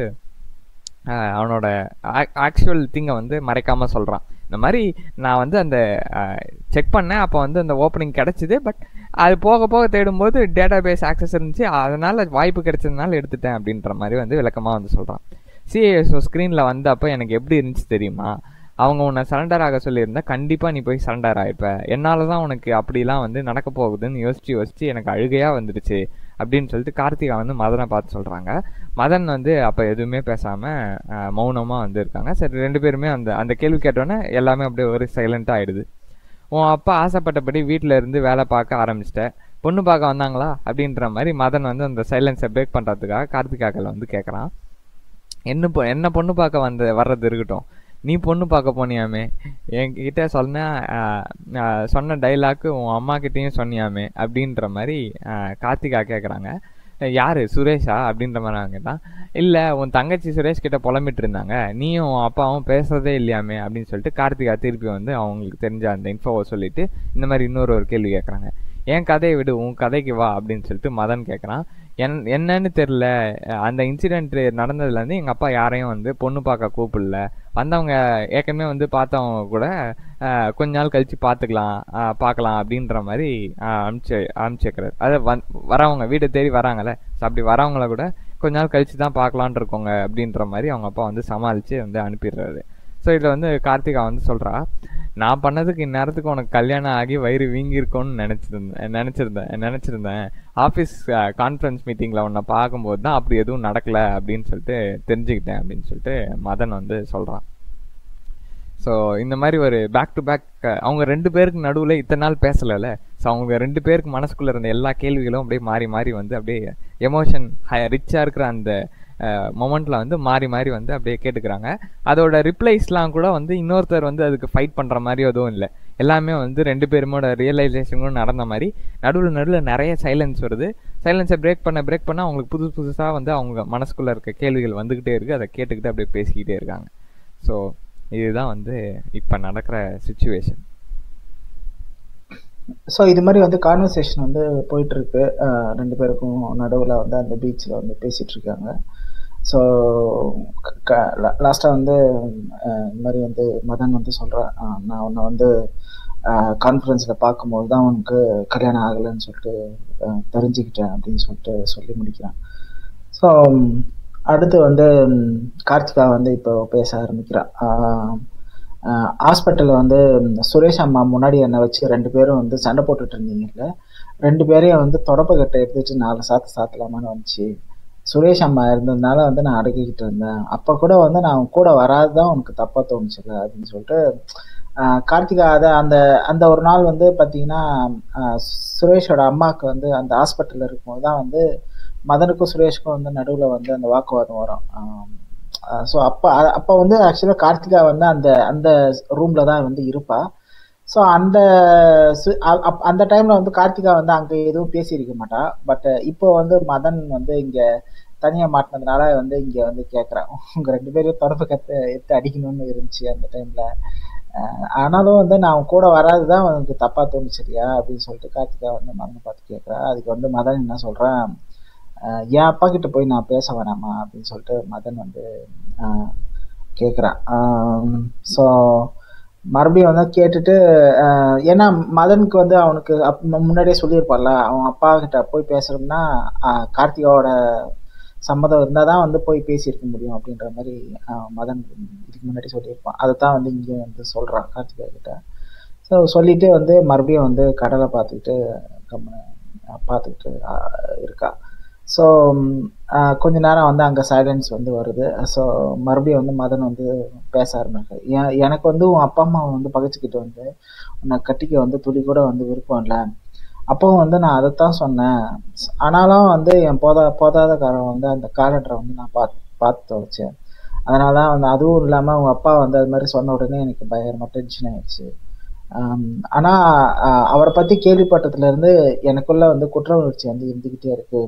ஆஹ் அவனோட ஆக்சுவல் திங்கை வந்து மறைக்காம சொல்கிறான் இந்த மாதிரி நான் வந்து அந்த செக் பண்ணேன் அப்போ வந்து அந்த ஓப்பனிங் கிடச்சிது பட் அது போக போக தேடும்போது டேட்டா பேஸ் ஆக்சஸ் இருந்துச்சு அதனால் வாய்ப்பு கிடைச்சதுனால எடுத்துட்டேன் அப்படின்ற மாதிரி வந்து விளக்கமாக வந்து சொல்கிறான் சிஏஎஸ்ஓ ஸ்க்ரீனில் வந்தப்போ எனக்கு எப்படி இருந்துச்சு தெரியுமா அவங்க உன்னை சரண்டர் ஆக சொல்லியிருந்தா கண்டிப்பாக நீ போய் சரண்டர் ஆகிப்ப என்னால் தான் உனக்கு அப்படிலாம் வந்து நடக்க போகுதுன்னு யோசிச்சு யோசிச்சு எனக்கு அழுகையாக வந்துடுச்சு அப்படின்னு சொல்லிட்டு கார்த்திகா வந்து மதனை பார்த்து சொல்கிறாங்க மதன் வந்து அப்போ எதுவுமே பேசாமல் மௌனமாக வந்து இருக்காங்க சரி ரெண்டு பேருமே அந்த அந்த கேள்வி கேட்டோன்னே எல்லாமே அப்படியே ஒரு சைலண்ட்டாக ஆகிடுது உன் அப்பா ஆசைப்பட்டபடி வீட்டில் இருந்து வேலை பார்க்க ஆரம்பிச்சிட்டேன் பொண்ணு பார்க்க வந்தாங்களா அப்படின்ற மாதிரி மதன் வந்து அந்த சைலன்ஸை பிரேக் பண்ணுறதுக்காக கார்த்திகாக்கள் வந்து கேட்குறான் என்ன பொ என்ன பொண்ணு பார்க்க வந்த வர்றது இருக்கட்டும் நீ பொண்ணு பார்க்க போனியாமே என்கிட்ட சொன்ன சொன்ன டைலாக்கு உன் அம்மா கிட்டேயும் சொன்னியாமே அப்படின்ற மாதிரி கார்த்திகா கேட்குறாங்க யார் சுரேஷா அப்படின்ற மாதிரி நான் கேட்டான் இல்லை உன் தங்கச்சி சுரேஷ் கிட்ட புலம்பிட்டு இருந்தாங்க நீயும் உன் அப்பாவும் பேசுறதே இல்லையாமே அப்படின்னு சொல்லிட்டு கார்த்திகா திருப்பி வந்து அவங்களுக்கு தெரிஞ்ச அந்த இன்ஃபோவை சொல்லிட்டு இந்த மாதிரி இன்னொரு ஒரு கேள்வி கேட்குறாங்க என் கதையை விடு உன் கதைக்கு வா அப்படின்னு சொல்லிட்டு மதன் கேட்குறான் என் என்னன்னு தெரில அந்த இன்சிடெண்ட் நடந்ததுலேருந்து எங்கள் அப்பா யாரையும் வந்து பொண்ணு பார்க்க கூப்பிடல வந்தவங்க ஏற்கனவே வந்து பார்த்தவங்க கூட கொஞ்ச நாள் கழித்து பார்த்துக்கலாம் பார்க்கலாம் அப்படின்ற மாதிரி அனுப்பிச்சு அனுப்பிச்சு வைக்கிறாரு அதை வந் வரவங்க வீட்டை தேடி வராங்கல்ல ஸோ அப்படி வரவங்கள கூட கொஞ்ச நாள் கழிச்சு தான் பார்க்கலான் இருக்கோங்க அப்படின்ற மாதிரி அவங்க அப்பா வந்து சமாளித்து வந்து அனுப்பிடுறாரு ஸோ இதில் வந்து கார்த்திகா வந்து சொல்கிறா நான் பண்ணதுக்கு இந்நேரத்துக்கு உனக்கு கல்யாணம் ஆகி வயிறு வீங்கியிருக்கோன்னு நினச்சிருந்தேன் நினச்சிருந்தேன் நினச்சிருந்தேன் ஆஃபீஸ் கான்ஃபரன்ஸ் மீட்டிங்கில் உன்னை பார்க்கும்போது தான் அப்படி எதுவும் நடக்கலை அப்படின்னு சொல்லிட்டு தெரிஞ்சுக்கிட்டேன் அப்படின்னு சொல்லிட்டு மதன் வந்து சொல்கிறான் ஸோ இந்த மாதிரி ஒரு பேக் டு பேக் அவங்க ரெண்டு பேருக்கு நடுவில் இத்தனை நாள் பேசலைல்ல ஸோ அவங்க ரெண்டு பேருக்கு மனசுக்குள்ளே இருந்த எல்லா கேள்விகளும் அப்படியே மாறி மாறி வந்து அப்படியே எமோஷன் ரிச்சாக இருக்கிற அந்த மொமெண்ட்டில் வந்து மாறி மாறி வந்து அப்படியே கேட்டுக்கிறாங்க அதோட ரிப்ளைஸ்லாம் கூட வந்து இன்னொருத்தர் வந்து அதுக்கு ஃபைட் பண்ணுற மாதிரி எதுவும் இல்லை எல்லாமே வந்து ரெண்டு பேருமோட ரியலைசேஷனும் நடந்த மாதிரி நடுவில் நடுவில் நிறைய சைலன்ஸ் வருது சைலன்ஸை பிரேக் பண்ண பிரேக் பண்ண அவங்களுக்கு புதுசு புதுசாக வந்து அவங்க மனசுக்குள்ளே இருக்க கேள்விகள் வந்துக்கிட்டே இருக்குது அதை கேட்டுக்கிட்டு அப்படியே பேசிக்கிட்டே இருக்காங்க ஸோ இதுதான் வந்து இப்போ நடக்கிற சுச்சுவேஷன் ஸோ இது மாதிரி வந்து கான்வர்சேஷன் வந்து போயிட்டு இருக்கு ரெண்டு பேருக்கும் நடுவில் வந்து அந்த பீச்சில் வந்து பேசிட்டு இருக்காங்க ஸோ லாஸ்ட்டாக வந்து இந்த மாதிரி வந்து மதன் வந்து சொல்கிறேன் நான் உன்னை வந்து கான்ஃபரன்ஸில் பார்க்கும்போது தான் உனக்கு கல்யாணம் ஆகலைன்னு சொல்லிட்டு தெரிஞ்சுக்கிட்டேன் அப்படின்னு சொல்லிட்டு சொல்லி முடிக்கிறேன் ஸோ அடுத்து வந்து கார்த்திகா வந்து இப்போ பேச ஆரம்பிக்கிறான் ஹாஸ்பிட்டலில் வந்து சுரேஷ் அம்மா முன்னாடி என்னை வச்சு ரெண்டு பேரும் வந்து சண்டை போட்டுட்டு இருந்தீங்கல்ல ரெண்டு பேரையும் வந்து தொடப்பக்கட்டை எடுத்துட்டு நாலு சாத்து சாத்தலாமான்னு வந்துச்சு சுரேஷ் அம்மா இருந்ததுனால வந்து நான் அடக்கிக்கிட்டு இருந்தேன் அப்போ கூட வந்து நான் கூட வராதுதான் உனக்கு தப்பாக தோணுச்சுல அப்படின்னு சொல்லிட்டு கார்த்திகா அதை அந்த அந்த ஒரு நாள் வந்து பார்த்தீங்கன்னா சுரேஷோட அம்மாவுக்கு வந்து அந்த ஹாஸ்பிட்டலில் இருக்கும்போது தான் வந்து மதனுக்கும் சுரேஷுக்கும் வந்து நடுவில் வந்து அந்த வாக்குவாதம் வரும் ஸோ அப்போ அப்போ வந்து ஆக்சுவலாக கார்த்திகா வந்து அந்த அந்த ரூமில் தான் வந்து இருப்பா ஸோ அந்த அந்த டைமில் வந்து கார்த்திகா வந்து அங்கே எதுவும் பேசியிருக்க மாட்டா பட் இப்போ வந்து மதன் வந்து இங்கே தனியாக மாட்டினதுனால வந்து இங்கே வந்து கேட்குறான் உங்கள் ரெண்டு பேரும் தொடர்பு கற்று எடுத்து அடிக்கணும்னு இருந்துச்சு அந்த டைமில் ஆனாலும் வந்து நான் கூட வராது தான் எனக்கு தப்பாக தோணுச்சு இல்லையா அப்படின்னு சொல்லிட்டு கார்த்திகா வந்து மதனை பார்த்து கேட்குறா அதுக்கு வந்து மதன் என்ன சொல்கிறேன் என் அப்பா கிட்ட போய் நான் பேச வேணாமா அப்படின்னு சொல்லிட்டு மதன் வந்து கேட்குறான் ஸோ மறுபடியும் வந்து கேட்டுட்டு ஏன்னா மதனுக்கு வந்து அவனுக்கு அப் முன்னாடியே சொல்லியிருப்பார்ல அவன் அப்பா கிட்ட போய் பேசுறோம்னா கார்த்திகாவோட சம்மதம் இருந்தால் தான் வந்து போய் பேசியிருக்க முடியும் அப்படின்ற மாதிரி மதன் இதுக்கு முன்னாடி சொல்லியிருப்பான் அதை தான் வந்து இங்கே வந்து சொல்கிறான் கார்த்திகா கிட்ட ஸோ சொல்லிட்டு வந்து மறுபடியும் வந்து கடலை பார்த்துக்கிட்டு கம்ம பார்த்துக்கிட்டு இருக்கா ஸோ கொஞ்ச நேரம் வந்து அங்கே சைலன்ஸ் வந்து வருது ஸோ மறுபடியும் வந்து மதன் வந்து பேச ஆரம்பிருக்கு என் எனக்கு வந்து உன் அப்பா அம்மா வந்து பகிச்சுக்கிட்டு வந்து உன்னை கட்டிக்க வந்து துளி கூட வந்து விருப்பம் இல்லை அப்போவும் வந்து நான் அதைத்தான் சொன்னேன் ஆனாலும் வந்து என் போதா போதாத காரம் வந்து அந்த காலண்டரை வந்து நான் பார்த்து பார்த்து தொலைச்சேன் அதனால தான் வந்து அதுவும் இல்லாமல் அவங்க அப்பா வந்து அது மாதிரி சொன்ன உடனே எனக்கு பயங்கரமாக டென்ஷன் ஆயிடுச்சு ஆனால் அவரை பற்றி கேள்விப்பட்டதுலேருந்து எனக்குள்ள வந்து குற்ற உணர்ச்சி வந்து இருந்துக்கிட்டே இருக்கு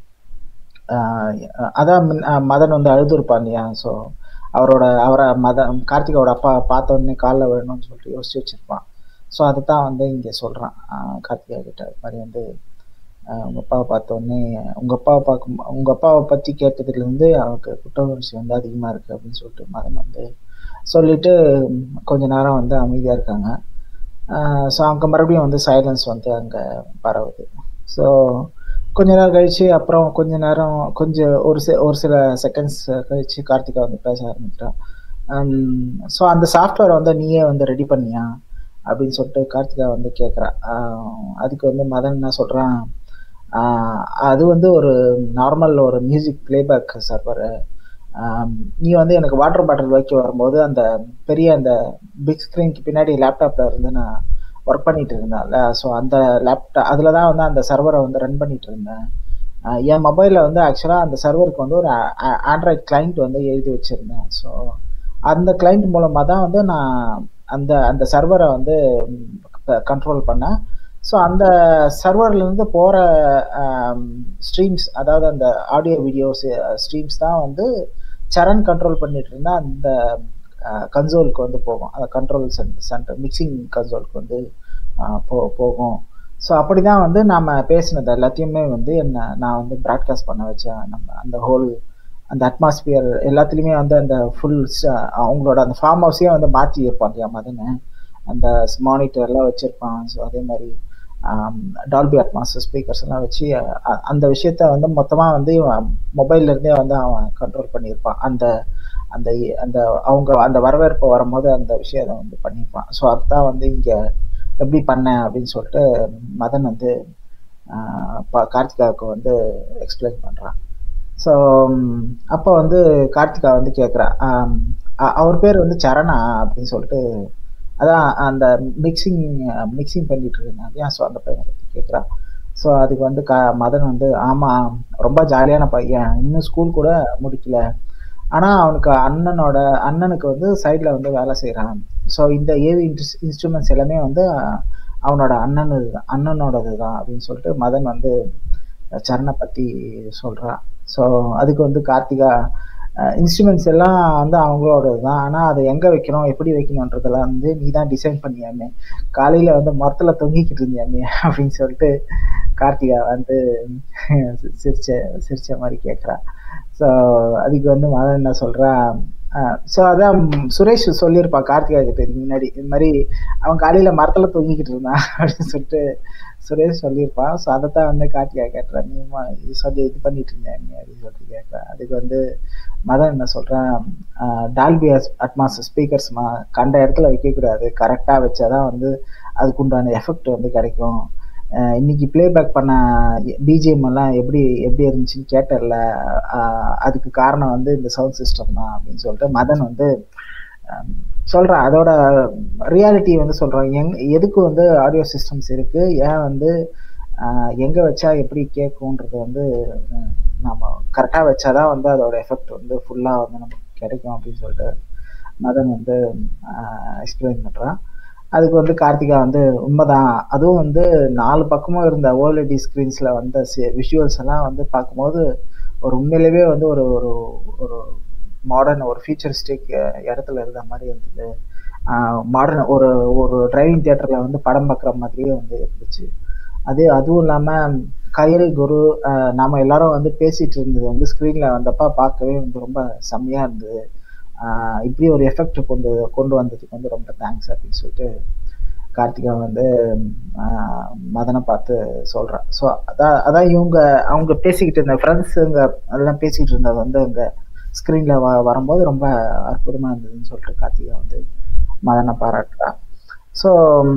அதான் மதன் வந்து அழுதுருப்பான் இல்லையா ஸோ அவரோட அவரை மத கார்த்திகாவோட அப்பா பார்த்த உடனே காலில் விழணும்னு சொல்லிட்டு யோசிச்சு வச்சிருப்பான் ஸோ அதை தான் வந்து இங்கே சொல்கிறான் கார்த்திகா கிட்ட அது மாதிரி வந்து உங்கள் அப்பாவை பார்த்த உடனே உங்கள் அப்பாவை பார்க்கும் உங்கள் அப்பாவை பற்றி கேட்டதுலேருந்து அவனுக்கு குற்ற உணர்ச்சி வந்து அதிகமாக இருக்குது அப்படின்னு சொல்லிட்டு மதன் வந்து சொல்லிட்டு கொஞ்ச நேரம் வந்து அமைதியாக இருக்காங்க ஸோ அங்கே மறுபடியும் வந்து சைலன்ஸ் வந்து அங்கே பரவுது ஸோ கொஞ்ச நேரம் கழிச்சு அப்புறம் கொஞ்ச நேரம் கொஞ்சம் ஒரு சில ஒரு சில செகண்ட்ஸ் கழிச்சு கார்த்திகா வந்து பேச ஆரம்பிக்கிறான் ஸோ அந்த சாஃப்ட்வேரை வந்து நீயே வந்து ரெடி பண்ணியா அப்படின்னு சொல்லிட்டு கார்த்திகா வந்து கேட்குறா அதுக்கு வந்து மதன் என்ன சொல்கிறான் அது வந்து ஒரு நார்மல் ஒரு மியூசிக் பிளேபேக் சர்வர் நீ வந்து எனக்கு வாட்டர் பாட்டில் வைக்க வரும்போது அந்த பெரிய அந்த பிக் ஸ்க்ரீனுக்கு பின்னாடி லேப்டாப்பில் இருந்து நான் ஒர்க் பண்ணிட்டு இருந்தேன்ல ஸோ அந்த லேப்டாப் அதில் தான் வந்து அந்த சர்வரை வந்து ரன் பண்ணிட்டு இருந்தேன் என் மொபைலில் வந்து ஆக்சுவலாக அந்த சர்வருக்கு வந்து ஒரு ஆண்ட்ராய்ட் கிளைண்ட் வந்து எழுதி வச்சுருந்தேன் ஸோ அந்த கிளைண்ட் மூலமாக தான் வந்து நான் அந்த அந்த சர்வரை வந்து கண்ட்ரோல் பண்ணேன் ஸோ அந்த சர்வர்லேருந்து போகிற ஸ்ட்ரீம்ஸ் அதாவது அந்த ஆடியோ வீடியோஸ் ஸ்ட்ரீம்ஸ் தான் வந்து சரண் கண்ட்ரோல் பண்ணிட்டு இருந்தால் அந்த கன்சோலுக்கு வந்து போகும் அந்த கண்ட்ரோல் சென்டர் மிக்சிங் கன்சோலுக்கு வந்து போ போகும் ஸோ அப்படி தான் வந்து நாம் பேசினது எல்லாத்தையுமே வந்து என்ன நான் வந்து ப்ராட்காஸ்ட் பண்ண வச்சேன் நம்ம அந்த ஹோல் அந்த அட்மாஸ்பியர் எல்லாத்துலேயுமே வந்து அந்த ஃபுல் அவங்களோட அந்த ஃபார்ம் ஹவுஸையே வந்து மாற்றி இருப்பான் இல்லையா மதனை அந்த மானிட்டர்லாம் வச்சுருப்பான் ஸோ அதே மாதிரி டால்பி அட்மாஸ் ஸ்பீக்கர்ஸ் எல்லாம் வச்சு அ- அந்த விஷயத்த வந்து மொத்தமாக வந்து மொபைல்ல இருந்தே வந்து அவன் கண்ட்ரோல் பண்ணியிருப்பான் அந்த அந்த இ- அந்த அவங்க அந்த வரவேற்பு வரும்போது அந்த விஷயத்தை வந்து பண்ணியிருப்பான் ஸோ அதுதான் வந்து இங்கே எப்படி பண்ணேன் அப்படின்னு சொல்லிட்டு மதன் வந்து ஆஹ் பா- கார்த்திகாவுக்கு வந்து எக்ஸ்பிளைன் பண்ணுறான் ஸோ அப்போ வந்து கார்த்திகா வந்து கேட்குறா அவர் பேர் வந்து சரணா அப்படின்னு சொல்லிட்டு அதான் அந்த மிக்சிங் மிக்சிங் பண்ணிட்டு இருந்தாங்க ஸோ அந்த பையனை பற்றி கேட்குறா ஸோ அதுக்கு வந்து க மதன் வந்து ஆமாம் ரொம்ப ஜாலியான பையன் இன்னும் ஸ்கூல் கூட முடிக்கல ஆனால் அவனுக்கு அண்ணனோட அண்ணனுக்கு வந்து சைடில் வந்து வேலை செய்கிறான் ஸோ இந்த ஏவி இன்ஸ்ட்ருமெண்ட்ஸ் எல்லாமே வந்து அவனோட அண்ணனு அண்ணனோடது தான் அப்படின்னு சொல்லிட்டு மதன் வந்து சரணை பற்றி சொல்கிறான் ஸோ அதுக்கு வந்து கார்த்திகா இன்ஸ்ட்ருமெண்ட்ஸ் எல்லாம் வந்து அவங்களோடது தான் ஆனால் அதை எங்கே வைக்கணும் எப்படி வைக்கணுன்றதெல்லாம் வந்து நீ தான் டிசைன் பண்ணியாமே காலையில் வந்து மரத்தில் தொங்கிக்கிட்டு இருந்தியாமே அப்படின்னு சொல்லிட்டு கார்த்திகா வந்து சிரிச்ச சிரிச்ச மாதிரி கேட்குறா ஸோ அதுக்கு வந்து மதன் என்ன சொல்கிறா ஸோ அதான் சுரேஷ் சொல்லியிருப்பான் கார்த்திகா கிட்ட இதுக்கு முன்னாடி இது மாதிரி அவன் காலையில் மரத்தில் தொங்கிக்கிட்டு இருந்தான் அப்படின்னு சொல்லிட்டு சுரேஷ் சொல்லியிருப்பான் ஸோ அதை தான் வந்து கார்த்திகா கேட்டுறா நீ ம- இது சொல்லி இது பண்ணிட்டு இருந்தேன் நீ அப்படின்னு சொல்லிட்டு கேட்குறேன் அதுக்கு வந்து மதன் என்ன சொல்கிறேன் டால்பி அட்மாஸ் ஸ்பீக்கர்ஸ் கண்ட இடத்துல வைக்கக்கூடாது கரெக்டாக வச்சாதான் வந்து அதுக்கு உண்டான எஃபெக்ட் வந்து கிடைக்கும் அஹ் இன்னைக்கு ப்ளேபேக் பண்ண பிஜிஎம் எல்லாம் எப்படி எப்படி இருந்துச்சுன்னு கேட்டல அதுக்கு காரணம் வந்து இந்த சவுண்ட் சிஸ்டம் தான் அப்படின்னு சொல்லிட்டு மதன் வந்து அஹ், சொல்றான் அதோட ரியாலிட்டி வந்து சொல்றான் எங் எதுக்கு வந்து ஆடியோ சிஸ்டம்ஸ் இருக்கு ஏன் வந்து அஹ், எங்க வச்சா எப்படி கேட்கும்ன்றது வந்து அஹ், நாம கரெக்டாக வச்சாதான் வந்து அதோட எஃபெக்ட் வந்து ஃபுல்லா வந்து நமக்கு கிடைக்கும் அப்படின்னு சொல்லிட்டு மதன் வந்து எக்ஸ்பிளைன் பண்றான் அதுக்கு வந்து கார்த்திகா வந்து உண்மைதான் அதுவும் வந்து நாலு பக்கமும் இருந்த ஓஎல்இடி ஸ்க்ரீன்ஸில் வந்த விஷுவல்ஸ் எல்லாம் வந்து பார்க்கும்போது ஒரு உண்மையிலேயே வந்து ஒரு ஒரு ஒரு மாடர்ன் ஒரு ஃபியூச்சரிஸ்டிக் இடத்துல இருந்த மாதிரி இருந்தது மாடர்ன் ஒரு ஒரு டிரைவிங் தியேட்டரில் வந்து படம் பார்க்குற மாதிரியே வந்து இருந்துச்சு அது அதுவும் இல்லாமல் கயிறு குரு ஆஹ் நாம எல்லாரும் வந்து பேசிட்டு இருந்தது வந்து ஸ்க்ரீனில் வந்தப்ப பார்க்கவே வந்து ரொம்ப செம்மையாக இருந்தது ஆஹ் இப்படி ஒரு எஃபெக்ட் கொண்டு கொண்டு வந்ததுக்கு வந்து ரொம்ப தேங்க்ஸ் அப்படின்னு சொல்லிட்டு கார்த்திகா வந்து ஆஹ் மதனை பார்த்து சொல்கிறான் ஸோ அதான் அதான் இவங்க அவங்க பேசிக்கிட்டு இருந்த ஃப்ரெண்ட்ஸுங்க அதெல்லாம் பேசிக்கிட்டு இருந்தது வந்து அங்கே ஸ்க்ரீனில் வ வரும்போது ரொம்ப அற்புதமாக இருந்ததுன்னு சொல்லிட்டு கார்த்திகா வந்து மதனை பாராட்டுறா ஸோ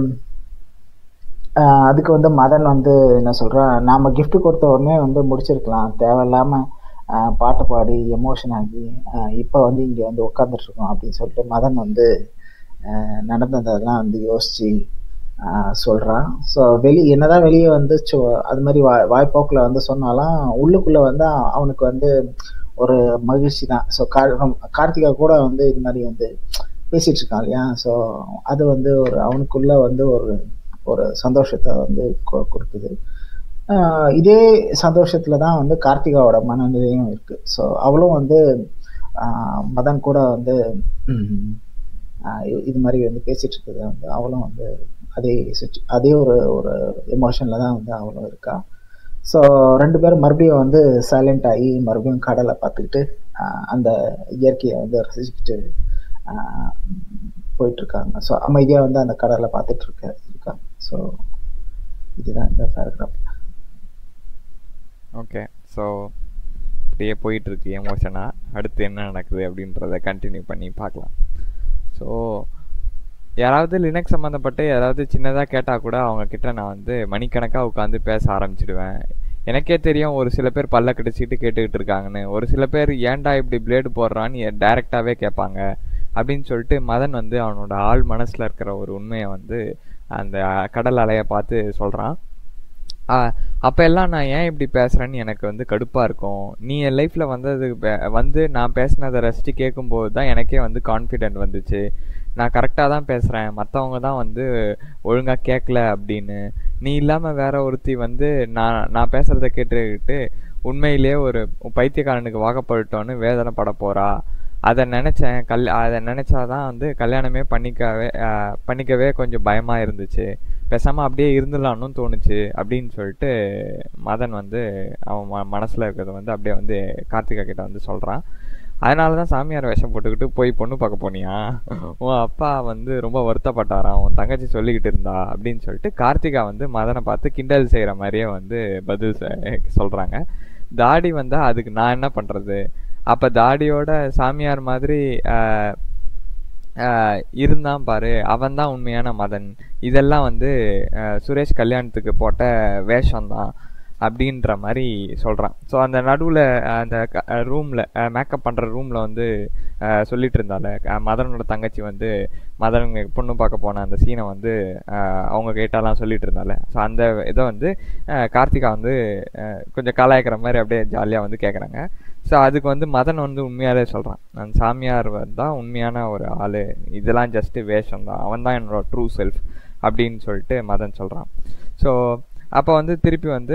அதுக்கு வந்து மதன் வந்து என்ன சொல்கிறான் நாம் gift கொடுத்த உடனே வந்து முடிச்சிருக்கலாம் தேவையில்லாமல் பாட்டு பாடி எமோஷன் ஆகி இப்போ வந்து இங்கே வந்து உட்காந்துட்டு இருக்கோம் அப்படின்னு சொல்லிட்டு மதன் வந்து ஆஹ் நடந்ததெல்லாம் வந்து யோசிச்சு சொல்கிறான் ஸோ வெளி என்னதான் வெளியே வந்து சோ அது மாதிரி வாய் வாய்ப்போக்கில் வந்து சொன்னாலும் உள்ளுக்குள்ளே வந்து அவனுக்கு வந்து ஒரு மகிழ்ச்சி தான் ஸோ கார்த்திகா கூட வந்து இது மாதிரி வந்து பேசிட்டு இருக்கான் இல்லையா ஸோ அது வந்து ஒரு அவனுக்குள்ள வந்து ஒரு ஒரு சந்தோஷத்தை வந்து கொ- கொடுக்குது ஆஹ் இதே சந்தோஷத்துல தான் வந்து கார்த்திகாவோட மனநிலையும் இருக்கு ஸோ அவளும் வந்து ஆஹ் மதன் கூட வந்து ம், ஆஹ் இ- இது மாதிரி வந்து பேசிட்டு இருக்கிறத வந்து அவளும் வந்து அதே சுச்சு- அதே ஒரு ஒரு எமோஷன்ல தான் வந்து அவளும் இருக்கா ஸோ ரெண்டு பேரும் மறுபடியும் வந்து சைலண்ட் ஆகி மறுபடியும் கடலை பார்த்துக்கிட்டு ஆஹ் அந்த இயற்கையை வந்து ரசிச்சுக்கிட்டு ஆஹ் போயிட்டு இருக்காங்க ஸோ அமைதியாக வந்து அந்த கடலை பார்த்துட்டு இருக்க இருக்காங்க ஸோ இதுதான் இந்த பேராகிராஃப் ஓகே ஸோ அப்படியே போயிட்டு இருக்கு எமோஷனாக அடுத்து என்ன நடக்குது அப்படின்றத கண்டினியூ பண்ணி பார்க்கலாம் ஸோ யாராவது லினக்ஸ் சம்மந்தப்பட்டு யாராவது சின்னதாக கேட்டால் கூட அவங்க கிட்ட நான் வந்து மணிக்கணக்காக உட்காந்து பேச ஆரம்பிச்சிடுவேன் எனக்கே தெரியும் ஒரு சில பேர் பல்ல கடிச்சிட்டு கேட்டுக்கிட்டு இருக்காங்கன்னு ஒரு சில பேர் ஏன்டா இப்படி பிளேடு போடுறான்னு டைரெக்டாகவே கேட்பாங்க அப்படின்னு சொல்லிட்டு மதன் வந்து அவனோட ஆள் மனசில் இருக்கிற ஒரு உண்மையை வந்து அந்த கடல் அலையை பார்த்து சொல்கிறான் அப்போ எல்லாம் நான் ஏன் இப்படி பேசுகிறேன்னு எனக்கு வந்து கடுப்பாக இருக்கும் நீ என் லைஃப்பில் வந்தது பே- வந்து நான் பேசினதை ரசித்து கேட்கும்போது தான் எனக்கே வந்து கான்ஃபிடென்ட் வந்துச்சு நான் கரெக்டாக தான் பேசுகிறேன் மற்றவங்க தான் வந்து ஒழுங்காக கேட்கல அப்படின்னு நீ இல்லாமல் வேற ஒருத்தி வந்து நான் நான் பேசுகிறத கேட்டுக்கிட்டு உண்மையிலேயே ஒரு பைத்தியக்காரனுக்கு வாக்கப்பட்டுட்டோன்னு வேதனை பட போகிறா அதை நினச்சேன் கல் அதை நினச்சாதான் வந்து கல்யாணமே பண்ணிக்கவே ஆஹ் பண்ணிக்கவே கொஞ்சம் பயமாக இருந்துச்சு பேசாமல் அப்படியே இருந்துடலான்னு தோணுச்சு அப்படின்னு சொல்லிட்டு மதன் வந்து அவன் ம மனசில் இருக்கிறத வந்து அப்படியே வந்து கார்த்திகா கிட்ட வந்து சொல்கிறான் அதனால தான் சாமியார் வேஷம் போட்டுக்கிட்டு போய் பொண்ணு பார்க்க போனியா உன் அப்பா வந்து ரொம்ப வருத்தப்பட்டாராம் உன் தங்கச்சி சொல்லிக்கிட்டு இருந்தா அப்படின்னு சொல்லிட்டு கார்த்திகா வந்து மதனை பார்த்து கிண்டல் செய்கிற மாதிரியே வந்து பதில் சொல்கிறாங்க தாடி வந்தால் அதுக்கு நான் என்ன பண்ணுறது அப்போ தாடியோட சாமியார் மாதிரி ஆஹ், ஆஹ், இருந்தான் பாரு அவன் தான் உண்மையான மதன் இதெல்லாம் வந்து ஆஹ், சுரேஷ் கல்யாணத்துக்கு போட்ட வேஷம்தான் அப்படின்ற மாதிரி சொல்கிறான் ஸோ அந்த நடுவில் அந்த ரூமில் மேக்கப் பண்ணுற ரூமில் வந்து ஆஹ், சொல்லிட்டு இருந்தால அஹ், மதனோட தங்கச்சி வந்து மதன் பொண்ணு பார்க்க போன அந்த சீனை வந்து ஆஹ், அவங்க கேட்டாலாம் சொல்லிட்டு இருந்தால ஸோ அந்த இதை வந்து ஆஹ், கார்த்திகா வந்து ஆஹ், கொஞ்சம் கலாய்க்கிற மாதிரி அப்படியே ஜாலியாக வந்து கேட்குறாங்க ஸோ அதுக்கு வந்து மதன் வந்து உண்மையாலே சொல்கிறான் அந்த சாமியார் தான் உண்மையான ஒரு ஆள் இதெல்லாம் ஜஸ்ட்டு வேஷம் தான் அவன் தான் என்னோட ட்ரூ செல்ஃப் அப்படின்னு சொல்லிட்டு மதன் சொல்கிறான் ஸோ அப்போ வந்து திருப்பி வந்து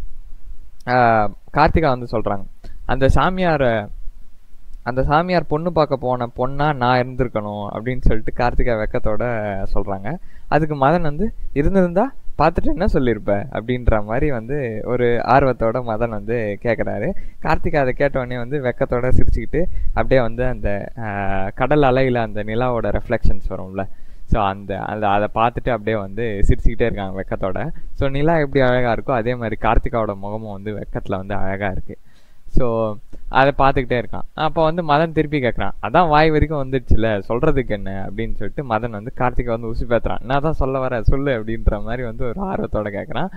ஆஹ், கார்த்திகா வந்து சொல்கிறாங்க அந்த சாமியாரை அந்த சாமியார் பொண்ணு பார்க்க போன பொண்ணா நான் இருந்திருக்கணும் அப்படின்னு சொல்லிட்டு கார்த்திகா வெக்கத்தோட சொல்றாங்க அதுக்கு மதன் வந்து இருந்திருந்தா பார்த்துட்டு என்ன சொல்லியிருப்ப அப்படின்ற மாதிரி வந்து ஒரு ஆர்வத்தோட மதன் வந்து கேட்குறாரு கார்த்திகா அதை கேட்டவுடனே வந்து வெக்கத்தோட சிரிச்சுக்கிட்டு அப்படியே வந்து அந்த ஆஹ், கடல் அலையில் அந்த நிலாவோட ரெஃப்ளெக்ஷன்ஸ் வரும்ல ஸோ அந்த அந்த அதை பார்த்துட்டு அப்படியே வந்து சிரிச்சுக்கிட்டே இருக்காங்க வெக்கத்தோட ஸோ நிலா எப்படி அழகாக இருக்கோ அதே மாதிரி கார்த்திகாவோட முகமும் வந்து வெக்கத்தில் வந்து அழகாக இருக்குது ஸோ அதை பார்த்துக்கிட்டே இருக்கான் அப்போ வந்து மதன் திருப்பி கேட்குறான் அதான் வாய் வரைக்கும் வந்துடுச்சுல சொல்கிறதுக்கு என்ன அப்படின்னு சொல்லிட்டு மதன் வந்து கார்த்திகை வந்து உசி பேத்துறான் நான் தான் சொல்ல வர சொல்லு அப்படின்ற மாதிரி வந்து ஒரு ஆர்வத்தோட கேட்குறான்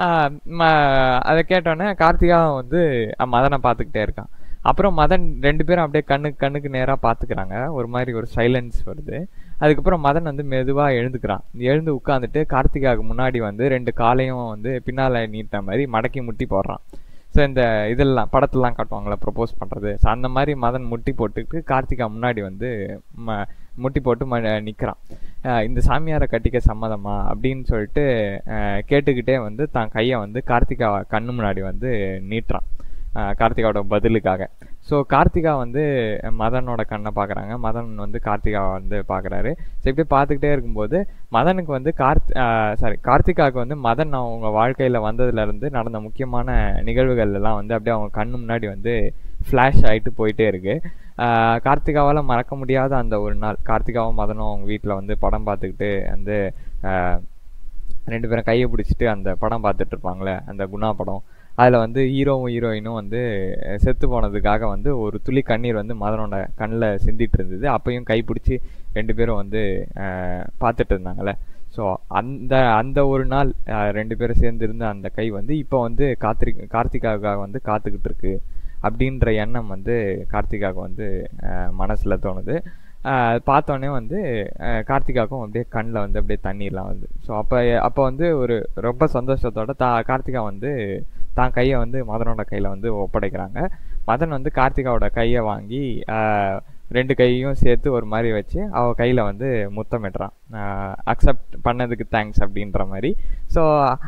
அதை கேட்டோன்னே கார்த்திகா வந்து அஹ், மதனை பார்த்துக்கிட்டே இருக்கான் அப்புறம் மதன் ரெண்டு பேரும் அப்படியே கண்ணுக்கு கண்ணுக்கு நேராக பார்த்துக்கிறாங்க ஒரு மாதிரி ஒரு சைலன்ஸ் வருது அதுக்கப்புறம் மதன் வந்து மெதுவாக எழுந்துக்கிறான் எழுந்து உட்காந்துட்டு கார்த்திகாவுக்கு முன்னாடி வந்து ரெண்டு காலையும் வந்து பின்னால் நீட்ட மாதிரி மடக்கி முட்டி போடுறான் ஸோ இந்த இதெல்லாம் படத்துலலாம் காட்டுவாங்களே ப்ரப்போஸ் பண்ணுறது ஸோ அந்த மாதிரி மதன் முட்டி போட்டுட்டு கார்த்திகா முன்னாடி வந்து ம முட்டி போட்டு ம நிற்கிறான் இந்த சாமியாரை கட்டிக்க சம்மதமா அப்படின்னு சொல்லிட்டு அஹ், கேட்டுக்கிட்டே வந்து தான் கையை வந்து கார்த்திகா கண்ணு முன்னாடி வந்து நீட்டுறான் அஹ், கார்த்திகாவோட பதிலுக்காக ஸோ கார்த்திகா வந்து மதனோட கண்ணை பார்க்குறாங்க மதன் வந்து கார்த்திகாவை வந்து பார்க்குறாரு ஸோ இப்படி பார்த்துக்கிட்டே இருக்கும்போது மதனுக்கு வந்து கார்த் சாரி கார்த்திகாவுக்கு வந்து மதன் அவங்க வாழ்க்கையில் வந்ததுலேருந்து நடந்த முக்கியமான நிகழ்வுகள் எல்லாம் வந்து அப்படியே அவங்க கண்ணு முன்னாடி வந்து ஃப்ளாஷ் ஆகிட்டு போயிட்டே இருக்கு ஆஹ் கார்த்திகாவால் மறக்க முடியாத அந்த ஒரு நாள் கார்த்திகாவும் மதனும் அவங்க வீட்டில் வந்து படம் பார்த்துக்கிட்டு வந்து ஆஹ் ரெண்டு பேரும் கையை பிடிச்சிட்டு அந்த படம் பார்த்துட்டு இருப்பாங்களே அந்த குணா படம் அதில் வந்து ஹீரோவும் ஹீரோயினும் வந்து அஹ், செத்து போனதுக்காக வந்து ஒரு துளி கண்ணீர் வந்து மதனோட கண்ணில் சிந்திட்டு இருந்தது அப்பையும் கை பிடிச்சி ரெண்டு பேரும் வந்து அஹ், பார்த்துட்டு இருந்தாங்கல்ல ஸோ அந்த அந்த ஒரு நாள் அஹ், ரெண்டு பேரும் சேர்ந்து இருந்த அந்த கை வந்து இப்போ வந்து கார்த்திக் கார்த்திகாவுக்காக வந்து காத்துக்கிட்டு இருக்கு அப்படின்ற எண்ணம் வந்து கார்த்திகாவுக்கு வந்து மனசில் தோணுது ஆஹ் பார்த்தோன்னே வந்து ஆஹ் கார்த்திகாவுக்கும் அப்படியே கண்ணில் வந்து அப்படியே தண்ணீர்லாம் வருது ஸோ அப்போ அப்போ வந்து ஒரு ரொம்ப சந்தோஷத்தோட தா கார்த்திகா வந்து தான் கையை வந்து மதனோட கையில் வந்து ஒப்படைக்கிறாங்க மதன் வந்து கார்த்திகாவோட கையை வாங்கி ஆஹ் ரெண்டு கையையும் சேர்த்து ஒரு மாதிரி வச்சு அவ கையில் வந்து முத்தமிடுறான் அக்செப்ட் பண்ணதுக்கு தேங்க்ஸ் அப்படின்ற மாதிரி ஸோ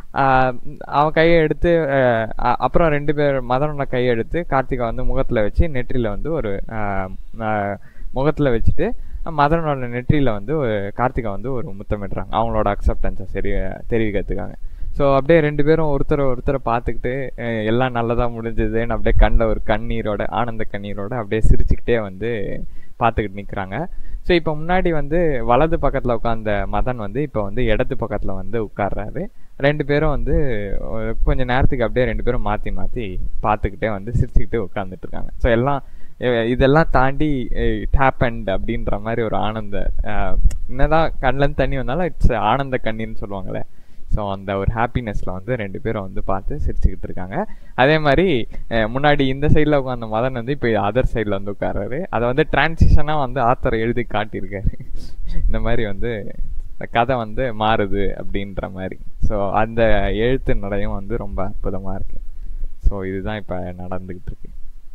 அவன் கையை எடுத்து ஆஹ் அ- அப்புறம் ரெண்டு பேர் மதனோட கையை எடுத்து கார்த்திகா வந்து முகத்தில் வச்சு நெற்றியில் வந்து ஒரு ஆஹ் ஆஹ் முகத்தில் வச்சுட்டு மதனோட நெற்றியில் வந்து ஒரு கார்த்திகா வந்து ஒரு முத்தமிடுறாங்க அவங்களோட அக்செப்டன்ஸை சரி தெரிவிக்கிறதுக்காக ஸோ அப்படியே ரெண்டு பேரும் ஒருத்தரை ஒருத்தரை பார்த்துக்கிட்டு அஹ் எல்லாம் நல்லதாக முடிஞ்சதுன்னு அப்படியே கண்ணில் ஒரு கண்ணீரோட ஆனந்த கண்ணீரோட அப்படியே சிரிச்சுக்கிட்டே வந்து பார்த்துக்கிட்டு நிற்கிறாங்க ஸோ இப்போ முன்னாடி வந்து வலது பக்கத்தில் உட்காந்த மதன் வந்து இப்போ வந்து இடது பக்கத்தில் வந்து உட்கார்றாரு ரெண்டு பேரும் வந்து ஒரு கொஞ்ச நேரத்துக்கு அப்படியே ரெண்டு பேரும் மாற்றி மாற்றி பார்த்துக்கிட்டே வந்து சிரிச்சுக்கிட்டே உட்காந்துட்டு இருக்காங்க ஸோ எல்லாம் இ- இதெல்லாம் தாண்டி டேப் அண்ட் அப்படின்ற மாதிரி ஒரு ஆனந்த அஹ், என்னதான் கண்ணிலேருந்து தண்ணி வந்தாலும் இட்ஸ் ஆனந்த கண்ணீர்னு சொல்லுவாங்களே ஸோ அந்த ஒரு ஹாப்பினஸ்ல வந்து ரெண்டு பேரும் வந்து பார்த்து சிரிச்சுக்கிட்டு இருக்காங்க அதே மாதிரி அஹ், முன்னாடி இந்த சைடில் உட்காந்த மதன் வந்து இப்போ அதர் சைடில் வந்து உட்கார்றாரு அதை வந்து டிரான்சிஷனாக வந்து ஆத்தர் எழுதி காட்டியிருக்காரு இந்த மாதிரி வந்து இந்த கதை வந்து மாறுது அப்படின்ற மாதிரி ஸோ அந்த எழுத்து நடையும் வந்து ரொம்ப அற்புதமாக இருக்கு ஸோ இதுதான் இப்போ நடந்துகிட்டு இருக்கு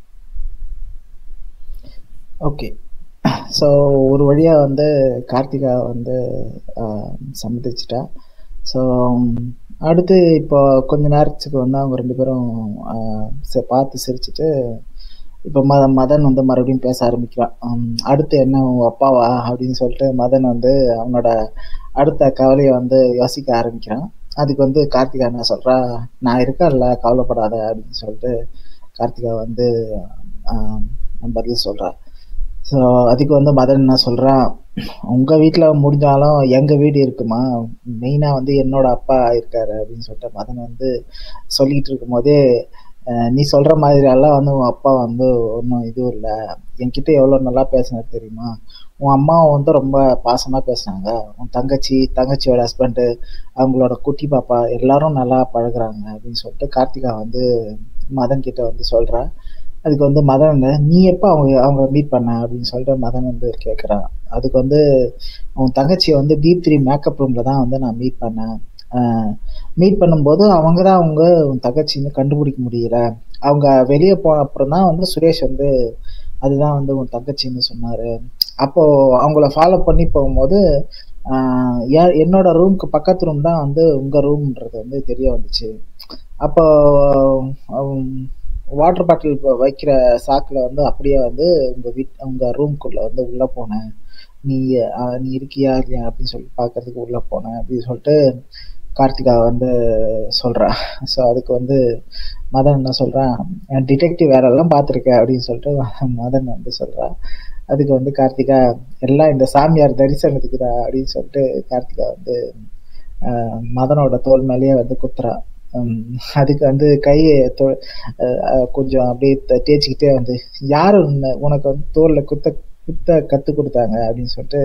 ஓகே ஸோ ஒரு வழியாக வந்து கார்த்திகா வந்து ஆஹ், சம்மதிச்சிட்டா ஸோ அடுத்து இப்போ கொஞ்ச நேரத்துக்கு வந்து அவங்க ரெண்டு பேரும் ஆஹ், ச- பார்த்து சிரிச்சிட்டு இப்போ ம மதன் வந்து மறுபடியும் பேச ஆரம்பிக்கிறான் ஹம், அடுத்து என்ன உன் அப்பாவா அப்படின்னு சொல்லிட்டு மதன் வந்து அவனோட அடுத்த கவலையை வந்து யோசிக்க ஆரம்பிக்கிறான் அதுக்கு வந்து கார்த்திகா என்ன சொல்றா நான் இருக்கேன்ல கவலைப்படாத அப்படின்னு சொல்லிட்டு கார்த்திகா வந்து ஆஹ், பதில் சொல்றா ஸோ அதுக்கு வந்து மதன் என்ன சொல்றான் உங்க வீட்ல முடிஞ்சாலும் எங்க வீடு இருக்குமா மெயினா வந்து என்னோட அப்பா இருக்காரு அப்படின்னு சொல்லிட்டு மதன் வந்து சொல்லிட்டு இருக்கும் போதே அஹ், நீ சொல்ற மாதிரி எல்லாம் வந்து உன் அப்பா வந்து ஒன்றும் இதுவும் இல்லை என்கிட்ட எவ்வளோ நல்லா பேசினாரு தெரியுமா உன் அம்மா வந்து ரொம்ப பாசமா பேசுனாங்க உன் தங்கச்சி தங்கச்சியோட ஹஸ்பண்டு அவங்களோட குட்டி பாப்பா எல்லாரும் நல்லா பழகுறாங்க அப்படின்னு சொல்லிட்டு கார்த்திகா வந்து மதன் கிட்ட வந்து சொல்றா அதுக்கு வந்து மதன் வந்து, நீ எப்போ அவங்க அவங்க மீட் பண்ண அப்படின்னு சொல்லிட்டு மதன் வந்து கேட்குறான் அதுக்கு வந்து உன் தங்கச்சியை வந்து டீப் த்ரீ மேக்கப் ரூமில் தான் வந்து நான் மீட் பண்ணேன் மீட் பண்ணும்போது அவங்க தான் அவங்க உன் தங்கச்சின்னு கண்டுபிடிக்க முடியல அவங்க வெளியே போன அப்புறம் தான் வந்து சுரேஷ் வந்து அதுதான் வந்து உன் தங்கச்சின்னு சொன்னார் அப்போ அவங்கள ஃபாலோ பண்ணி போகும்போது ஆஹ் எ- என்னோட ரூமுக்கு பக்கத்து ரூம் தான் வந்து உங்க ரூம்ன்றது வந்து தெரிய வந்துச்சு அப்போ வாட்டர் பாட்டில் வைக்கிற சாக்கில் வந்து அப்படியே வந்து உங்க வீட் உங்க ரூம்குள்ள வந்து உள்ள போனேன் நீ ஆஹ் நீ இருக்கியா இல்லையா அப்படின்னு சொல்லி பார்க்கறதுக்கு உள்ள போனேன் அப்படின்னு சொல்லிட்டு கார்த்திகா வந்து சொல்றா ஸோ அதுக்கு வந்து மதன் என்ன சொல்றான் டிடெக்டிவ் வேற எல்லாம் பார்த்துருக்கேன் அப்படின்னு சொல்லிட்டு மதன் வந்து சொல்றா அதுக்கு வந்து கார்த்திகா எல்லாம் இந்த சாமியார் தரிசனத்துக்கு தான் அப்படின்னு சொல்லிட்டு கார்த்திகா வந்து ஆஹ் மதனோட தோல் மேலேயே வந்து குத்துறா உம் அதுக்கு வந்து கையை தொ- அஹ் அஹ் கொஞ்சம் அப்படியே தே- தேய்ச்சிக்கிட்டே வந்து யாரு உன்னை- உனக்கு வந்து தோல்ல குத்த குத்த கத்து கொடுத்தாங்க அப்படின்னு சொல்லிட்டு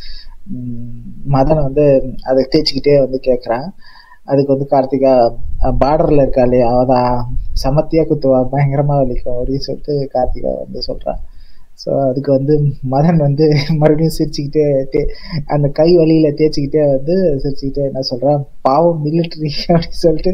உம் மதன் வந்து அதை தேய்ச்சிக்கிட்டே வந்து கேட்குறான் அதுக்கு வந்து கார்த்திகா பார்டர்ல இருக்காளே அவதான் சமத்தியா குத்துவா பயங்கரமா வலிக்கும் அப்படின்னு சொல்லிட்டு கார்த்திகா வந்து சொல்றான் ஸோ அதுக்கு வந்து மதன் வந்து மறுபடியும் சிரிச்சுக்கிட்டே தே- அந்த கை வலியில தேய்ச்சிக்கிட்டே வந்து சிரிச்சுக்கிட்டே என்ன சொல்றான் பாவம் மிலிட்ரி அப்படின்னு சொல்லிட்டு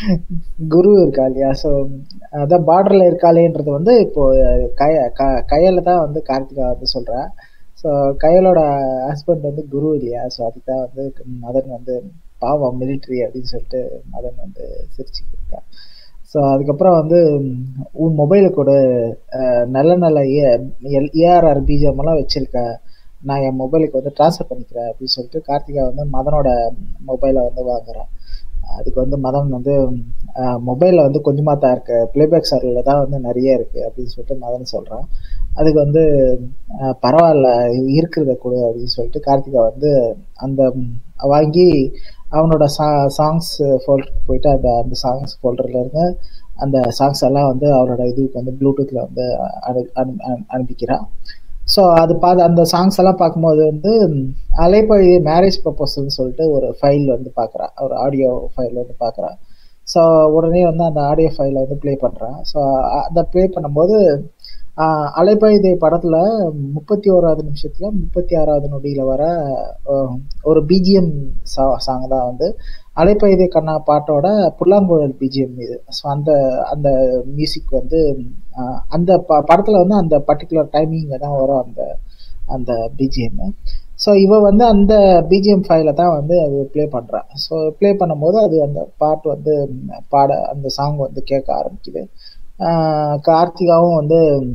குரு இருக்கா இல்லையா ஸோ அதான் பார்டர்ல இருக்காளேன்றது வந்து இப்போ கய க கயல தான் வந்து கார்த்திகா வந்து சொல்றா ஸோ கயலோட ஹஸ்பண்ட் வந்து குரு இல்லையா ஸோ அதுக்கு தான் வந்து மதன் வந்து பாவம் மிலிட்ரி அப்படின்னு சொல்லிட்டு மதன் வந்து சிரிச்சுக்கிட்டு இருக்கான் ஸோ அதுக்கப்புறம் வந்து ம், உன் மொபைலை கூட அஹ், நல்ல நல்ல ஏஆர்ஆர் பிஜிஎம் எல்லாம் வச்சிருக்க நான் என் மொபைலுக்கு வந்து ட்ரான்ஸ்ஃபர் பண்ணிக்கிறேன் அப்படின்னு சொல்லிட்டு கார்த்திகா வந்து மதனோட மொபைலை வந்து வாங்குறான் அதுக்கு வந்து மதன் வந்து மொபைலில் வந்து கொஞ்சமாக தான் இருக்கு ப்ளேபேக் சர்வரில் தான் வந்து நிறைய இருக்கு அப்படின்னு சொல்லிட்டு மதன் சொல்கிறான் அதுக்கு வந்து அஹ், பரவாயில்ல இருக்கிறத கொடு அப்படின்னு சொல்லிட்டு கார்த்திகா வந்து அந்த ம், வாங்கி அவனோட சா சாங்ஸ் ஃபோல்டருக்கு போயிட்டு அந்த அந்த சாங்ஸ் ஃபோல்டர்ல இருந்து அந்த சாங்ஸ் எல்லாம் வந்து அவரோட இதுக்கு வந்து ப்ளூடூத்ல வந்து அனு அனு அனு- அனுப்பிக்கிறான் ஸோ அது பார்த்து அந்த சாங்ஸ் எல்லாம் பார்க்கும்போது வந்து அலைப்பழி மேரேஜ் ப்ரப்போசல்னு சொல்லிட்டு ஒரு ஃபைல் வந்து பார்க்குறா ஒரு ஆடியோ ஃபைல் வந்து பார்க்குறா ஸோ உடனே வந்து அந்த ஆடியோ ஃபைலை வந்து ப்ளே பண்ணுறான் ஸோ அதை ப்ளே பண்ணும்போது ஆஹ், அலைப்பாயுதே படத்துல முப்பத்தி ஓராவது நிமிஷத்துல முப்பத்தி ஆறாவது நொடியில வர ஆஹ், ஒரு பிஜிஎம் சாங் தான் வந்து அலைப்பாயுதே கண்ணா பாட்டோட புல்லாங்குழல் பிஜிஎம் இது ஸோ அந்த அந்த மியூசிக் வந்து ஆஹ், அந்த ப படத்துல வந்து அந்த பர்டிகுலர் டைமிங்ல தான் வரும் அந்த அந்த பிஜிஎம் ஸோ இவ வந்து அந்த பிஜிஎம் ஃபைலை தான் வந்து அது ப்ளே பண்ணுறா ஸோ ப்ளே பண்ணும்போது அது அந்த பாட்டு வந்து ம், பாட அந்த சாங் வந்து கேட்க ஆரம்பிக்குது ஆஹ் கார்த்திகாவும் வந்து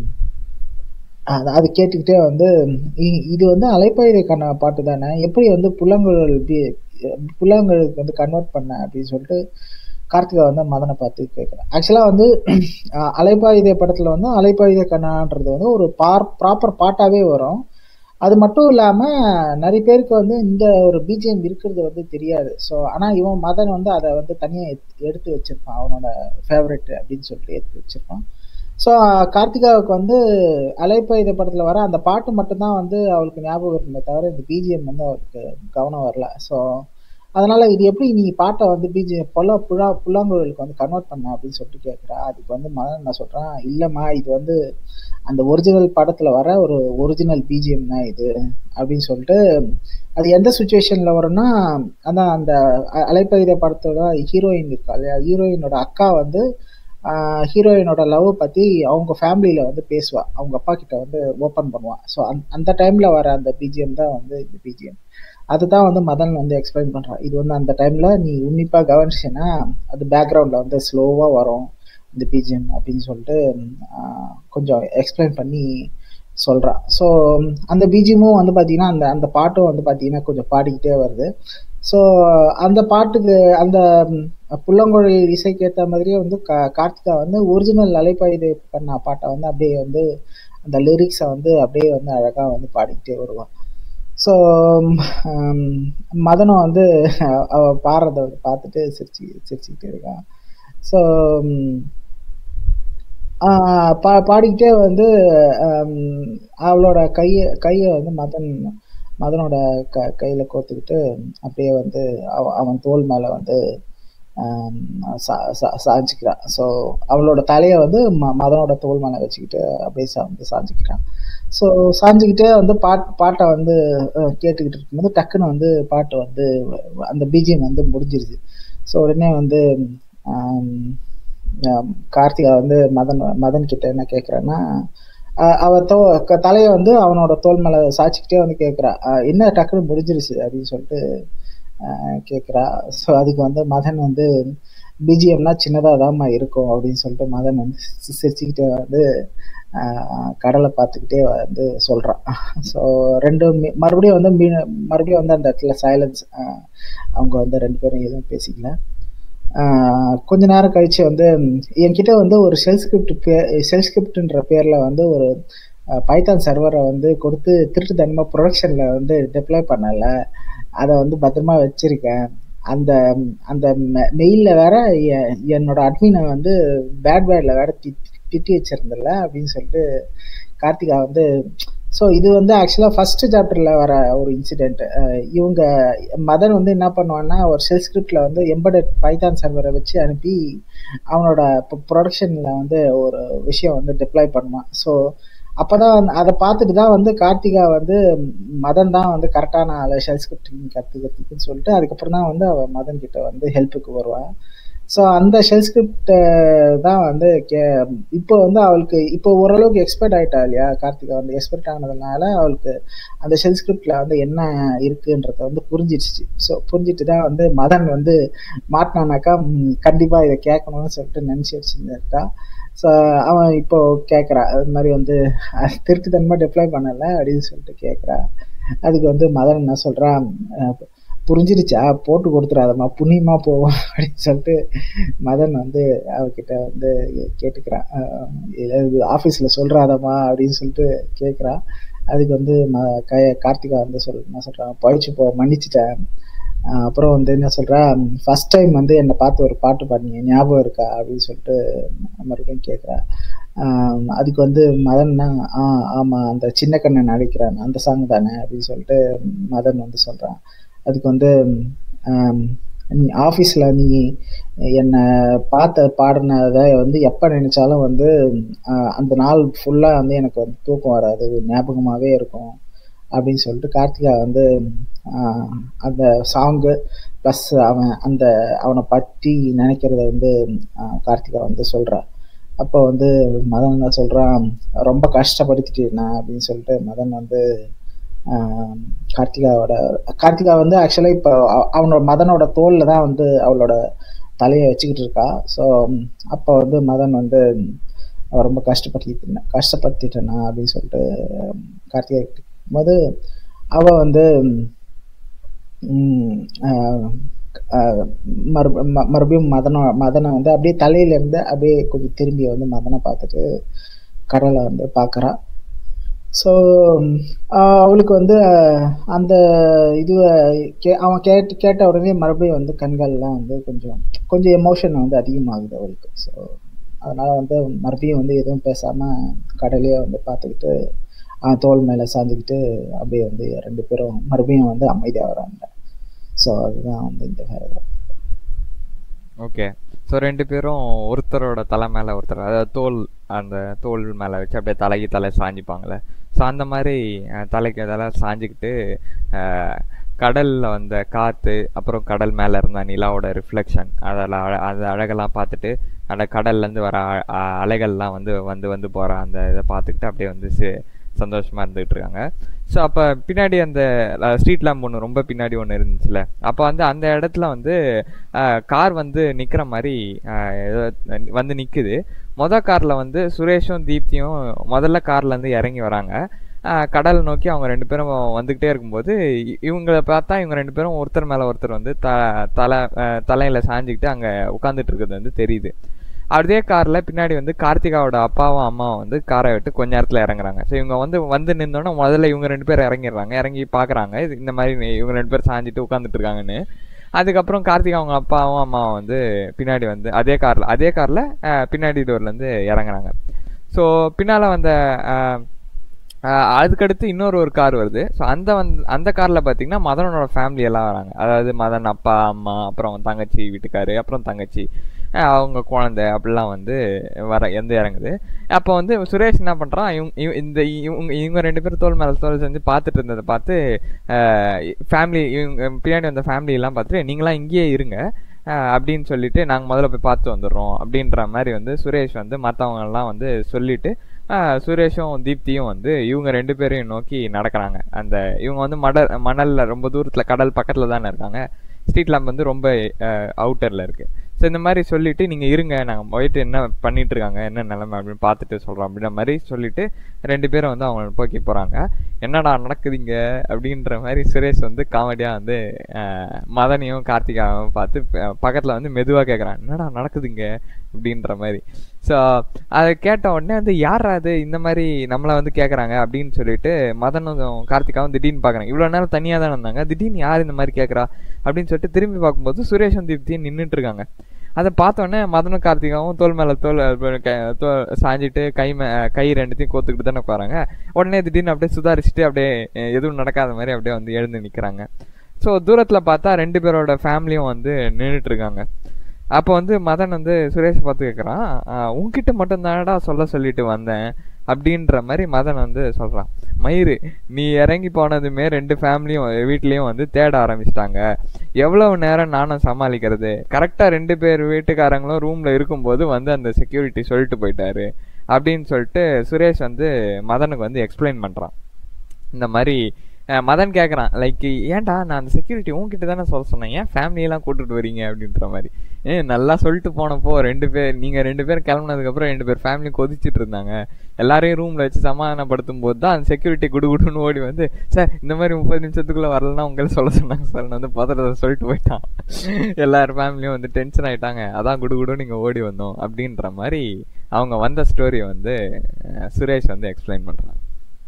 அது அது கேட்டுக்கிட்டே வந்து இ- இது வந்து அலைப்பாயுதைக்கான பாட்டு தானே எப்படி வந்து புல்லாங்குழல் பி புல்லாங்குழலுக்கு வந்து கன்வெர்ட் பண்ண அப்படின்னு சொல்லிட்டு கார்த்திகா வந்து மதனை பார்த்து கேட்குறேன் ஆக்சுவலாக வந்து அஹ், அலைப்பாயுதை படத்தில் வந்து அலைப்பாயுதை கண்ணான்றது வந்து ஒரு பார் ப்ராப்பர் பாட்டாகவே வரும் அது மட்டும் இல்லாமல் நிறைய பேருக்கு வந்து இந்த ஒரு பிஜிஎம் இருக்கிறது வந்து தெரியாது ஸோ ஆனால் இவன் மதன் வந்து அதை வந்து தனியாக எடுத்து வச்சிருப்பான் அவனோட ஃபேவரெட் அப்படின்னு சொல்லிட்டு எடுத்து வச்சிருப்பான் ஸோ கார்த்திகாவுக்கு வந்து அலைப்பாயுதை படத்தில் வர அந்த பாட்டு மட்டும்தான் வந்து அவளுக்கு ஞாபகம் இருக்குமே தவிர இந்த பிஜிஎம் வந்து அவளுக்கு கவனம் வரல ஸோ அதனால இது எப்படி நீ பாட்டை வந்து பிஜிஎம் பொல்லா புழா புல்லாங்குழலுக்கு வந்து கன்வெர்ட் பண்ண அப்படின்னு சொல்லிட்டு கேட்குறா அதுக்கு வந்து மதன் என்ன சொல்கிறான் இல்லைம்மா இது வந்து அந்த ஒரிஜினல் படத்தில் வர ஒரு ஒரிஜினல் பிஜிஎம் தான் இது அப்படின்னு சொல்லிட்டு அது எந்த சுச்சுவேஷனில் வரும்னா அதான் அந்த அ- அலைப்பாயுதை படத்தோட ஹீரோயின் இருக்கா இல்லையா ஹீரோயினோட அக்கா வந்து ஹீரோயினோட லவ் பற்றி அவங்க ஃபேமிலியில் வந்து பேசுவா அவங்க அப்பா கிட்ட வந்து ஓப்பன் பண்ணுவா ஸோ அந் அந்த டைமில் வர அந்த பிஜிஎம் தான் வந்து இந்த பிஜிஎம் அதுதான் வந்து மதன் வந்து எக்ஸ்பிளைன் பண்ணுறான் இது வந்து அந்த டைமில் நீ உன்னிப்பாக கவனிச்சேன்னா அது பேக்ரவுண்டில் வந்து ஸ்லோவாக வரும் இந்த பிஜிஎம் அப்படின்னு சொல்லிட்டு ஆஹ், கொஞ்சம் எக்ஸ்பிளைன் பண்ணி சொல்றா ஸோ அந்த பிஜிஎமும் வந்து பார்த்தீங்கன்னா அந்த அந்த பாட்டும் வந்து பார்த்தீங்கன்னா கொஞ்சம் பாடிக்கிட்டே வருது ஸோ அந்த பாட்டுக்கு அந்த ம், புல்லங்குழல் இசைக்கு ஏற்ற மாதிரியே வந்து கா கார்த்திகா வந்து ஒரிஜினல் அலைப்பாயுதை பண்ண பாட்டை வந்து அப்படியே வந்து அந்த லிரிக்ஸை வந்து அப்படியே வந்து அழகாக வந்து பாடிக்கிட்டே வருவான் ஸோ மதனம் வந்து அவ பாடுறத வந்து பார்த்துட்டு சிரிச்சு சிரிச்சுக்கிட்டே இருக்கான் ஸோ பா பாடிக்கிட்டே வந்து அவளோட கையை கையை வந்து மதன் மதனோட க கையில் கோத்துக்கிட்டு அப்படியே வந்து அவ அவன் தோல் மேலே வந்து சாஞ்சிக்கிறான் ஸோ அவளோட தலையை வந்து ம மதனோட தோல் மேலே வச்சுக்கிட்டு அப்படியே சா வந்து சாஞ்சிக்கிறான் ஸோ சாஞ்சிக்கிட்டே வந்து பாட் பாட்டை வந்து கேட்டுக்கிட்டு இருக்கும்போது டக்குன்னு வந்து பாட்டு வந்து அந்த பிஜிஎம் வந்து முடிஞ்சிருது ஸோ உடனே வந்து கார்த்திகா வந்து மதன் மதன் கிட்ட என்ன கேட்குறேன்னா அவ தோ தலையை வந்து அவனோட தோல் மேலே சாய்ச்சிக்கிட்டே வந்து கேட்குறா என்ன டக்குன்னு முடிஞ்சிருச்சு அப்படின்னு சொல்லிட்டு கேட்குறா ஸோ அதுக்கு வந்து மதன் வந்து பிஜிஎம்னா சின்னதாக தான்மா இருக்கும் அப்படின்னு சொல்லிட்டு மதன் வந்து சிரிச்சுக்கிட்டே வந்து கடலை பார்த்துக்கிட்டே வந்து சொல்கிறான் ஸோ ரெண்டு மறுபடியும் வந்து மீ மறுபடியும் வந்து அந்த இடத்துல சைலன்ஸ் அவங்க வந்து ரெண்டு பேரும் எதுவும் பேசிக்கல கொஞ்ச நேரம் கழிச்சு வந்து என்கிட்ட வந்து ஒரு ஷெல் ஸ்கிரிப்ட் பே ஷெல் ஸ்கிரிப்ட்ன்ற பேரில் வந்து ஒரு பைத்தான் சர்வரை வந்து கொடுத்து திருட்டுத்தனமாக ப்ரொடக்ஷனில் வந்து டெப்ளாய் பண்ணலை அதை வந்து பத்திரமா வச்சுருக்கேன் அந்த அந்த மெயிலில் வேற என்னோட அட்மினை வந்து பேட் பேடில் வேற திட்டி வச்சிருந்தல அப்படின்னு சொல்லிட்டு கார்த்திகா வந்து ஸோ இது வந்து ஆக்சுவலாக ஃபர்ஸ்ட் சாப்டரில் வர ஒரு இன்சிடெண்ட் இவங்க மதன் வந்து என்ன பண்ணுவான்னா ஒரு ஷெல் ஸ்கிரிப்டில் வந்து எம்படட் பைத்தான் சர்வரை வச்சு அனுப்பி அவனோட ப்ரொடக்ஷனில் வந்து ஒரு விஷயம் வந்து டிப்ளாய் பண்ணுவான் ஸோ அப்போதான் அதை பார்த்துட்டு தான் வந்து கார்த்திகா வந்து மதன் தான் வந்து கரெக்டான ஆளு ஷெல் ஸ்கிரிப்டிங் கற்றுக்கிறதுக்குன்னு சொல்லிட்டு அதுக்கப்புறம் தான் வந்து அவள் மதன் கிட்ட வந்து ஹெல்ப்புக்கு வருவாள் ஸோ அந்த ஷெல் ஸ்கிரிப்ட் தான் வந்து கே இப்போ வந்து அவளுக்கு இப்போ ஓரளவுக்கு எக்ஸ்பர்ட் ஆகிட்டா இல்லையா கார்த்திகா வந்து எக்ஸ்பர்ட் ஆனதுனால அவளுக்கு அந்த ஷெல் ஸ்கிரிப்டில் வந்து என்ன இருக்குன்றத வந்து புரிஞ்சிடுச்சு ஸோ புரிஞ்சிட்டு தான் வந்து மதன் வந்து மாட்டினானாக்கா கண்டிப்பாக இதை கேட்கணும்னு சொல்லிட்டு நினச்சி வச்சுருந்தா ஸோ அவன் இப்போ கேட்குறா அது மாதிரி வந்து திருட்டுத்தனமாக டிப்ளை பண்ணலை அப்படின்னு சொல்லிட்டு கேட்குறா அதுக்கு வந்து மதன் என்ன சொல்கிறான் புரிஞ்சிருச்சா போட்டு கொடுத்துறாதம்மா புண்ணியமாக போவோம் அப்படின்னு சொல்லிட்டு மதன் வந்து அவகிட்ட வந்து கேட்டுக்கிறான் ஆஃபீஸில் சொல்கிறாதம்மா அப்படின்னு சொல்லிட்டு கேட்குறான் அதுக்கு வந்து ம க கார்த்திகா வந்து சொல் என்ன சொல்கிறான் பழிச்சு போ மன்னிச்சிட்டேன் அப்புறம் வந்து என்ன சொல்கிறா ஃபஸ்ட் டைம் வந்து என்னை பார்த்து ஒரு பாட்டு பாடினீங்க ஞாபகம் இருக்கா அப்படின்னு சொல்லிட்டு மறுபடியும் கேட்குறா அதுக்கு வந்து மதன்னா ஆ ஆமாம் அந்த சின்ன கண்ணன் நடிக்கிறான் அந்த சாங் தானே அப்படின்னு சொல்லிட்டு மதன் வந்து சொல்கிறான் அதுக்கு வந்து ஆஃபீஸில் நீ என்னை பார்த்த பாடினதை வந்து எப்போ நினச்சாலும் வந்து அந்த நாள் ஃபுல்லாக வந்து எனக்கு வந்து தூக்கம் வராது ஞாபகமாகவே இருக்கும் அப்படின்னு சொல்லிட்டு கார்த்திகா வந்து அந்த சாங்கு ப்ளஸ் அவன் அந்த அவனை பற்றி நினைக்கிறத வந்து கார்த்திகா வந்து சொல்கிறா அப்போ வந்து மதன் தான் சொல்கிறான் ரொம்ப கஷ்டப்படுத்திட்டேனா அப்படின்னு சொல்லிட்டு மதன் வந்து கார்த்திகாவோட கார்த்திகா வந்து ஆக்சுவலாக இப்போ அவனோட மதனோட தோலில் தான் வந்து அவளோட தலையை வச்சுக்கிட்டு இருக்கா ஸோ அப்போ வந்து மதன் வந்து ரொம்ப கஷ்டப்படுத்திட்டு கஷ்டப்படுத்திட்டேனா அப்படின்னு சொல்லிட்டு கார்த்திகா போது அவள் வந்து மறு மறுபடியும் மதனை மதனை வந்து அப்படியே தலையிலேருந்து அப்படியே கொஞ்சம் திரும்பி வந்து மதனை பார்த்துட்டு கடலை வந்து பார்க்குறா ஸோ அவளுக்கு வந்து அந்த இதுவை கே அவன் கேட்டு கேட்ட உடனே மறுபடியும் வந்து கண்கள்லாம் வந்து கொஞ்சம் கொஞ்சம் எமோஷன் வந்து அதிகமாகுது அவளுக்கு ஸோ அதனால் வந்து மறுபடியும் வந்து எதுவும் பேசாமல் கடலையே வந்து பார்த்துக்கிட்டு தோல் மேலே சாஞ்சிக்கிட்டு அப்படியே வந்து ரெண்டு பேரும் மறுபடியும் வந்து அமைதியாக வராங்க ஸோ அதுதான் வந்து இந்த பேராகிராஃப் ஓகே ஸோ ரெண்டு பேரும் ஒருத்தரோட தலை மேலே ஒருத்தர் அதாவது தோல் அந்த தோல் மேலே வச்சு அப்படியே தலைக்கு தலை சாஞ்சிப்பாங்களே ஸோ அந்த மாதிரி தலைக்கு தலை சாஞ்சிக்கிட்டு கடலில் வந்த காற்று அப்புறம் கடல் மேலே இருந்த நிலாவோட ரிஃப்ளெக்ஷன் அதில் அந்த அழகெல்லாம் பார்த்துட்டு அந்த கடல்லேருந்து வர அலைகள்லாம் வந்து வந்து வந்து போகிற அந்த இதை பார்த்துக்கிட்டு அப்படியே வந்து சந்தோஷமாக இருந்துகிட்டு இருக்காங்க ஸோ அப்போ பின்னாடி அந்த ஸ்ட்ரீட் லேம்ப் ஒன்று ரொம்ப பின்னாடி ஒன்று இருந்துச்சுல அப்போ வந்து அந்த இடத்துல வந்து கார் வந்து நிற்கிற மாதிரி வந்து நிற்குது மொதல் காரில் வந்து சுரேஷும் தீப்தியும் முதல்ல கார்லேருந்து இறங்கி வராங்க கடல் நோக்கி அவங்க ரெண்டு பேரும் வந்துக்கிட்டே இருக்கும்போது இவங்களை பார்த்தா இவங்க ரெண்டு பேரும் ஒருத்தர் மேலே ஒருத்தர் வந்து த தலை தலையில் சாஞ்சிக்கிட்டு அங்கே உட்காந்துட்டு இருக்கிறது வந்து தெரியுது அதே கார்ல பின்னாடி வந்து கார்த்திகாவோட அப்பாவும் அம்மாவும் வந்து காரை விட்டு கொஞ்ச நேரத்துல இறங்குறாங்க ஸோ இவங்க வந்து வந்து நின்னோன்னா முதல்ல இவங்க ரெண்டு பேரும் இறங்கிடுறாங்க இறங்கி பாக்குறாங்க இது இந்த மாதிரி நி- இவங்க ரெண்டு பேரும் சாஞ்சிட்டு உட்காந்துட்டு இருக்காங்கன்னு அதுக்கப்புறம் கார்த்திகா அவங்க அப்பாவும் அம்மாவும் வந்து பின்னாடி வந்து அதே கார்ல அதே கார்ல பின்னாடி டோர்ல இருந்து இறங்குறாங்க ஸோ பின்னால வந்த அஹ், ஆஹ் அதுக்கடுத்து இன்னொரு ஒரு கார் வருது ஸோ அந்த வந்து அந்த காரில் பார்த்தீங்கன்னா மதனோட ஃபேமிலி எல்லாம் வராங்க அதாவது மதன் அப்பா அம்மா அப்புறம் தங்கச்சி வீட்டுக்காரு அப்புறம் தங்கச்சி ஆஹ் அவங்க குழந்தை அப்படிலாம் வந்து வர எந்த இறங்குது அப்போ வந்து சுரேஷ் என்ன பண்ணுறான் இவங்க இவ- இந்த இவங்க இவங்க ரெண்டு பேரும் தோல் மேலே தோல் செஞ்சு பார்த்துட்டு இருந்ததை பார்த்து ஃபேமிலி இவங்க பின்னாடி வந்த family எல்லாம் பார்த்துட்டு நீங்களாம் இங்கேயே இருங்க ஆஹ் அப்படின்னு சொல்லிட்டு நாங்கள் முதல்ல போய் பார்த்து வந்துடுறோம் அப்படின்ற மாதிரி வந்து சுரேஷ் வந்து மற்றவங்க எல்லாம் வந்து சொல்லிட்டு ஆஹ் சுரேஷும் தீப்தியும் வந்து இவங்க ரெண்டு பேரையும் நோக்கி நடக்கிறாங்க அந்த இவங்க வந்து மடல் மணல்ல ரொம்ப தூரத்துல கடல் பக்கத்துல தானே இருக்காங்க ஸ்ட்ரீட் லேம்ப் வந்து ரொம்ப அவுட்டர்ல இருக்கு ஸோ இந்த மாதிரி சொல்லிட்டு நீங்க இருங்க நாங்க போயிட்டு என்ன பண்ணிட்டு இருக்காங்க என்ன நிலைமை அப்படின்னு பார்த்துட்டு சொல்றோம் அப்படின்ற மாதிரி சொல்லிட்டு ரெண்டு பேரும் வந்து அவங்க போக்கி போறாங்க என்னடா நடக்குதுங்க அப்படின்ற மாதிரி சுரேஷ் வந்து காமெடியா வந்து ஆஹ் மதனையும் கார்த்திகாவும் பார்த்து ப- பக்கத்துல வந்து மெதுவா கேக்குறான் என்னடா நடக்குதுங்க அப்படின்ற மாதிரி ஸோ அதை கேட்ட உடனே வந்து யாரா அது இந்த மாதிரி நம்மளை வந்து கேட்குறாங்க அப்படின்னு சொல்லிட்டு மதனும் கார்த்திகாவும் திடீர்னு பார்க்குறாங்க இவ்வளோ நேரம் தனியாக தான் இருந்தாங்க திடீர்னு யார் இந்த மாதிரி கேட்குறா அப்படின்னு சொல்லிட்டு திரும்பி பார்க்கும்போது சுரேஷும் தீப்தியும் நின்றுட்டு இருக்காங்க அதை பார்த்த உடனே மதனும் கார்த்திகாவும் தோல் மேலே தோல் அஹ் க- தோ- சாஞ்சிட்டு கை மே கை ரெண்டுத்தையும் கோத்துக்கிட்டு தானே உட்காராங்க உடனே திடீர்னு அப்படியே சுதாரிச்சுட்டு அப்படியே அஹ் எதுவும் நடக்காத மாதிரி அப்படியே வந்து எழுந்து நிற்கிறாங்க ஸோ தூரத்தில் பார்த்தா ரெண்டு பேரோட ஃபேமிலியும் வந்து நின்றுட்டு இருக்காங்க அப்போ வந்து மதன் வந்து சுரேஷ் பார்த்து கேட்குறான் உன்கிட்ட மட்டும் தானடா சொல்ல சொல்லிட்டு வந்தேன் அப்படின்ற மாதிரி மதன் வந்து சொல்றான் மயிறு நீ இறங்கி போனதுமே ரெண்டு ஃபேமிலியும் வீட்லயும் வந்து தேட ஆரம்பிச்சிட்டாங்க எவ்வளவு நேரம் நானும் சமாளிக்கிறது கரெக்டா ரெண்டு பேர் வீட்டுக்காரங்களும் ரூம்ல இருக்கும்போது வந்து அந்த செக்யூரிட்டி சொல்லிட்டு போயிட்டாரு அப்படின்னு சொல்லிட்டு சுரேஷ் வந்து மதனுக்கு வந்து எக்ஸ்பிளைன் பண்றான் இந்த மாதிரி அஹ், மதன் கேட்குறான் லைக் ஏன்டா நான் அந்த செக்யூரிட்டி உன்கிட்ட தானே சொல்ல சொன்னேன் ஏன் ஃபேமிலியெல்லாம் கூட்டிட்டு வரீங்க அப்படின்ற மாதிரி ஏ நல்லா சொல்லிட்டு போனப்போ ரெண்டு பேர் நீங்கள் ரெண்டு பேர் கிளம்புனதுக்கப்புறம் ரெண்டு பேர் ஃபேமிலி கொதிச்சிட்டு இருந்தாங்க எல்லாரையும் ரூமில் வச்சு சமாதானப்படுத்தும் போது தான் அந்த செக்யூரிட்டி குடுகுடுன்னு ஓடி வந்து சார் இந்த மாதிரி முப்பது நிமிஷத்துக்குள்ளே வரலன்னா உங்களை சொல்ல சொன்னாங்க சார் நான் வந்து பத்திரத்தை சொல்லிட்டு போயிட்டான் எல்லார் ஃபேமிலியும் வந்து டென்ஷன் ஆயிட்டாங்க அதான் குடுகுடுன்னு நீங்கள் ஓடி வந்தோம் அப்படின்ற மாதிரி அவங்க வந்த ஸ்டோரியை வந்து அஹ், சுரேஷ் வந்து எக்ஸ்பிளைன் பண்ணுறான்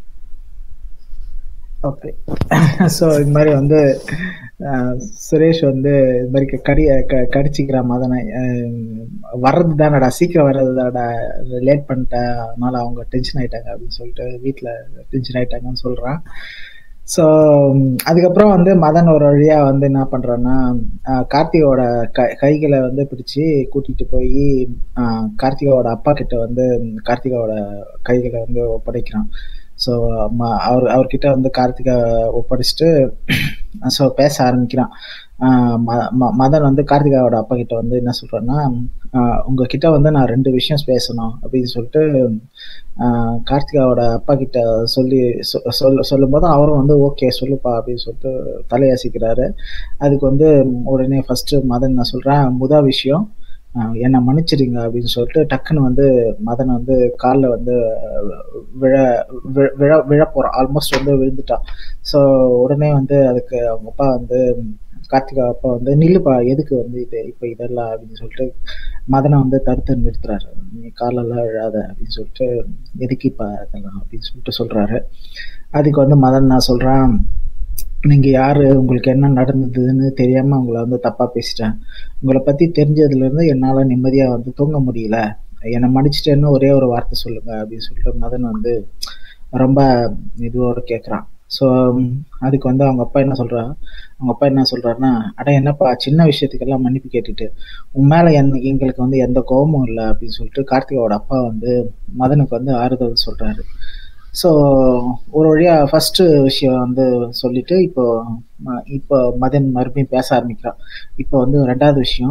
ஓகே ஸோ இது மாதிரி வந்து அஹ், சுரேஷ் வந்து இது மாதிரி க- கடி க கடிச்சிக்கிற மதனை வர்றது தானடா சீக்கிரம் வர்றது தானடா லேட் பண்ணிட்டேன் அதனால அவங்க டென்ஷன் ஆயிட்டாங்க அப்படின்னு சொல்லிட்டு வீட்டில் டென்ஷன் ஆயிட்டாங்கன்னு சொல்கிறான் ஸோ அதுக்கப்புறம் வந்து மதன் ஒரு வழியா வந்து என்ன பண்றான்னா அஹ், கார்த்திகோட க கைகளை வந்து பிடிச்சி கூட்டிட்டு போய் கார்த்திகாவோட அப்பா கிட்ட வந்து கார்த்திகாவோட கைகளை வந்து ஒப்படைக்கிறான் ஸோ அவர் அவர்கிட்ட வந்து கார்த்திகா ஒப்படைச்சிட்டு ஸோ பேச ஆரம்பிக்கிறான் ஆஹ் ம- ம- மதன் வந்து கார்த்திகாவோட அப்பா கிட்ட வந்து என்ன சொல்றான்னா ஆஹ் உங்ககிட்ட வந்து நான் ரெண்டு விஷயம் பேசணும் அப்படின்னு சொல்லிட்டு ஆஹ் கார்த்திகாவோட அப்பா கிட்ட சொல்லி சொ- சொல்ல சொல்லும்போது அவரும் வந்து ஓகே சொல்லுப்பா அப்படின்னு சொல்லிட்டு தலையசிக்கிறாரு அதுக்கு வந்து உடனே ஃபர்ஸ்ட் மதன் என்ன சொல்றேன் முத விஷயம் ஆஹ் என்னை மன்னிச்சிடுங்க அப்படின்னு சொல்லிட்டு டக்குன்னு வந்து மதன் வந்து காலில் வந்து அஹ், விழ விழ- விழ விழ போகிறான் ஆல்மோஸ்ட் வந்து விழுந்துட்டான் ஸோ உடனே வந்து அதுக்கு அவங்க அப்பா வந்து கார்த்திகா அப்பா வந்து நில்லுப்பா எதுக்கு வந்து இது இப்போ இதெல்லாம் அப்படின்னு சொல்லிட்டு மதனை வந்து தடுத்து நிறுத்துறாரு நீ காலெல்லாம் விழாத அப்படின்னு சொல்லிட்டு எதுக்கு இப்போ இதெல்லாம் அப்படின்னு சொல்லிட்டு சொல்றாரு அதுக்கு வந்து மதன் நான் சொல்றான் நீங்க யாரு உங்களுக்கு என்ன நடந்ததுன்னு தெரியாம உங்களை வந்து தப்பா பேசிட்டேன் உங்களை பத்தி தெரிஞ்சதுல இருந்து என்னால நிம்மதியா வந்து தூங்க முடியல என்னை மன்னிச்சிட்டேன்னு ஒரே ஒரு வார்த்தை சொல்லுங்க அப்படின்னு சொல்லிட்டு மதன் வந்து ரொம்ப இதுவோட கேட்குறான் ஸோ அதுக்கு வந்து அவங்க அப்பா என்ன சொல்றா அவங்க அப்பா என்ன சொல்றாருன்னா அட என்னப்பா சின்ன விஷயத்துக்கெல்லாம் மன்னிப்பு கேட்டுட்டு உன் மேல என் எங்களுக்கு வந்து எந்த கோபமும் இல்லை அப்படின்னு சொல்லிட்டு கார்த்திகாவோட அப்பா வந்து மதனுக்கு வந்து ஆறுதல் சொல்றாரு ஸோ ஒரு வழியா ஃபர்ஸ்ட் விஷயம் வந்து சொல்லிட்டு இப்போ ம- இப்போ மதன் மறுபடியும் பேச ஆரம்பிக்கிறான் இப்போ வந்து ரெண்டாவது விஷயம்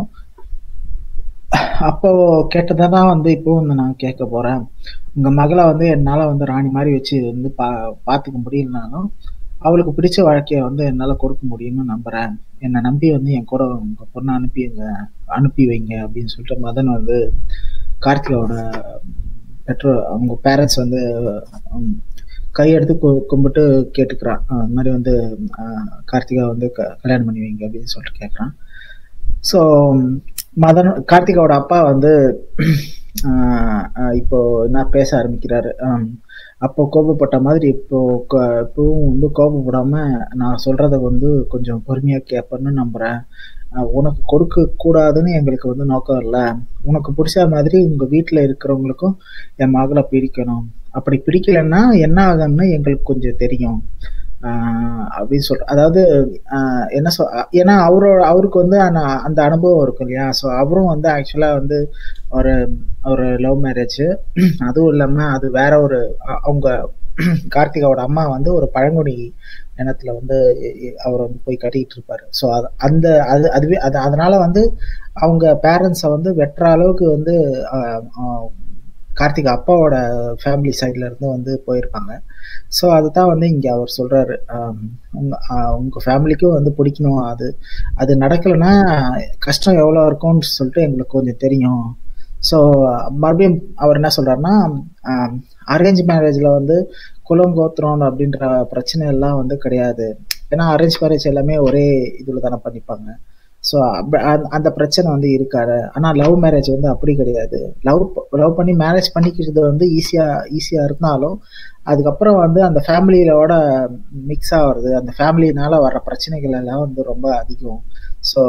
அப்போ கேட்டதை தான் வந்து இப்போ வந்து நான் கேட்க போறேன் உங்க மகளை வந்து என்னால வந்து ராணி மாதிரி வச்சு வந்து பா பார்த்துக்க முடியலனாலும் அவளுக்கு பிடிச்ச வாழ்க்கைய வந்து என்னால கொடுக்க முடியும்னு நம்புறேன் என்னை நம்பி வந்து என் கூட உங்க பொண்ணை அனுப்பிங்க அனுப்பி வைங்க அப்படின்னு சொல்லிட்டு மதன் வந்து கார்த்திகாவோட பெற்றோர் அவங்க பேரண்ட்ஸ் வந்து உம், கையெடுத்து கு- கும்பிட்டு கேட்டுக்கிறான் அஹ் இந்த மாதிரி வந்து அஹ், கார்த்திகா வந்து க- கல்யாணம் பண்ணி வைங்க அப்படின்னு சொல்லிட்டு கேட்குறான் ஸோ மதன் கார்த்திகாவோட அப்பா வந்து ஆஹ் ஆஹ் இப்போ என்ன பேச ஆரம்பிக்கிறாரு ஆம், அப்போ கோபப்பட்ட மாதிரி இப்போ கோ- இப்பவும் வந்து கோபப்படாம நான் சொல்றத வந்து கொஞ்சம் பொறுமையா கேட்பேன்னு நம்புறேன் ஆஹ் உனக்கு கொடுக்க கூடாதுன்னு எங்களுக்கு வந்து நோக்கம் இல்லை உனக்கு பிடிச்ச மாதிரி உங்க வீட்டில் இருக்கிறவங்களுக்கும் என் மகளை பிரிக்கணும் அப்படி பிடிக்கலைன்னா என்ன ஆகும்னு எங்களுக்கு கொஞ்சம் தெரியும் ஆஹ் அப்படின்னு சொல்ற அதாவது ஆஹ் என்ன சொல் ஏன்னா அவரோட அவருக்கு வந்து அந்த அந்த அனுபவம் இருக்கும் இல்லையா ஸோ அவரும் வந்து ஆக்சுவலாக வந்து ஒரு ஒரு லவ் மேரேஜ் அதுவும் இல்லாமல் அது வேற ஒரு அ- அவங்க கார்த்திகாவோட அம்மா வந்து ஒரு பழங்குடி இனத்துல வந்து இ- இ- அவர் வந்து போய் கட்டிக்கிட்டு இருப்பாரு ஸோ அது அந்த அது அதுவே அது அதனால வந்து அவங்க பேரண்ட்ஸை வந்து வெட்டுற அளவுக்கு வந்து ஆஹ், ஆஹ், கார்த்திகா அப்பாவோட ஃபேமிலி சைட்ல இருந்து வந்து போயிருப்பாங்க ஸோ அதுதான் வந்து இங்கே அவர் சொல்றாரு ஆம், உங்க ஆஹ், உங்க ஃபேமிலிக்கும் வந்து பிடிக்கணும் அது அது நடக்கலைன்னா கஷ்டம் எவ்வளோ இருக்கும்னு சொல்லிட்டு எங்களுக்கு கொஞ்சம் தெரியும் ஸோ மறுபடியும் அவர் என்ன சொல்றாருன்னா அரேஞ்ச் மேரேஜில் வந்து குலம் கோத்திரம் அப்படின்ற பிரச்சனை எல்லாம் வந்து கிடையாது ஏன்னா அரேஞ்ச் மேரேஜ் எல்லாமே ஒரே இதில் தானே பண்ணிப்பாங்க ஸோ அந்த பிரச்சனை வந்து இருக்காது ஆனால் லவ் மேரேஜ் வந்து அப்படி கிடையாது லவ் லவ் பண்ணி மேரேஜ் பண்ணிக்கிறது வந்து ஈஸியாக ஈஸியாக இருந்தாலும் அதுக்கப்புறம் வந்து அந்த ஃபேமிலியோட மிக்ஸ் ஆகிறது அந்த ஃபேமிலினால வர்ற பிரச்சனைகள் எல்லாம் வந்து ரொம்ப அதிகம் ஸோ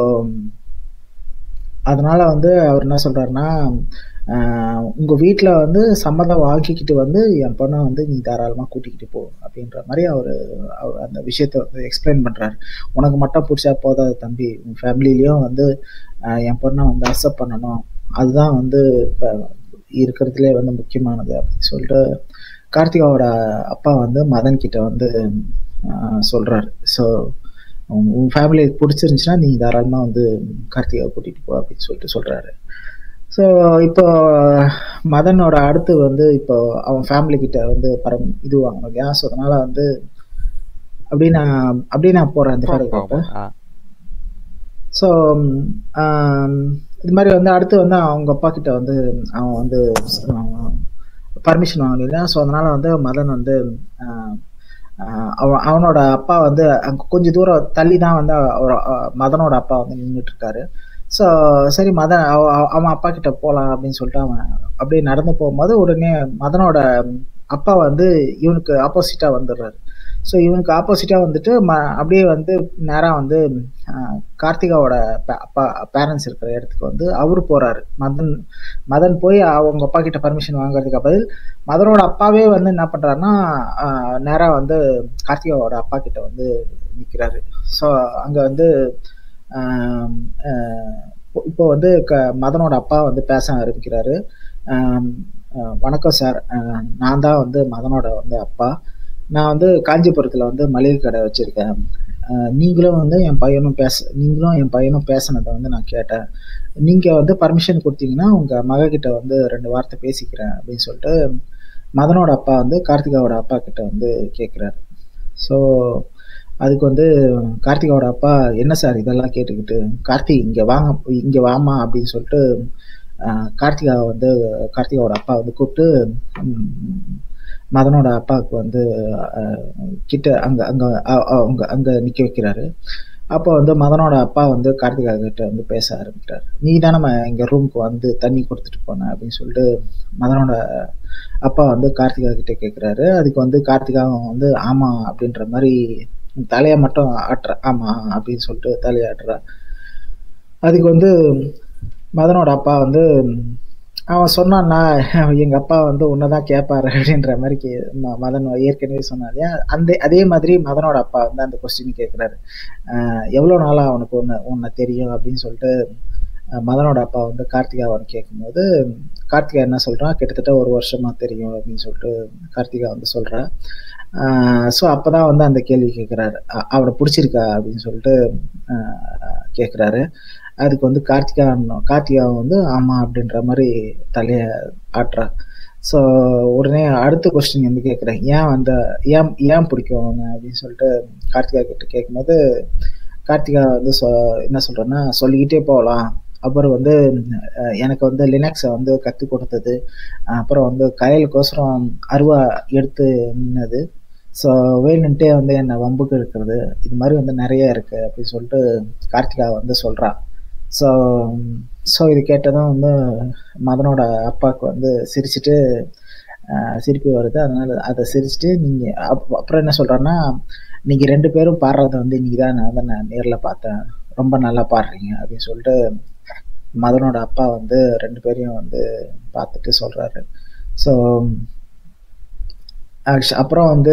அதனால வந்து அவர் என்ன சொல்றாருன்னா ஆஹ் உங்க வீட்டில் வந்து சம்மதம் வாங்கிக்கிட்டு வந்து என் பொண்ணை வந்து நீ தாராளமாக கூட்டிக்கிட்டு போ அப்படின்ற மாதிரி அவர் அவர் அந்த விஷயத்த வந்து எக்ஸ்பிளைன் பண்றாரு உனக்கு மட்டும் பிடிச்சா போதாது தம்பி உன் ஃபேமிலிலையும் வந்து ஆஹ் என் பொண்ணை வந்து அக்செப்ட் பண்ணணும் அதுதான் வந்து இப்போ இருக்கிறதுலே வந்து முக்கியமானது அப்படின்னு சொல்லிட்டு கார்த்திகாவோட அப்பா வந்து மதன் கிட்ட வந்து ஆஹ் சொல்றாரு ஸோ உன் ஃபேமிலி பிடிச்சிருந்துச்சுன்னா நீ தாராளமாக வந்து கார்த்திகாவை கூட்டிகிட்டு போ அப்படின்னு சொல்லிட்டு சொல்கிறாரு ஸோ இப்போ மதனோட அடுத்து வந்து இப்போ அவன் ஃபேமிலி கிட்ட வந்து பரம் இது வாங்கணும் இல்லையா ஸோ அதனால வந்து அப்படி நான் அப்படி நான் போகிறேன் அந்த பேரகிராஃபை ஆ ஸோ இது மாதிரி வந்து அடுத்து வந்து அவங்க அப்பா கிட்ட வந்து அவன் வந்து பர்மிஷன் வாங்கணும் இல்லையா ஸோ அதனால வந்து மதன் வந்து ஆஹ், ஆஹ், அவன் அவனோட அப்பா வந்து அங்க கொஞ்ச தூரம் தள்ளி தான் வந்து அவர் அஹ், மதனோட அப்பா வந்து நின்றுட்டு இருக்காரு ஸோ சரி மதன் அவ- அவ- அவன் அப்பா கிட்ட போகலாம் அப்படின்னு சொல்லிட்டு அவன் அப்படியே நடந்து போகும்போது உடனே மதனோட அப்பா வந்து இவனுக்கு ஆப்போசிட்டாக வந்துடுறாரு ஸோ இவனுக்கு ஆப்போசிட்டாக வந்துட்டு ம அப்படியே வந்து நேராக வந்து ஆஹ், கார்த்திகாவோட பே- அப்பா பேரண்ட்ஸ் இருக்கிற இடத்துக்கு வந்து அவரு போறாரு மதன் மதன் போய் அவங்க அப்பா கிட்ட பர்மிஷன் வாங்குறதுக்கு பதில் மதனோட அப்பாவே வந்து என்ன பண்றாருன்னா ஆஹ், நேரா வந்து கார்த்திகாவோட அப்பா கிட்ட வந்து நிக்கிறாரு ஸோ அங்க வந்து ஆம், ஆஹ், இப்போ- இப்போ வந்து க மதனோட அப்பா வந்து பேச ஆரம்பிக்கிறாரு ஆம், ஆஹ், வணக்கம் சார் ஆஹ், நான் தான் வந்து மதனோட வந்து அப்பா நான் வந்து காஞ்சிபுரத்தில் வந்து மளிகை கடை வச்சுருக்கேன் நீங்களும் வந்து என் பையனும் பேச நீங்களும் என் பையனும் பேசினதை வந்து நான் கேட்டேன் நீங்கள் வந்து பர்மிஷன் கொடுத்தீங்கன்னா உங்கள் மகக்கிட்ட வந்து ரெண்டு வார்த்தை பேசிக்கிறேன் அப்படின்னு சொல்லிட்டு மதனோட அப்பா வந்து கார்த்திகாவோட அப்பா கிட்ட வந்து கேட்குறாரு ஸோ அதுக்கு வந்து கார்த்திகாவோட அப்பா என்ன சார் இதெல்லாம் கேட்டுக்கிட்டு கார்த்திக் இங்கே வாங்க இங்கே வாமா அப்படின்னு சொல்லிட்டு ஆஹ், கார்த்திகாவை வந்து கார்த்திகாவோட அப்பா வந்து கூப்பிட்டு ம், மதனோட அப்பாவுக்கு வந்து அஹ், கிட்ட அங்க அங்க அ- அவங்க அங்க நிக்க வைக்கிறாரு அப்போ வந்து மதனோட அப்பா வந்து கார்த்திகா கிட்ட வந்து பேச ஆரம்பிக்கிறாரு நீ தானே எங்க ரூமுக்கு வந்து தண்ணி கொடுத்துட்டு போன அப்படின்னு சொல்லிட்டு மதனோட அப்பா வந்து கார்த்திகா கிட்ட கேட்குறாரு அதுக்கு வந்து கார்த்திகாவும் வந்து ஆமா அப்படின்ற மாதிரி தலையை மட்டும் ஆட்டுற ஆமா அப்படின்னு சொல்லிட்டு தலையாட்டுறா அதுக்கு வந்து மதனோட அப்பா வந்து அவன் சொன்னான்னா எங்க அப்பா வந்து உன்னதான் கேட்பாரு அப்படின்ற மாதிரி கே ம- மதன் ஏற்கனவே சொன்னாரு அந்த அதே மாதிரி மதனோட அப்பா வந்து அந்த கொஸ்டின் கேட்குறாரு எவ்வளோ நாளா அவனுக்கு உன்னை உன்னை தெரியும் அப்படின்னு சொல்லிட்டு அஹ், மதனோட அப்பா வந்து கார்த்திகா அவன் கேட்கும்போது கார்த்திகா என்ன சொல்றான் கிட்டத்தட்ட ஒரு வருஷமா தெரியும் அப்படின்னு சொல்லிட்டு கார்த்திகா வந்து சொல்றா ஸோ அப்பதான் வந்து அந்த கேள்வி கேட்குறாரு அவனை பிடிச்சிருக்கா அப்படின்னு சொல்லிட்டு அஹ், கேட்குறாரு அதுக்கு வந்து கார்த்திகா கார்த்திகா வந்து ஆமா அப்படின்ற மாதிரி தலைய ஆட்டுறா ஸோ உடனே அடுத்த கொஸ்டின் வந்து கேட்குறேன் ஏன் அந்த ஏன் ஏன் பிடிக்கும் அவனை அப்படின்னு சொல்லிட்டு கார்த்திகா கிட்ட கேட்கும்போது கார்த்திகா வந்து சொ என்ன சொல்றேன்னா சொல்லிக்கிட்டே போகலாம் அப்புறம் வந்து அஹ், எனக்கு வந்து லினக்ஸை வந்து கற்றுக் கொடுத்தது அப்புறம் வந்து கையலுக்கோசரம் அருவா எடுத்து நின்னது ஸோ வேணுன்ட்டே வந்து என்னை வம்புக்கு இருக்கிறது இது மாதிரி வந்து நிறைய இருக்கு அப்படின்னு சொல்லிட்டு கார்த்திகா வந்து சொல்றா ஸோ ஸோ இது கேட்டதும் வந்து மதனோட அப்பாவுக்கு வந்து சிரிச்சிட்டு ஆஹ், சிரிப்பு வருது அதனால அதை சிரிச்சிட்டு நீங்கள் அப்புறம் என்ன சொல்கிறேன்னா நீங்கள் ரெண்டு பேரும் பாடுறத வந்து இன்னைக்கு தான் நான் வந்து நான் நேரில் பார்த்தேன் ரொம்ப நல்லா பாடுறீங்க அப்படின்னு சொல்லிட்டு மதனோட அப்பா வந்து ரெண்டு பேரையும் வந்து பார்த்துட்டு சொல்கிறாரு ஸோ அப்புறம் வந்து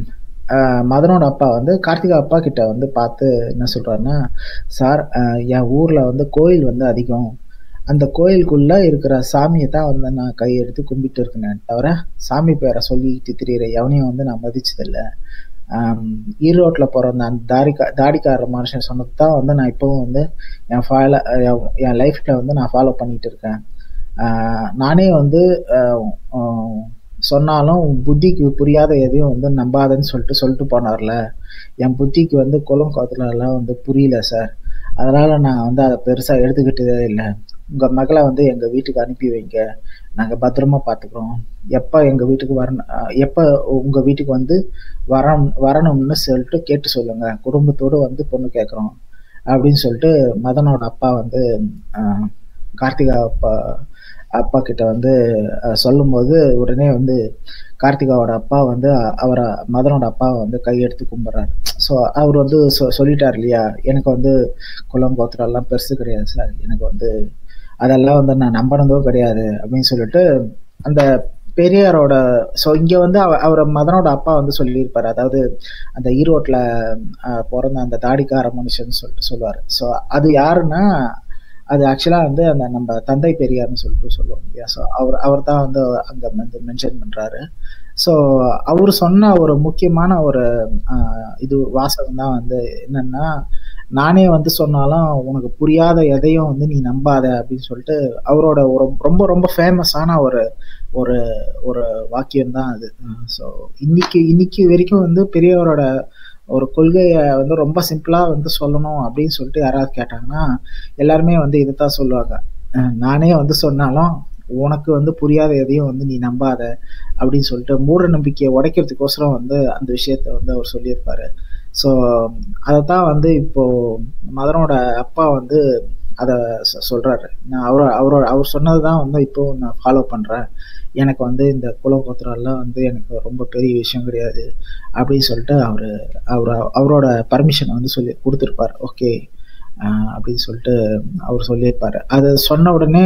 ஆஹ், மதனோட அப்பா வந்து கார்த்திகா அப்பா கிட்ட வந்து பார்த்து என்ன சொல்றாருன்னா சார் ஆஹ், என் ஊர்ல வந்து கோயில் வந்து அதிகம் அந்த கோயிலுக்குள்ள இருக்கிற சாமியை தான் வந்து நான் கையெடுத்து கும்பிட்டு இருக்கேனே தவிர சாமி பேரை சொல்லிட்டு திரியிற எவனையும் வந்து நான் மதிச்சதில்ல ஆம், ஈரோட்ல பிறந்த அந்த தாடிக்கா தாடிக்கார மனுஷன் சொன்னது தான் வந்து நான் இப்போவும் வந்து என் ஃபாலோ என் லைஃப்ல வந்து நான் ஃபாலோ பண்ணிட்டு இருக்கேன் ஆஹ், நானே வந்து ஆஹ், ஆஹ், சொன்னாலும் உன் புத்திக்கு புரியாத எதையும் வந்து நம்பாதன்னு சொல்லிட்டு சொல்லிட்டு போனார்ல என் புத்திக்கு வந்து குளம் கோத்துல எல்லாம் வந்து புரியல சார் அதனால நான் வந்து அதை பெருசா எடுத்துக்கிட்டதே இல்லை உங்க மகளை வந்து எங்க வீட்டுக்கு அனுப்பி வைங்க நாங்க பத்திரமா பாத்துக்கிறோம் எப்ப எங்க வீட்டுக்கு வரணும் அஹ் எப்ப உங்க வீட்டுக்கு வந்து வரம் வரணும்னு சொல்லிட்டு கேட்டு சொல்லுங்க குடும்பத்தோடு வந்து பொண்ணு கேட்குறோம் அப்படின்னு சொல்லிட்டு மதனோட அப்பா வந்து அஹ், கார்த்திகா அப்பா அப்பா கிட்ட வந்து அஹ், சொல்லும்போது உடனே வந்து கார்த்திகாவோட அப்பா வந்து அ- அவரை மதனோட அப்பாவை வந்து கையெடுத்து கும்பிட்றாரு ஸோ அவர் வந்து சொ சொல்லிட்டார் இல்லையா எனக்கு வந்து குளம் கோத்திரம் எல்லாம் பெருசு கிடையாது சார் எனக்கு வந்து அதெல்லாம் வந்து நான் நம்பினதும் கிடையாது அப்படின்னு சொல்லிட்டு அந்த பெரியாரோட ஸோ இங்கே வந்து அவ அவர் மதனோட அப்பா வந்து சொல்லியிருப்பாரு அதாவது அந்த ஈரோட்டில் பிறந்த அந்த தாடிக்கார மனுஷன் சொல்லிட்டு சொல்லுவார் ஸோ அது யாருன்னா அது ஆக்சுவலாக வந்து அந்த நம்ம தந்தை பெரியார்னு சொல்லிட்டு சொல்லுவோம் இல்லையா ஸோ அவர் அவர் தான் வந்து அங்கே வந்து மென்ஷன் பண்ணுறாரு ஸோ அவர் சொன்ன ஒரு முக்கியமான ஒரு ஆஹ், இது வாசகம் தான் வந்து என்னன்னா நானே வந்து சொன்னாலும் உனக்கு புரியாத எதையும் வந்து நீ நம்பாத அப்படின்னு சொல்லிட்டு அவரோட ஒரு ரொம்ப ரொம்ப ஃபேமஸான ஒரு ஒரு ஒரு வாக்கியம் தான் அது ஸோ இன்னைக்கு இன்னைக்கு வரைக்கும் வந்து பெரியவரோட ஒரு கொள்கையை வந்து ரொம்ப சிம்பிளா வந்து சொல்லணும் அப்படின்னு சொல்லிட்டு யாராவது கேட்டாங்கன்னா எல்லாருமே வந்து இதைத்தான் சொல்லுவாங்க அஹ் நானே வந்து சொன்னாலும் உனக்கு வந்து புரியாத எதையும் வந்து நீ நம்பாத அப்படின்னு சொல்லிட்டு மூட நம்பிக்கையை உடைக்கிறதுக்கோசரம் வந்து அந்த விஷயத்த வந்து அவர் சொல்லியிருப்பாரு ஸோ அதைத்தான் வந்து இப்போ மதனோட அப்பா வந்து அதை சொல்றாரு நான் அவரோட அவரோட அவர் சொன்னதுதான் வந்து இப்போ நான் ஃபாலோ பண்றேன் எனக்கு வந்து இந்த குலம் கோத்திரம் எல்லாம் வந்து எனக்கு ரொம்ப பெரிய விஷயம் கிடையாது அப்படின்னு சொல்லிட்டு அவரு அவர் அவரோட பர்மிஷனை வந்து சொல்லி கொடுத்துருப்பார் ஓகே அப்படின்னு சொல்லிட்டு அவர் சொல்லியிருப்பாரு அதை சொன்ன உடனே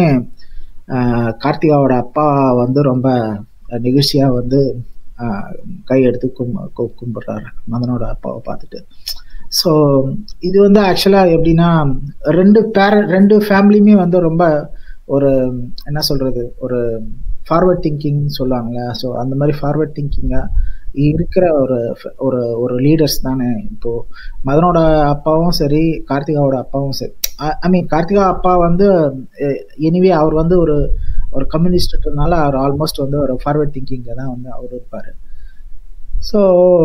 ஆஹ் கார்த்திகாவோட அப்பா வந்து ரொம்ப நிகழ்ச்சியா வந்து ஆஹ் கை எடுத்து கும் கு- கும்பிடுறாரு மதனோட அப்பாவை பார்த்துட்டு ஸோ இது வந்து ஆக்சுவலாக எப்படின்னா ரெண்டு பேர ரெண்டு ஃபேமிலியுமே வந்து ரொம்ப ஒரு என்ன சொல்றது ஒரு ஃபார்வர்ட் திங்கிங் சொல்லுவாங்கல்ல ஸோ அந்த மாதிரி ஃபார்வர்ட் திங்கிங்காக இருக்கிற ஒரு ஒரு ஒரு லீடர்ஸ் தானே இப்போ மதனோட அப்பாவும் சரி கார்த்திகாவோட அப்பாவும் சரி ஐ மீன் கார்த்திகா அப்பா வந்து எனிவே அவர் வந்து ஒரு ஒரு கம்யூனிஸ்ட்னால அவர் ஆல்மோஸ்ட் வந்து ஒரு ஃபார்வர்ட் திங்கிங்கில் தான் வந்து அவர் இருப்பார் ஸோ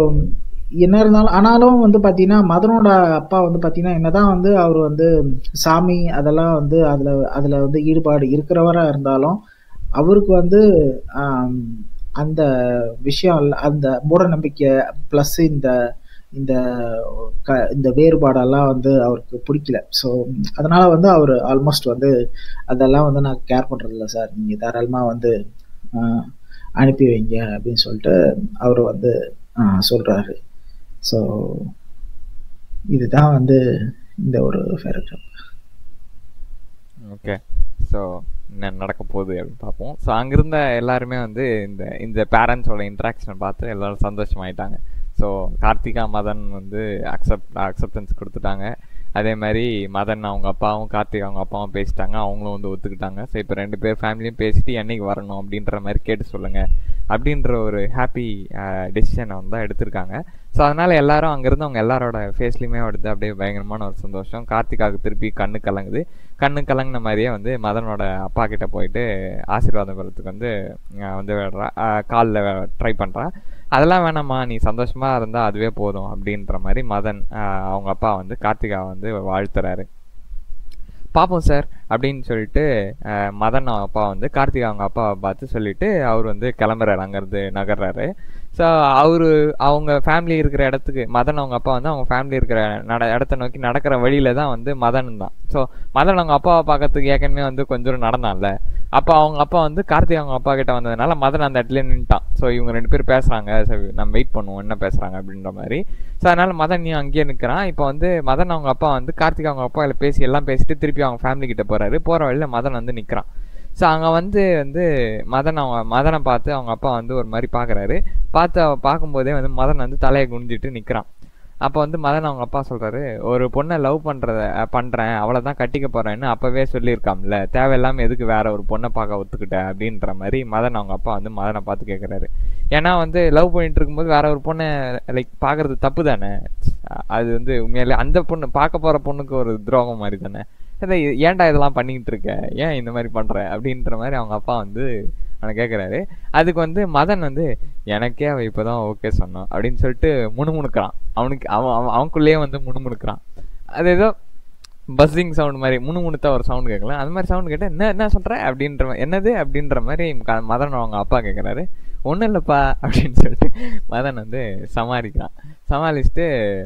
என்ன இருந்தாலும் ஆனாலும் வந்து பார்த்தீங்கன்னா மதனோட அப்பா வந்து பார்த்தீங்கன்னா என்னதான் வந்து அவர் வந்து சாமி அதெல்லாம் வந்து அதில் அதில் வந்து ஈடுபாடு இருக்கிறவரா இருந்தாலும் அவருக்கு வந்து ஆம், அந்த விஷயம் இல்ல- அந்த மூட நம்பிக்கை ப்ளஸ் இந்த இந்த க இந்த வேறுபாடெல்லாம் வந்து அவருக்கு பிடிக்கல ஸோ அதனால வந்து அவர் ஆல்மோஸ்ட் வந்து அதெல்லாம் வந்து நான் கேர் பண்ணுறதில்ல சார் நீங்கள் தாராளமாக வந்து ஆஹ், அனுப்பி வைங்க அப்படின்னு சொல்லிட்டு அவர் வந்து ஆஹ், சொல்றாரு ஸோ இதுதான் வந்து இந்த ஒரு பேராகிராஃப் ஓகே ஸோ என்ன நடக்க போகுது அப்படின்னு பார்ப்போம் ஸோ அங்கிருந்த எல்லாருமே வந்து இந்த இந்த பேரண்ட்ஸோட இன்ட்ராக்ஷனை பார்த்து எல்லாரும் சந்தோஷமாயிட்டாங்க ஸோ கார்த்திகா மதன் வந்து அக்செப்ட் அக்செப்டன்ஸ் கொடுத்துட்டாங்க அதே மாதிரி மதன் அவங்க அப்பாவும் கார்த்திக் அவங்க அப்பாவும் பேசிட்டாங்க அவங்களும் வந்து ஒத்துக்கிட்டாங்க ஸோ இப்போ ரெண்டு பேர் ஃபேமிலியும் பேசிட்டு என்னைக்கு வரணும் அப்படின்ற மாதிரி கேட்டு சொல்லுங்க அப்படின்ற ஒரு ஹாப்பி டெசிஷனை வந்து எடுத்திருக்காங்க ஸோ அதனால எல்லாரும் அங்கிருந்து அவங்க எல்லாரோட ஃபேஸ்லையுமே வந்து அப்படியே பயங்கரமான ஒரு சந்தோஷம் கார்த்திகாவுக்கு திருப்பி கண்ணு கலங்குது கண்ணு கலங்கின மாதிரியே வந்து மதனோட அப்பா கிட்ட போயிட்டு ஆசீர்வாதம் பெறத்துக்கு வந்து அஹ் வந்து காலில் ட்ரை பண்ணுறா அதெல்லாம் வேணாம்மா நீ சந்தோஷமா இருந்தா அதுவே போதும் அப்படின்ற மாதிரி மதன் அஹ் அவங்க அப்பா வந்து கார்த்திகா வந்து வாழ்த்துறாரு பார்ப்போம் சார் அப்படின்னு சொல்லிட்டு அஹ், மதன் அவங்க அப்பா வந்து கார்த்திகா அவங்க அப்பாவை பார்த்து சொல்லிட்டு அவர் வந்து கிளம்புறாரு அங்கேருந்து நகர்றாரு ஸோ அவரு அவங்க ஃபேமிலி இருக்கிற இடத்துக்கு மதன் அவங்க அப்பா வந்து அவங்க ஃபேமிலி இருக்கிற நட இடத்த நோக்கி நடக்கிற வழியில தான் வந்து மதன் தான் ஸோ மதன் அவங்க அப்பாவை பார்க்கறதுக்கு ஏற்கனவே வந்து கொஞ்சம் தூரம் நடந்தான்ல அப்போ அவங்க அப்பா வந்து கார்த்திக் அவங்க அப்பா கிட்ட வந்ததுனால மதன் அந்த இடத்துல நின்ட்டான் ஸோ இவங்க ரெண்டு பேரும் பேசுறாங்க சரி நம்ம வெயிட் பண்ணுவோம் என்ன பேசுறாங்க அப்படின்ற மாதிரி ஸோ அதனால மதன் நீ அங்கேயே நிற்கிறான் இப்போ வந்து மதன் அவங்க அப்பா வந்து கார்த்திக் அவங்க அப்பா இதில் பேசி எல்லாம் பேசிட்டு திருப்பி அவங்க ஃபேமிலி கிட்ட போறாரு போற வழியில மதன் வந்து நிற்கிறான் ஸோ அங்கே வந்து வந்து மதன் அவங்க மதனை பார்த்து அவங்க அப்பா வந்து ஒரு மாதிரி பார்க்குறாரு பார்த்து அவ பார்க்கும்போதே வந்து மதன் வந்து தலையை குனிஞ்சிட்டு நிற்கிறான் அப்போ வந்து மதன் அவங்க அப்பா சொல்றாரு ஒரு பொண்ணை லவ் பண்றத அஹ், பண்றேன் அவளை தான் கட்டிக்க போறேன்னு அப்பவே சொல்லியிருக்காம்ல தேவையில்லாம எதுக்கு வேற ஒரு பொண்ணை பார்க்க ஒத்துக்கிட்ட அப்படின்ற மாதிரி மதன் அவங்க அப்பா வந்து மதனை பார்த்து கேட்குறாரு ஏன்னா வந்து லவ் பண்ணிட்டு இருக்கும்போது வேற ஒரு பொண்ணை லைக் பார்க்கறது தப்பு தானே அது வந்து உண்மையிலே அந்த பொண்ணு பார்க்க போற பொண்ணுக்கு ஒரு துரோகம் மாதிரி தானே இதை ஏன்டா இதெல்லாம் பண்ணிக்கிட்டு இருக்க ஏன் இந்த மாதிரி பண்ற அப்படின்ற மாதிரி அவங்க அப்பா வந்து அவனை கேட்குறாரு அதுக்கு வந்து மதன் வந்து எனக்கே அவன் இப்போதான் ஓகே சொன்னான் அப்படின்னு சொல்லிட்டு முணுமுணுக்கிறான் அவனுக்கு அவன் அவன் அவனுக்குள்ளேயே வந்து முணுமுணுக்கிறான் அது ஏதோ பஸ்ஸிங் சவுண்ட் மாதிரி முணுமுணுத்தா ஒரு சவுண்ட் கேட்கல அந்த மாதிரி சவுண்ட் கேட்டு என்ன என்ன சொல்ற அப்படின்ற மாதிரி என்னது அப்படின்ற மாதிரி க- மதன் அவங்க அப்பா கேட்குறாரு ஒன்றும் இல்லைப்பா அப்படின்னு சொல்லிட்டு மதன் வந்து சமாளிக்கிறான் சமாளிச்சுட்டு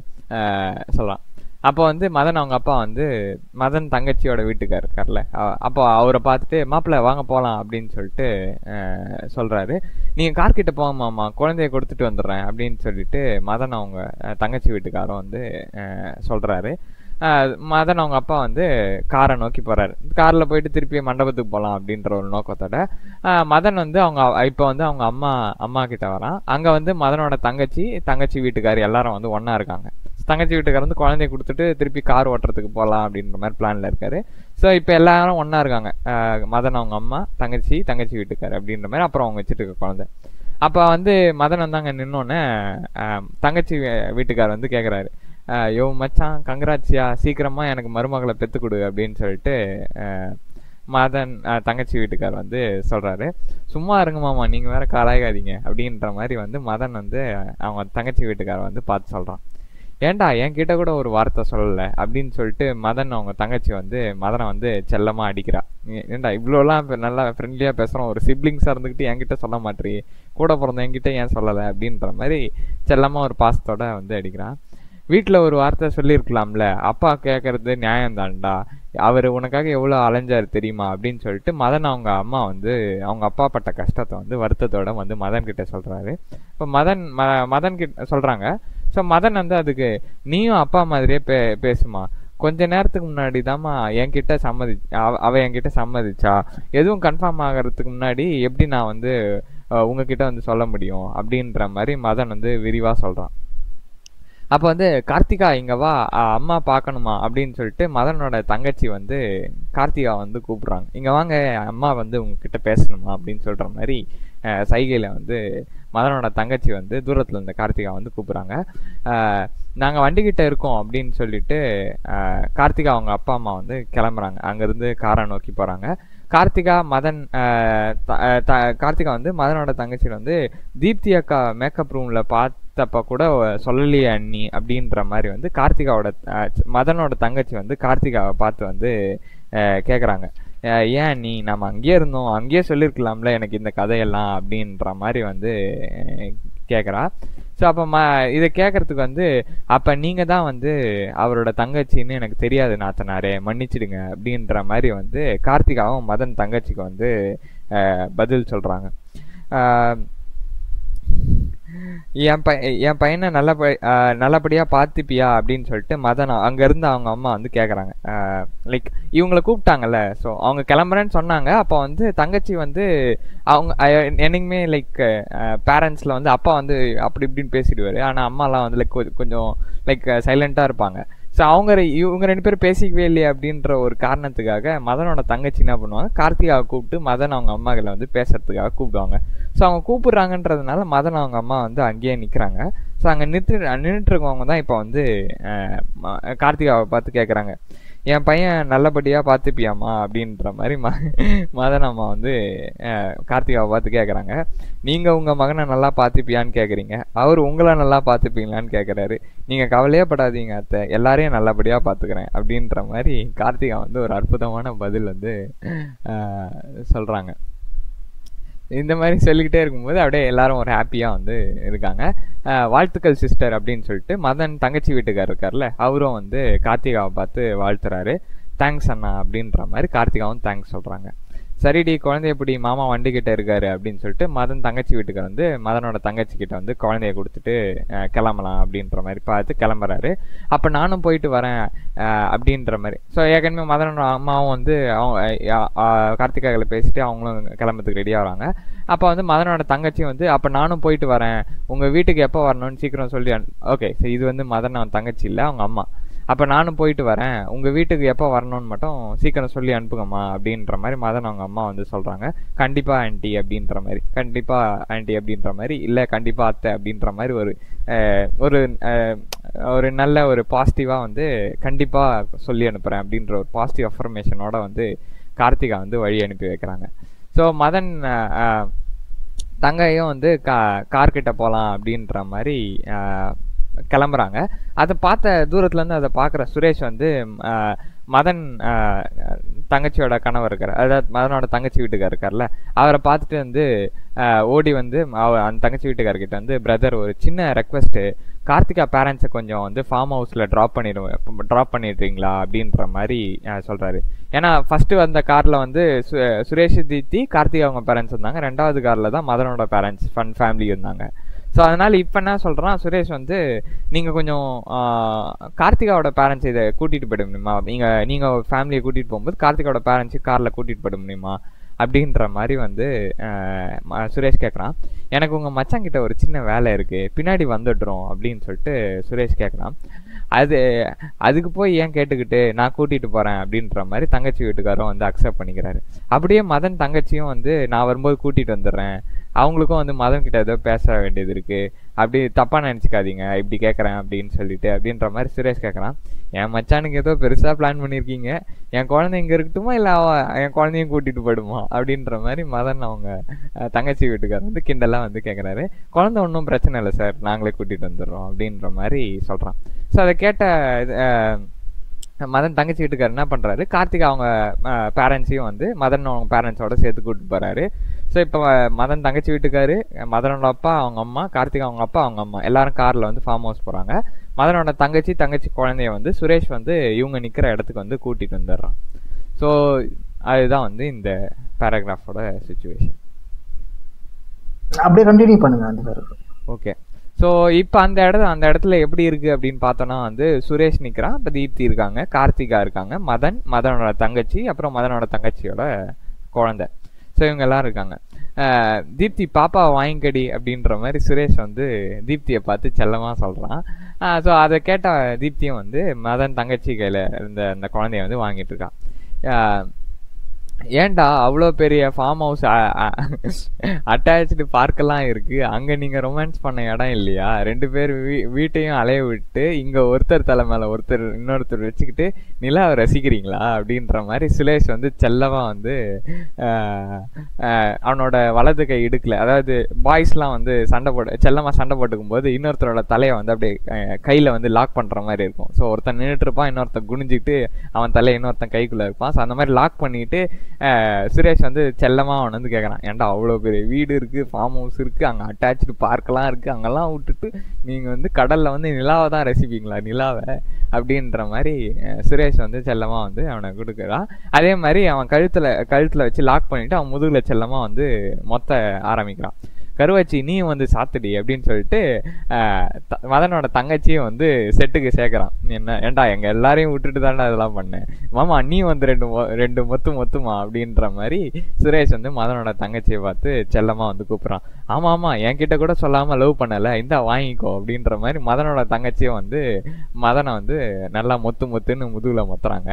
ஆஹ், சொல்றான் அப்போ வந்து மதன் அவங்க அப்பா வந்து மதன் தங்கச்சியோட வீட்டுக்கார் இருக்கார்ல அ- அப்போ அவரை பார்த்துட்டு மாப்பிள்ளை வாங்க போகலாம் அப்படின்னு சொல்லிட்டு அஹ், சொல்றாரு நீங்க கார் கிட்ட போங்க மாமா குழந்தைய கொடுத்துட்டு வந்துடுறேன் அப்படின்னு சொல்லிட்டு மதன் அவங்க அஹ், தங்கச்சி வீட்டுக்காரரும் வந்து அஹ், சொல்றாரு அஹ், மதன் அவங்க அப்பா வந்து காரை நோக்கி போறாரு கார்ல போயிட்டு திருப்பி மண்டபத்துக்கு போகலாம் அப்படின்ற ஒரு நோக்கத்தோட அஹ், மதன் வந்து அவங்க இப்போ வந்து அவங்க அம்மா அம்மா கிட்ட வரான் அங்க வந்து மதனோட தங்கச்சி தங்கச்சி வீட்டுக்கார் எல்லாரும் வந்து ஒண்ணா இருக்காங்க தங்கச்சி வீட்டுக்காரர் வந்து குழந்தைய கொடுத்துட்டு திருப்பி கார் ஓட்டுறதுக்கு போகலாம் அப்படின்ற மாதிரி பிளான்ல இருக்காரு ஸோ இப்போ எல்லாரும் ஒண்ணா இருக்காங்க அஹ் மதன் அவங்க அம்மா தங்கச்சி தங்கச்சி வீட்டுக்கார் அப்படின்ற மாதிரி அப்புறம் அவங்க வச்சுட்டு இருக்க குழந்தை அப்போ வந்து மதன் வந்து அங்கே நின்னோடனே தங்கச்சி வீ- வீட்டுக்கார் வந்து கேட்குறாரு யோ மச்சான் கங்கராச்சியா சீக்கிரமா எனக்கு மருமகளை பெத்து கொடு அப்படின்னு சொல்லிட்டு அஹ், மதன் அஹ், தங்கச்சி வீட்டுக்கார் வந்து சொல்றாரு சும்மா இருங்க மாமா நீங்க வேற கலாய்க்காதீங்க அப்படின்ற மாதிரி வந்து மதன் வந்து அவங்க தங்கச்சி வீட்டுக்கார வந்து பார்த்து சொல்றான் ஏன்டா என்கிட்ட கூட ஒரு வார்த்தை சொல்லல அப்படின்னு சொல்லிட்டு மதன் அவங்க தங்கச்சி வந்து மதனை வந்து செல்லமா அடிக்கிறா ஏ- ஏன்டா இவ்வளோலாம் இப்ப நல்லா ஃப்ரெண்ட்லியா பேசுறோம் ஒரு சிப்ளிங்ஸா இருந்துக்கிட்டு என்கிட்ட சொல்ல மாட்டீ கூட பிறந்த என்கிட்ட ஏன் சொல்லல அப்படின்ற மாதிரி செல்லமா ஒரு பாசத்தோட வந்து அடிக்கிறான் வீட்டில் ஒரு வார்த்தை சொல்லியிருக்கலாம்ல அப்பா கேட்கறது நியாயம்தான்டா அவர் உனக்காக எவ்வளோ அலைஞ்சாரு தெரியுமா அப்படின்னு சொல்லிட்டு மதன் அவங்க அம்மா வந்து அவங்க அப்பா பட்ட கஷ்டத்தை வந்து வருத்தத்தோட வந்து மதன் கிட்ட சொல்றாரு இப்போ மதன் ம மதன் கிட்ட சொல்றாங்க ஸோ மதன் வந்து அதுக்கு நீயும் அப்பா மாதிரியே பே பேசுமா கொஞ்ச நேரத்துக்கு முன்னாடி தாம்மா என்கிட்ட சம்மதி அவ அவ என்கிட்ட சம்மதிச்சா எதுவும் கன்ஃபார்ம் ஆகிறதுக்கு முன்னாடி எப்படி நான் வந்து அஹ், உங்ககிட்ட வந்து சொல்ல முடியும் அப்படின்ற மாதிரி மதன் வந்து விரிவா சொல்றான் அப்போ வந்து கார்த்திகா இங்க வா அஹ் அம்மா பார்க்கணுமா அப்படின்னு சொல்லிட்டு மதனோட தங்கச்சி வந்து கார்த்திகா வந்து கூப்பிடுறாங்க இங்க வாங்க அம்மா வந்து உங்ககிட்ட பேசணுமா அப்படின்னு சொல்ற மாதிரி அஹ், சைகையில வந்து மதனோட தங்கச்சி வந்து தூரத்துல இருந்த கார்த்திகா வந்து கூப்பிடுறாங்க அஹ், நாங்க வண்டிக்கிட்ட இருக்கோம் அப்படின்னு சொல்லிட்டு அஹ், கார்த்திகா அவங்க அப்பா அம்மா வந்து கிளம்புறாங்க அங்கிருந்து காரை நோக்கி போறாங்க கார்த்திகா மதன் அஹ், த- அஹ், த- கார்த்திகா வந்து மதனோட தங்கச்சி வந்து தீப்தி அக்கா மேக்கப் ரூம்ல பார்த்தப்ப கூட சொல்லலையே அண்ணி அப்படின்ற மாதிரி வந்து கார்த்திகாவோட அஹ், மதனோட தங்கச்சி வந்து கார்த்திகாவை பார்த்து வந்து அஹ், கேக்குறாங்க அஹ், ஏன் நீ நம்ம அங்கேயே இருந்தோம் அங்கேயே சொல்லியிருக்கலாம்ல எனக்கு இந்த கதையெல்லாம் அப்படின்ற மாதிரி வந்து அஹ், கேக்குறா ஸோ அப்போ ம இதை கேட்கறதுக்கு வந்து அப்போ நீங்கள் தான் வந்து அவரோட தங்கச்சின்னு எனக்கு தெரியாது நாத்தனாரே மன்னிச்சிடுங்க அப்படின்ற மாதிரி வந்து கார்த்திகாவும் மதன் தங்கச்சிக்கு வந்து அஹ், பதில் சொல்கிறாங்க என் பை என் பையனை நல்லப அஹ், நல்லபடியா பார்த்துப்பியா அப்படின்னு சொல்லிட்டு மதன் அங்கேருந்து அவங்க அம்மா வந்து கேட்குறாங்க லைக் இவங்கள கூப்பிட்டாங்கல்ல ஸோ அவங்க கிளம்புறேன்னு சொன்னாங்க அப்போ வந்து தங்கச்சி வந்து அவங்க அஹ், என்னைக்குமே லைக் பேரண்ட்ஸில் வந்து அப்பா வந்து அப்படி இப்படின்னு பேசிடுவாரு ஆனால் அம்மாலாம் வந்து லைக் கொஞ்சம் லைக் சைலண்ட்டாக இருப்பாங்க ஸோ அவங்க ரெ- இவங்க ரெண்டு பேரும் பேசிக்கவே இல்லையே அப்படின்ற ஒரு காரணத்துக்காக மதனோட தங்கச்சி என்ன பண்ணுவாங்க கார்த்திகாவை கூப்பிட்டு மதன் அவங்க அம்மாக்களை வந்து பேசுறதுக்காக கூப்பிடுவாங்க ஸோ அவங்க கூப்பிடுறாங்கன்றதுனால மதன் அவங்க அம்மா வந்து அங்கேயே நிற்கிறாங்க ஸோ அங்கே நிறுத்தி நின்றுட்டு இருக்கவங்க தான் இப்போ வந்து அஹ், ம- கார்த்திகாவை பார்த்து கேட்குறாங்க என் பையன் நல்லபடியாக பார்த்துப்பியாம்மா அப்படின்ற மாதிரி ம மதன் அம்மா வந்து அஹ், கார்த்திகாவை பார்த்து கேட்குறாங்க நீங்கள் உங்கள் மகனை நல்லா பார்த்துப்பியான்னு கேட்குறீங்க அவர் உங்களை நல்லா பார்த்துப்பீங்களான்னு கேட்குறாரு நீங்கள் கவலையே படாதீங்க அத்தை எல்லாரையும் நல்லபடியாக பார்த்துக்கிறேன் அப்படின்ற மாதிரி கார்த்திகா வந்து ஒரு அற்புதமான பதில் வந்து சொல்கிறாங்க இந்த மாதிரி சொல்லிக்கிட்டே இருக்கும்போது அப்படியே எல்லாரும் ஒரு ஹாப்பியாக வந்து இருக்காங்க அஹ் வாழ்த்துக்கள் சிஸ்டர் அப்படின்னு சொல்லிட்டு மதன் தங்கச்சி வீட்டுக்கார் இருக்கார்ல அவரும் வந்து கார்த்திகாவை பார்த்து வாழ்த்துறாரு தேங்க்ஸ் அண்ணா அப்படின்ற மாதிரி கார்த்திகாவும் தேங்க்ஸ் சொல்கிறாங்க சரிடி குழந்தை எப்படி மாமா வண்டி கிட்ட இருக்காரு அப்படின்னு சொல்லிட்டு மதன் தங்கச்சி வீட்டுக்கு வந்து மதனோட தங்கச்சி கிட்ட வந்து குழந்தைய கொடுத்துட்டு அஹ், கிளம்பலாம் அப்படின்ற மாதிரி பார்த்து கிளம்புறாரு அப்போ நானும் போயிட்டு வரேன் அஹ், அப்படின்ற மாதிரி ஸோ ஏற்கனவே மதனோட அம்மாவும் வந்து அவங்க அஹ், அஹ், கார்த்திகாவில் பேசிட்டு அவங்களும் கிளம்புறதுக்கு ரெடியாக வராங்க அப்போ வந்து மதனோட தங்கச்சி வந்து அப்போ நானும் போயிட்டு வரேன் உங்கள் வீட்டுக்கு எப்போ வரணும்னு சீக்கிரம் சொல்லி ஓகே சரி இது வந்து மதன் அவன் தங்கச்சி இல்லை அவங்க அம்மா அப்போ நானும் போயிட்டு வரேன் உங்கள் வீட்டுக்கு எப்போ வரணும்னு மட்டும் சீக்கிரம் சொல்லி அனுப்புங்கம்மா அப்படின்ற மாதிரி மதன் அவங்க அம்மா வந்து சொல்கிறாங்க கண்டிப்பாக ஆன்ட்டி அப்படின்ற மாதிரி கண்டிப்பாக ஆன்ட்டி அப்படின்ற மாதிரி இல்லை கண்டிப்பாக அத்தை அப்படின்ற மாதிரி ஒரு அஹ், ஒரு அஹ், ஒரு நல்ல ஒரு பாசிட்டிவாக வந்து கண்டிப்பாக சொல்லி அனுப்புகிறேன் அப்படின்ற ஒரு பாசிட்டிவ் அஃபர்மேஷனோட வந்து கார்த்திகா வந்து வழி அனுப்பி வைக்கிறாங்க ஸோ மதன் அஹ், அஹ், தங்கையும் வந்து கா கார்கிட்ட போகலாம் அப்படின்ற மாதிரி ஆஹ், கிளம்புறாங்க அதை பார்த்த தூரத்துலேருந்து அதை பார்க்குற சுரேஷ் வந்து ஆஹ், மதன் ஆஹ், தங்கச்சியோட கணவர் இருக்கார் அதாவது மதனோட தங்கச்சி வீட்டுக்கார் இருக்கார்ல அவரை பார்த்துட்டு வந்து ஆஹ், ஓடி வந்து அவ அந்த தங்கச்சி வீட்டுக்காரர்கிட்ட வந்து பிரதர் ஒரு சின்ன ரெக்வஸ்ட்டு கார்த்திகா பேரண்ட்ஸை கொஞ்சம் வந்து ஃபார்ம் ஹவுஸில் ட்ராப் பண்ணிடுவேன் ட்ராப் பண்ணிடுறீங்களா அப்படின்ற மாதிரி ஆஹ், சொல்றாரு ஏன்னா ஃபர்ஸ்ட் வந்த கார்ல வந்து சு- சுரேஷ் தீத்தி கார்த்திகா அவங்க பேரண்ட்ஸ் இருந்தாங்க ரெண்டாவது கார்ல தான் மதனோட பேரண்ட்ஸ் ஃபன் ஃபேமிலி இருந்தாங்க ஸோ அதனால இப்போ என்ன சொல்றான் சுரேஷ் வந்து நீங்க கொஞ்சம் ஆஹ், கார்த்திகாவோட பேரண்ட்ஸ் இதை கூட்டிட்டு போயிட முடியுமா நீங்க நீங்க ஃபேமிலியை கூட்டிட்டு போகும்போது கார்த்திகாவோட பேரண்ட்ஸு கார்ல கூட்டிட்டு போயிட முடியுமா அப்படின்ற மாதிரி வந்து ஆஹ், ம- சுரேஷ் கேட்குறான் எனக்கு உங்க மச்சான் கிட்ட ஒரு சின்ன வேலை இருக்கு பின்னாடி வந்துடுறோம் அப்படின்னு சொல்லிட்டு சுரேஷ் கேட்குறான் அது அதுக்கு போய் ஏன் கேட்டுக்கிட்டு நான் கூட்டிட்டு போறேன் அப்படின்ற மாதிரி தங்கச்சி வீட்டுக்காரரும் வந்து அக்செப்ட் பண்ணிக்கிறாரு அப்படியே மதன் தங்கச்சியும் வந்து நான் வரும்போது கூட்டிட்டு வந்துடுறேன் அவங்களுக்கும் வந்து மதன் கிட்ட ஏதோ பேச வேண்டியது இருக்கு அப்படி தப்பா நினைச்சுக்காதீங்க இப்படி கேட்கறேன் அப்படின்னு சொல்லிட்டு அப்படின்ற மாதிரி சுரேஷ் கேட்கறான் என் மச்சானுக்கு ஏதோ பெருசா பிளான் பண்ணியிருக்கீங்க என் குழந்தை இங்க இருக்கட்டுமா இல்ல அவன் என் குழந்தையும் கூட்டிட்டு போயிடுமா அப்படின்ற மாதிரி மதன் அவங்க அஹ், தங்கச்சி வீட்டுக்காரர் வந்து கிண்டலா வந்து கேட்கறாரு குழந்தை ஒன்றும் பிரச்சனை இல்லை சார் நாங்களே கூட்டிட்டு வந்துடுறோம் அப்படின்ற மாதிரி சொல்றான் ஸோ அதை கேட்ட இது, அஹ், மதன் தங்கச்சி வீட்டுக்காரர் என்ன பண்றாரு கார்த்திகா அவங்க பேரண்ட்ஸையும் வந்து மதன் அவங்க பேரண்ட்ஸோட சேர்த்து கூட்டிட்டு போறாரு ஸோ இப்போ மதன் தங்கச்சி வீட்டுக்காரு மதனோட அப்பா அவங்க அம்மா கார்த்திகா அவங்க அப்பா அவங்க அம்மா எல்லாரும் கார்ல வந்து ஃபார்ம் ஹவுஸ் போறாங்க மதனோட தங்கச்சி தங்கச்சி குழந்தைய வந்து சுரேஷ் வந்து இவங்க நிக்கிற இடத்துக்கு வந்து கூட்டிட்டு வந்துடுறான் ஸோ அதுதான் வந்து இந்த பேராகிராஃபோட சுச்சுவேஷன் அப்படியே கண்டினியூ பண்ணுங்க அந்த பேருக்கு ஓகே ஸோ இப்போ அந்த இடத்துல அந்த இடத்துல எப்படி இருக்கு அப்படின்னு பார்த்தோன்னா வந்து சுரேஷ் நிற்கிறான் இப்போ தீப்தி இருக்காங்க கார்த்திகா இருக்காங்க மதன் மதனோட தங்கச்சி அப்புறம் மதனோட தங்கச்சியோட குழந்தை ஸோ இவங்க எல்லாம் இருக்காங்க அஹ், தீப்தி பாப்பா வாங்கிக்கடி அப்படின்ற மாதிரி சுரேஷ் வந்து தீப்தியை பார்த்து செல்லமா சொல்றான் ஸோ அதை கேட்ட தீப்தியும் வந்து மதன் தங்கச்சி கையில இருந்த அந்த குழந்தைய வந்து வாங்கிட்டு இருக்கான் அஹ், ஏன்டா அவ்வளோ பெரிய ஃபார்ம் ஹவுஸ் அட்டாச்சு பார்க்கெல்லாம் இருக்கு அங்க நீங்க ரொமான்ஸ் பண்ண இடம் இல்லையா ரெண்டு பேர் வீ- வீட்டையும் அலைய விட்டு இங்க ஒருத்தர் தலை மேல ஒருத்தர் இன்னொருத்தர் வச்சுக்கிட்டு நிலாவை ரசிக்கிறீங்களா அப்படின்ற மாதிரி சுலேஷ் வந்து செல்லமா வந்து ஆஹ், ஆஹ், அவனோட வலது கை இடுக்கல அதாவது பாய்ஸ்லாம் வந்து சண்டை போட்டு செல்லமா சண்டை போட்டுக்கும் போது இன்னொருத்தரோட தலையை வந்து அப்படியே அஹ், கையில வந்து லாக் பண்ற மாதிரி இருக்கும் ஸோ ஒருத்தன் நின்றுட்டு இருப்பான் இன்னொருத்தன் குனிஞ்சிட்டு அவன் தலையை இன்னொருத்தன் கைக்குள்ள இருப்பான் ஸோ அந்த மாதிரி லாக் பண்ணிட்டு அஹ், சுரேஷ் வந்து செல்லமா அவன் வந்து கேட்கறான் ஏன்டா அவ்வளோ பெரிய வீடு இருக்கு ஃபார்ம் ஹவுஸ் இருக்கு அங்க அட்டாச்சு பார்க்கெல்லாம் இருக்கு அங்கெல்லாம் விட்டுட்டு நீங்க வந்து கடல்ல வந்து நிலாவை தான் ரசிப்பீங்களா நிலாவை அப்படின்ற மாதிரி அஹ், சுரேஷ் வந்து செல்லமா வந்து அவனை கொடுக்குறான் அதே மாதிரி அவன் கழுத்துல கழுத்துல வச்சு லாக் பண்ணிட்டு அவன் முதுகுல செல்லமா வந்து மொத்த ஆரம்பிக்கிறான் கருவாச்சி நீயும் வந்து சாத்துடி அப்படின்னு சொல்லிட்டு அஹ், த- மதனோட தங்கச்சியும் வந்து செட்டுக்கு சேர்க்கறான் என்ன ஏன்டா எங்க எல்லாரையும் விட்டுட்டு தான்டா இதெல்லாம் பண்ணேன் மாமா நீ வந்து ரெண்டு மொ- ரெண்டு மொத்து மொத்துமா அப்படின்ற மாதிரி சுரேஷ் வந்து மதனோட தங்கச்சியை பார்த்து செல்லமா வந்து கூப்பிடுறான் ஆமா ஆமா என்கிட்ட கூட சொல்லாம லவ் பண்ணல இந்தா வாங்கிக்கோ அப்படின்ற மாதிரி மதனோட தங்கச்சியும் வந்து மதனை வந்து நல்லா மொத்து மொத்துன்னு முதுகுல மொத்துறாங்க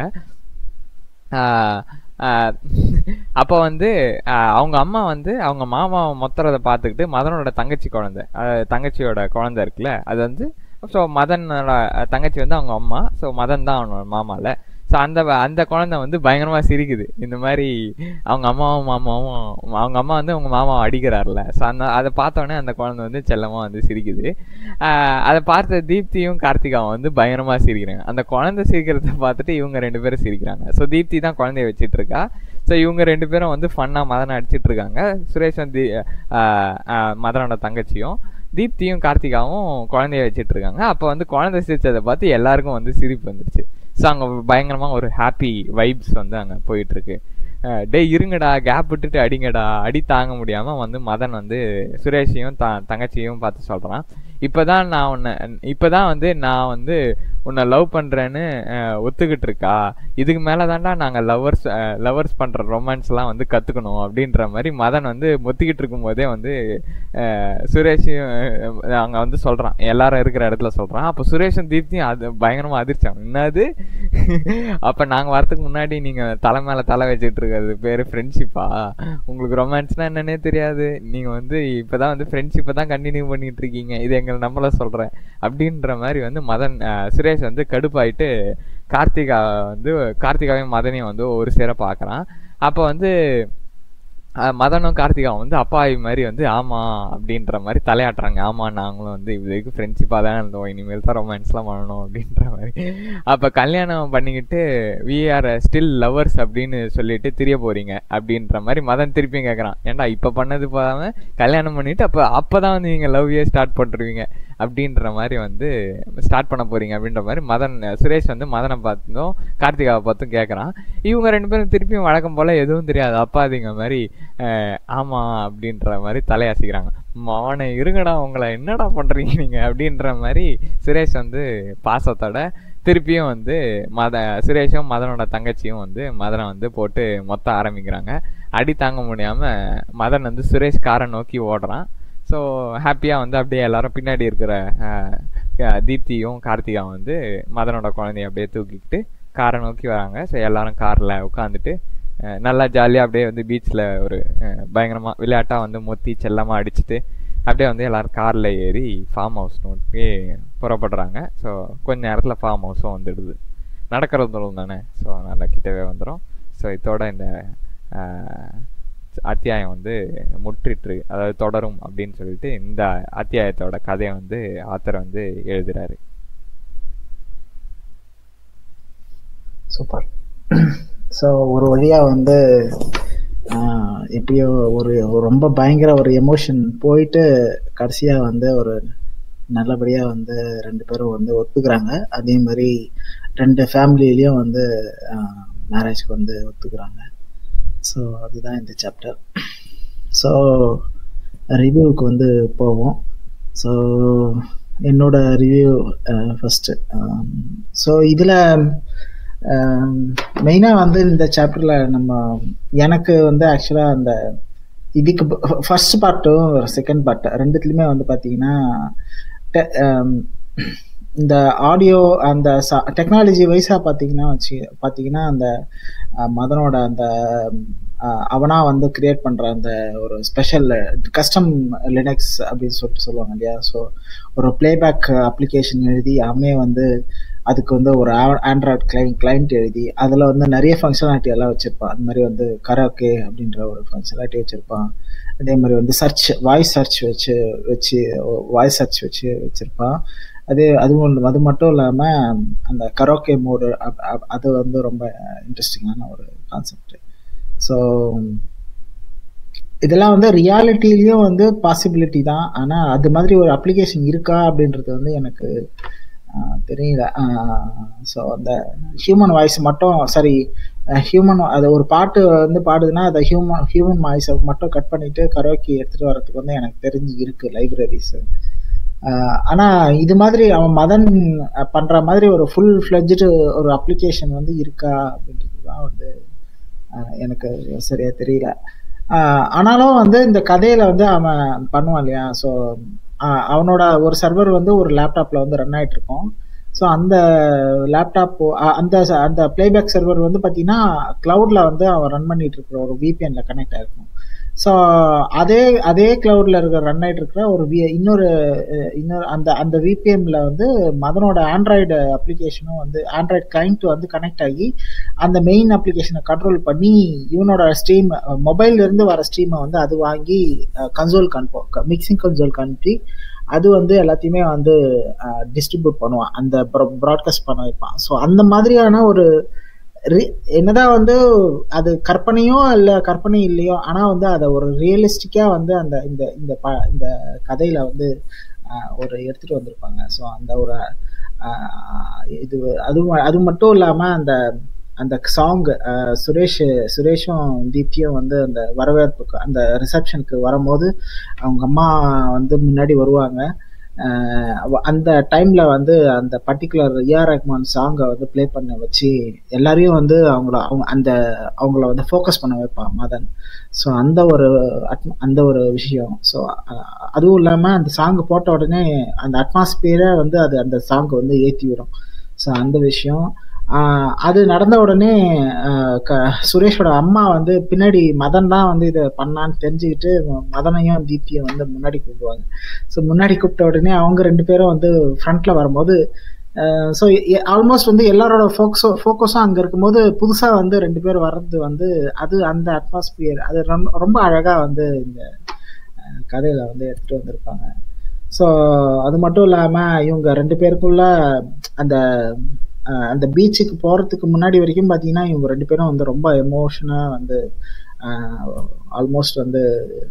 ஆஹ் ஆஹ் அப்போ வந்து ஆஹ் அவங்க அம்மா வந்து அவங்க மாமா மொத்துறத பார்த்துக்கிட்டு மதனோட தங்கச்சி குழந்தை அதாவது தங்கச்சியோட குழந்தை இருக்குல்ல அது வந்து ஸோ மதனோட தங்கச்சி வந்து அவங்க அம்மா ஸோ மதன் தான் அவனோட மாமால ஸோ அந்த வ- அந்த குழந்தை வந்து பயங்கரமா சிரிக்குது இந்த மாதிரி அவங்க அம்மாவும் மாமாவும் அவங்க அம்மா வந்து அவங்க மாமாவை அடிக்கிறாருல ஸோ அந்த அதை பார்த்தோன்னே அந்த குழந்தை வந்து செல்லமா வந்து சிரிக்குது ஆஹ் அதை பார்த்த தீப்தியும் கார்த்திகாவும் வந்து பயங்கரமா சிரிக்கிறாங்க அந்த குழந்தை சிரிக்கிறத பார்த்துட்டு இவங்க ரெண்டு பேரும் சிரிக்கிறாங்க ஸோ தீப்தி தான் குழந்தைய வச்சிட்டு இருக்கா ஸோ இவங்க ரெண்டு பேரும் வந்து ஃபன்னா மதனை அடிச்சிட்டு இருக்காங்க சுரேஷ் வந்து ஆஹ் ஆஹ் மதனோட தங்கச்சியும் தீப்தியும் கார்த்திகாவும் குழந்தைய வச்சிட்டு இருக்காங்க அப்போ வந்து குழந்தை சிரிச்சதை பார்த்து எல்லாருக்கும் வந்து சிரிப்பு வந்துருச்சு ஸோ அங்கே பயங்கரமா ஒரு ஹாப்பி வைப்ஸ் வந்து அங்கே போயிட்டு இருக்கு அஹ் டேய் இருங்கடா கேப் விட்டுட்டு அடிங்கடா அடி தாங்க முடியாம வந்து மதன் வந்து சுரேஷையும் த தங்கச்சியையும் பார்த்து சொல்றான் இப்பதான் நான் உன்னை இப்பதான் வந்து நான் வந்து உன்னை லவ் பண்றேன்னு அஹ், ஒத்துக்கிட்டு இருக்கா இதுக்கு மேல தான்டா நாங்க லவ்வர்ஸ் லவ்வர்ஸ் பண்ற ரொமான்ஸ் எல்லாம் வந்து கத்துக்கணும் அப்படின்ற மாதிரி மதன் வந்து மொத்திக்கிட்டு இருக்கும் போதே வந்து அஹ், சுரேஷையும் அஹ், அங்க வந்து சொல்றான் எல்லாரும் இருக்கிற இடத்துல சொல்றான் அப்ப சுரேஷும் தீப்தியும் அது பயங்கரமா அதிர்ச்சாங்க என்னது அப்ப நாங்க வரதுக்கு முன்னாடி நீங்க தலை மேல தலை வச்சுட்டு இருக்கிறது பேரு ஃப்ரெண்ட்ஷிப்பா உங்களுக்கு ரொமான்ஸ்னா என்னன்னே தெரியாது நீங்க வந்து இப்பதான் வந்து ஃப்ரெண்ட்ஷிப்பை தான் கண்டினியூ பண்ணிட்டு இருக்கீங்க இது எங்களை நம்மள சொல்றேன் அப்படின்ற மாதிரி வந்து மதன் அஹ், சுரேஷ் வந்து கடுப்பாயிட்டு கார்த்திகா வந்து கார்த்திகாவையும் மதனையும் வந்து ஒரு சேர பார்க்கறான் அப்ப வந்து அஹ் மதனும் கார்த்திகாவும் வந்து அப்பாவி மாதிரி வந்து ஆமா அப்படின்ற மாதிரி தலையாட்டுறாங்க ஆமா நாங்களும் வந்து இதுக்கு ஃப்ரெண்ட்ஷிப்பாக தான் இருந்தோம் இனிமேல் தான் ரொமான்ஸ்லாம் பண்ணணும் அப்படின்ற மாதிரி அப்போ கல்யாணம் பண்ணிக்கிட்டு வி ஆர் ஸ்டில் லவர்ஸ் அப்படின்னு சொல்லிட்டு திரிய போறீங்க அப்படின்ற மாதிரி மதன் திருப்பியும் கேட்குறான் ஏன்டா இப்போ பண்ணது போகாம கல்யாணம் பண்ணிட்டு அப்போ அப்போ தான் வந்து நீங்கள் லவ்வே ஸ்டார்ட் பண்ணுறீங்க அப்படின்ற மாதிரி வந்து ஸ்டார்ட் பண்ண போறீங்க அப்படின்ற மாதிரி மதன் சுரேஷ் வந்து மதனை பார்த்தும் கார்த்திகாவை பார்த்தும் கேட்குறான் இவங்க ரெண்டு பேரும் திருப்பியும் வழக்கம் போல எதுவும் தெரியாது அப்பாதிங்க மாதிரி அஹ், ஆமா அப்படின்ற மாதிரி தலையாசிக்கிறாங்க மவனை இருங்கடா உங்களை என்னடா பண்றீங்க நீங்க அப்படின்ற மாதிரி சுரேஷ் வந்து பாசத்தோட திருப்பியும் வந்து மத சுரேஷும் மதனோட தங்கச்சியும் வந்து மதனை வந்து போட்டு மொத்த ஆரம்பிக்கிறாங்க அடி தாங்க முடியாம மதன் வந்து சுரேஷ் காரை நோக்கி ஓடுறான் ஸோ ஹாப்பியாக வந்து அப்படியே எல்லாரும் பின்னாடி இருக்கிற அஹ், அஹ், தீப்தியும் கார்த்திகாவும் வந்து மதனோட குழந்தைய அப்படியே தூக்கிக்கிட்டு காரை நோக்கி வராங்க ஸோ எல்லாரும் காரில் உட்காந்துட்டு நல்லா ஜாலியாக அப்படியே வந்து பீச்சில் ஒரு பயங்கரமாக விளையாட்டாக வந்து மொத்தி செல்லமாக அடிச்சுட்டு அப்படியே வந்து எல்லாரும் காரில் ஏறி ஃபார்ம் ஹவுஸ் நோக்கி புறப்படுறாங்க ஸோ கொஞ்ச நேரத்தில் ஃபார்ம் ஹவுஸும் வந்துடுது நடக்கிற தூரம் தானே ஸோ நல்லா கிட்டவே வந்துடும் ஸோ இதோட இந்த அஹ், அத்தியாயம் வந்து முற்றிற்று அதாவது தொடரும் அப்படின்னு சொல்லிட்டு இந்த அத்தியாயத்தோட கதையை வந்து ஆத்தர் வந்து எழுதுறாரு சூப்பர் ஸோ ஒரு வழியா வந்து ஆஹ், எப்படியோ ஒரு ஒரு ரொம்ப பயங்கர ஒரு எமோஷன் போயிட்டு கடைசியா வந்து ஒரு நல்லபடியா வந்து ரெண்டு பேரும் வந்து ஒத்துக்கிறாங்க அதே மாதிரி ரெண்டு ஃபேமிலியிலயும் வந்து மேரேஜ்க்கு வந்து ஒத்துக்கிறாங்க ஸோ அதுதான் இந்த சாப்டர் ஸோ ரிவ்யூவுக்கு வந்து போவோம் ஸோ என்னோட ரிவ்யூ ஃபஸ்ட்டு ஸோ இதில் மெயினாக வந்து இந்த சாப்டரில் நம்ம எனக்கு வந்து ஆக்சுவலாக அந்த இதுக்கு ஃபர்ஸ்ட் பார்ட்டும் செகண்ட் பார்ட் ரெண்டுத்துலையுமே வந்து பார்த்தீங்கன்னா te- ஆம், இந்த ஆடியோ அந்த டெக்னாலஜி வைஸாக பார்த்தீங்கன்னா வச்சு பார்த்தீங்கன்னா அந்த அஹ், மதனோட அந்த அஹ், அவனா வந்து கிரியேட் பண்ணுற அந்த ஒரு ஸ்பெஷல் கஸ்டம் லினக்ஸ் அப்படின்னு சொல்லிட்டு சொல்லுவாங்க இல்லையா ஸோ ஒரு பிளேபேக் அப்ளிகேஷன் எழுதி அவனே வந்து அதுக்கு வந்து ஒரு ஆண்ட்ராய்ட் கிளைண்ட் கிளைண்ட் எழுதி அதில் வந்து நிறைய ஃபங்க்ஷனாலிட்டி எல்லாம் வச்சுருப்பான் அந்த மாதிரி வந்து கரோக்கே அப்படின்ற ஒரு ஃபங்க்ஷனாலிட்டி வச்சுருப்பான் அதே மாதிரி வந்து சர்ச் வாய்ஸ் சர்ச் வச்சு வச்சு வாய்ஸ் சர்ச் வச்சு வச்சுருப்பான் அதே அதுவும் அது மட்டும் இல்லாமல் அந்த கரோக்கே மோடு அது வந்து ரொம்ப இன்ட்ரெஸ்டிங்கான ஒரு கான்செப்ட் ஸோ இதெல்லாம் வந்து ரியாலிட்டிலையும் வந்து பாசிபிலிட்டி தான் ஆனால் அது மாதிரி ஒரு அப்ளிகேஷன் இருக்கா அப்படின்றது வந்து எனக்கு ஆஹ், தெரியல ஸோ அந்த ஹியூமன் வாய்ஸ் மட்டும் சாரி ஹியூமன் அது ஒரு பாட்டு வந்து பாடுதுன்னா அதை ஹியூமன் ஹியூமன் வாய்ஸை மட்டும் கட் பண்ணிட்டு கரோக்கி எடுத்துகிட்டு வரதுக்கு வந்து எனக்கு தெரிஞ்சு இருக்கு லைப்ரரிஸ் ஆனா இது மாதிரி அவன் மதன் அஹ், பண்ற மாதிரி ஒரு ஃபுல் ஃபிளட்ஜு ஒரு அப்ளிகேஷன் வந்து இருக்கா அப்படின்றது தான் வந்து அஹ், எனக்கு சரியா தெரியல ஆஹ், ஆனாலும் வந்து இந்த கதையில வந்து அவன் பண்ணுவான் இல்லையா ஸோ அவனோட ஒரு சர்வர் வந்து ஒரு லேப்டாப்ல வந்து ரன் ஆயிட்டு இருக்கும் ஸோ அந்த லேப்டாப் அந்த ச- அந்த பிளேபேக் சர்வர் வந்து பார்த்தீங்கன்னா கிளவுட்ல வந்து அவன் ரன் பண்ணிட்டு இருக்கிற ஒரு விபிஎன்ல கனெக்ட் ஆயிருக்கும் ஸோ அதே அதே கிளவுட்ல இருக்கிற ரன் ஆயிட்டு இருக்கிற ஒரு வி இன்னொரு அஹ், இன்னொரு அந்த அந்த விபிஎம்ல வந்து மதனோட ஆண்ட்ராய்டு அப்ளிகேஷனும் வந்து ஆண்ட்ராய்டு கிளைண்ட் வந்து கனெக்ட் ஆகி அந்த மெயின் அப்ளிகேஷனை கண்ட்ரோல் பண்ணி இவனோட ஸ்ட்ரீம் மொபைல்ல இருந்து வர ஸ்ட்ரீமை வந்து அது வாங்கி கன்சோல் அனுப்போம் மிக்சிங் கன்சோல் அனுப்பி அது வந்து எல்லாத்தையுமே வந்து டிஸ்ட்ரிபியூட் பண்ணுவான் அந்த ப்ராட்காஸ்ட் பண்ண வைப்பான் ஸோ அந்த மாதிரியான ஒரு re- என்னதான் வந்து அது கற்பனையோ இல்ல கற்பனை இல்லையோ ஆனா வந்து அதை ஒரு ரியலிஸ்டிக்கா வந்து அந்த இந்த இந்த ப- இந்த கதையில வந்து ஆஹ், ஒரு எடுத்துட்டு வந்திருப்பாங்க ஸோ அந்த ஒரு ஆஹ், இது அது ம- அது மட்டும் இல்லாம அந்த அந்த சாங் சுரேஷ் சுரேஷும் தீப்தியும் வந்து அந்த வரவேற்புக்கு அந்த ரிசப்ஷனுக்கு வரும்போது அவங்க அம்மா வந்து முன்னாடி வருவாங்க ஆஹ் அவ- அந்த டைம்ல வந்து அந்த பர்டிகுலர் ஏஆர் ரஹ்மான் சாங்கை வந்து ப்ளே பண்ண வச்சு எல்லாரையும் வந்து அவங்கள அவங்க அந்த அவங்கள வந்து ஃபோக்கஸ் பண்ண வைப்பான் மதன் ஸோ அந்த ஒரு atmo- அந்த ஒரு விஷயம் ஸோ அதுவும் இல்லாமல் அந்த சாங் போட்ட உடனே அந்த அட்மாஸ்பியரை வந்து அது அந்த சாங் வந்து ஏற்றி விடும் ஸோ அந்த விஷயம் ஆஹ் அது நடந்த உடனே ஆஹ் க சுரேஷோட அம்மா வந்து பின்னாடி மதன் தான் வந்து இதை பண்ணான்னு தெரிஞ்சுக்கிட்டு ம- மதனையும் தீப்தியும் வந்து முன்னாடி கூப்பிடுவாங்க ஸோ முன்னாடி கூப்பிட்ட உடனே அவங்க ரெண்டு பேரும் வந்து ஃப்ரண்ட்ல வரும்போது ஸோ ஆல்மோஸ்ட் வந்து எல்லாரோட ஃபோக்கஸோ ஃபோக்கஸும் அங்கே இருக்கும்போது புதுசாக வந்து ரெண்டு பேர் வர்றது வந்து அது அந்த அட்மாஸ்பியர் அது ரொம்ப ரொம்ப அழகாக வந்து இந்த அஹ், கதையில வந்து எடுத்துட்டு வந்திருப்பாங்க ஸோ அது மட்டும் இல்லாமல் இவங்க ரெண்டு பேருக்குள்ள அந்த அஹ், அந்த பீச்சுக்கு போகிறதுக்கு முன்னாடி வரைக்கும் பார்த்தீங்கன்னா இவங்க ரெண்டு பேரும் வந்து ரொம்ப எமோஷனாக வந்து ஆல்மோஸ்ட் வந்து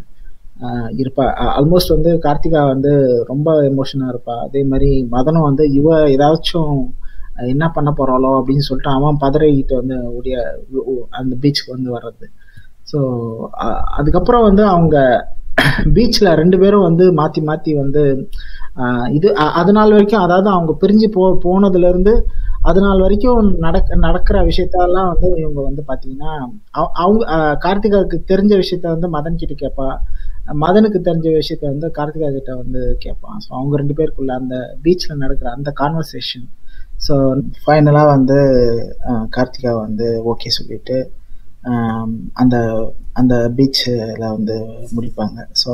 ஆஹ் இருப்பா ஆல்மோஸ்ட் வந்து கார்த்திகா வந்து ரொம்ப எமோஷனா இருப்பா அதே மாதிரி மதனும் வந்து இவ ஏதாச்சும் என்ன பண்ண போறாளோ அப்படின்னு சொல்லிட்டு அவன் பதறிக்கிட்டு வந்து ஓடிய அந்த பீச்சுக்கு வந்து வர்றது ஸோ அதுக்கப்புறம் வந்து அவங்க பீச்சில் ரெண்டு பேரும் வந்து மாற்றி மாற்றி வந்து ஆஹ் இது அ- அது நாள் வரைக்கும் அதாவது அவங்க பிரிஞ்சு போ போனதுலேருந்து அது நாள் வரைக்கும் நடக்க நடக்கிற விஷயத்தெல்லாம் வந்து இவங்க வந்து பார்த்தீங்கன்னா அவ- அவங்க ஆஹ் கார்த்திகாவுக்கு தெரிஞ்ச விஷயத்த வந்து மதன் கிட்ட கேட்பா மதனுக்கு தெரிஞ்ச விஷயத்த வந்து கார்த்திகா கிட்ட வந்து கேட்பான் ஸோ அவங்க ரெண்டு பேருக்குள்ள அந்த பீச்சில் நடக்கிற அந்த கான்வர்சேஷன் ஸோ ஃபைனலாக வந்து ஆஹ் கார்த்திகா வந்து ஓகே சொல்லிட்டு ஆம், அந்த அந்த பீச்சில் வந்து முடிப்பாங்க ஸோ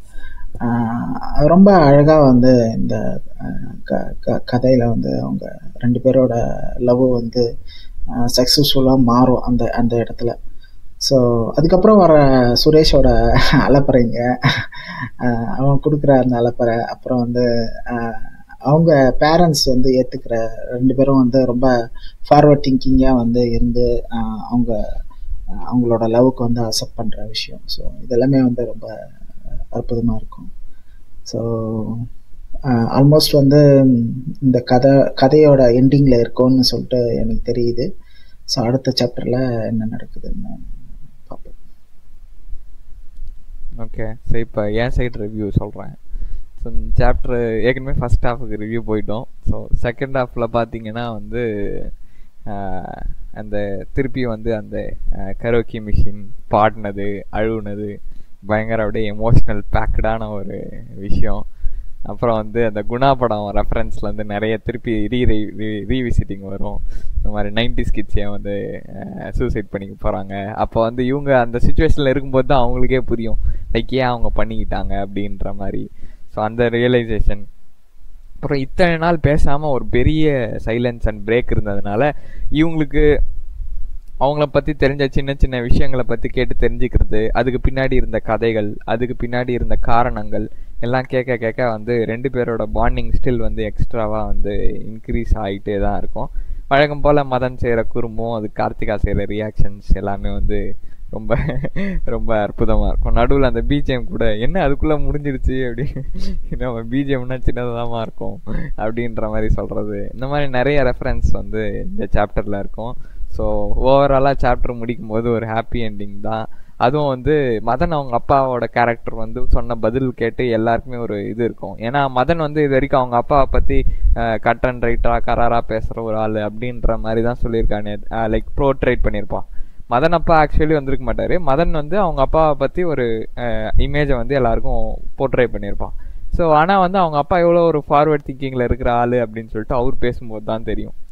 ரொம்ப அழகாக வந்து இந்த ஆஹ் க க கதையில் வந்து அவங்க ரெண்டு பேரோட லவ் வந்து சக்ஸஸ்ஃபுல்லாக மாறும் அந்த அந்த இடத்துல ஸோ அதுக்கப்புறம் வர சுரேஷோட அலப்பறைங்க ஆஹ் அவன் கொடுக்குற அந்த அலப்பறை அப்புறம் வந்து ஆஹ் அவங்க பேரண்ட்ஸ் வந்து ஏற்றுக்கிற ரெண்டு பேரும் வந்து ரொம்ப ஃபார்வர்ட் திங்கிங்காக வந்து இருந்து ஆஹ் அவங்க ஆஹ் அவங்களோட லவ்வுக்கு வந்து அக்செப்ட் பண்ணுற விஷயம் ஸோ இதெல்லாமே வந்து ரொம்ப அற்புதமாக இருக்கும் ஸோ ஆல்மோஸ்ட் வந்து இந்த கதை கதையோட எண்டிங்கில் இருக்கும்னு சொல்லிட்டு எனக்கு தெரியுது ஸோ அடுத்த சாப்டரில் என்ன நடக்குதுன்னு பார்ப்போம் ஓகே ஸோ இப்போ என் சைடு ரிவ்யூ சொல்கிறேன் ஸோ சாப்டர் ஏற்கனவே ஃபர்ஸ்ட் ஹாஃபுக்கு ரிவ்யூ போயிட்டோம் ஸோ செகண்ட் ஹாஃபில் பார்த்தீங்கன்னா வந்து ஆஹ், அந்த திருப்பி வந்து அந்த கரோக்கி மிஷின் பாடினது அழுவுனது பயங்கர அப்படியே எமோஷ்னல் பேக்கடான ஒரு விஷயம் அப்புறம் வந்து அந்த குணா படம் ரெஃபரன்ஸ்ல வந்து நிறைய திருப்பி ரீ ரீவிசிட்டிங் வரும் இந்த மாதிரி நைன்டி ஸ்கிட்ஸே வந்து சூசைட் பண்ணிக்க போகிறாங்க அப்போ வந்து இவங்க அந்த சுச்சுவேஷனில் இருக்கும்போது தான் அவங்களுக்கே புரியும் லைக் ஏன் அவங்க பண்ணிக்கிட்டாங்க அப்படின்ற மாதிரி ஸோ அந்த ரியலைசேஷன் அப்புறம் இத்தனை நாள் பேசாமல் ஒரு பெரிய சைலன்ஸ் அண்ட் பிரேக் இருந்ததுனால இவங்களுக்கு அவங்கள பற்றி தெரிஞ்ச சின்ன சின்ன விஷயங்களை பற்றி கேட்டு தெரிஞ்சுக்கிறது அதுக்கு பின்னாடி இருந்த கதைகள் அதுக்கு பின்னாடி இருந்த காரணங்கள் எல்லாம் கேட்க கேட்க வந்து ரெண்டு பேரோட பாண்டிங் ஸ்டில் வந்து எக்ஸ்ட்ராவாக வந்து இன்க்ரீஸ் ஆகிட்டே தான் இருக்கும் வழக்கம் போல் மதன் செய்கிற குறும்பும் அது கார்த்திகா செய்கிற ரியாக்ஷன்ஸ் எல்லாமே வந்து ரொம்ப ரொம்ப அற்புதமாக இருக்கும் நடுவில் அந்த பிஜிஎம் கூட என்ன அதுக்குள்ளே முடிஞ்சிருச்சு அப்படி நம்ம பிஜிஎம்னா சின்னதாக இருக்கும் அப்படின்ற மாதிரி சொல்கிறது இந்த மாதிரி நிறைய ரெஃபரன்ஸ் வந்து இந்த சாப்டரில் இருக்கும் ஸோ ஓவராலாக சாப்டர் முடிக்கும் போது ஒரு ஹாப்பி எண்டிங் தான் அதுவும் வந்து மதன் அவங்க அப்பாவோட கேரக்டர் வந்து சொன்ன பதில் கேட்டு எல்லாருக்குமே ஒரு இது இருக்கும் ஏன்னா மதன் வந்து இது வரைக்கும் அவங்க அப்பாவை பற்றி கட் அண்ட் ரைட்டா கராரா பேசுகிற ஒரு ஆள் அப்படின்ற மாதிரி தான் சொல்லியிருக்கானே லைக் ப்ரோட்ரேட் பண்ணியிருப்பான் மதன் அப்பா ஆக்சுவலி வந்திருக்க மாட்டாரு மதன் வந்து அவங்க அப்பாவை பற்றி ஒரு இமேஜை வந்து எல்லாருக்கும் போர்ட்ரே பண்ணியிருப்பான் ஸோ ஆனால் வந்து அவங்க அப்பா எவ்வளோ ஒரு ஃபார்வர்ட் திங்கிங்கில் இருக்கிற ஆள் அப்படின்னு சொல்லிட்டு அவர் பேசும்போது தான் தெரியும்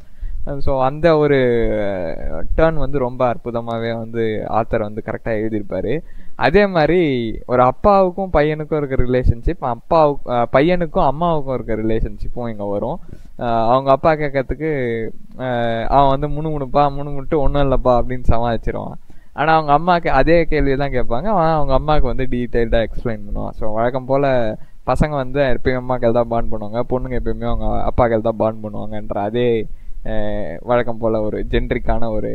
ஸோ அந்த ஒரு டேர்ன் வந்து ரொம்ப அற்புதமாகவே வந்து ஆத்தர் வந்து கரெக்டாக எழுதியிருப்பாரு அதே மாதிரி ஒரு அப்பாவுக்கும் பையனுக்கும் இருக்க ரிலேஷன்ஷிப் அப்பாவுக்கு அஹ் பையனுக்கும் அம்மாவுக்கும் இருக்க ரிலேஷன்ஷிப்பும் இங்கே வரும் அஹ் அவங்க அப்பா கேட்கறதுக்கு அஹ் அவன் வந்து முணுமுணுப்பா முணுமுட்டு ஒன்றும் இல்லைப்பா அப்படின்னு சமாளிச்சிருவான் ஆனால் அவங்க அம்மாவுக்கு அதே கேள்வி தான் கேட்பாங்க அவன் அவங்க அம்மாவுக்கு வந்து டீட்டெயில்டாக எக்ஸ்பிளைன் பண்ணுவான் ஸோ வழக்கம் போல் பசங்க வந்து எப்பயுமே அம்மாக்கள் தான் பாண்ட் பண்ணுவாங்க பொண்ணுங்க எப்பயுமே அவங்க அப்பாக்கள் தான் பாண்ட் பண்ணுவாங்கன்ற அதே அஹ், வழக்கம் போல் ஒரு ஜென்ரிக்கான ஒரு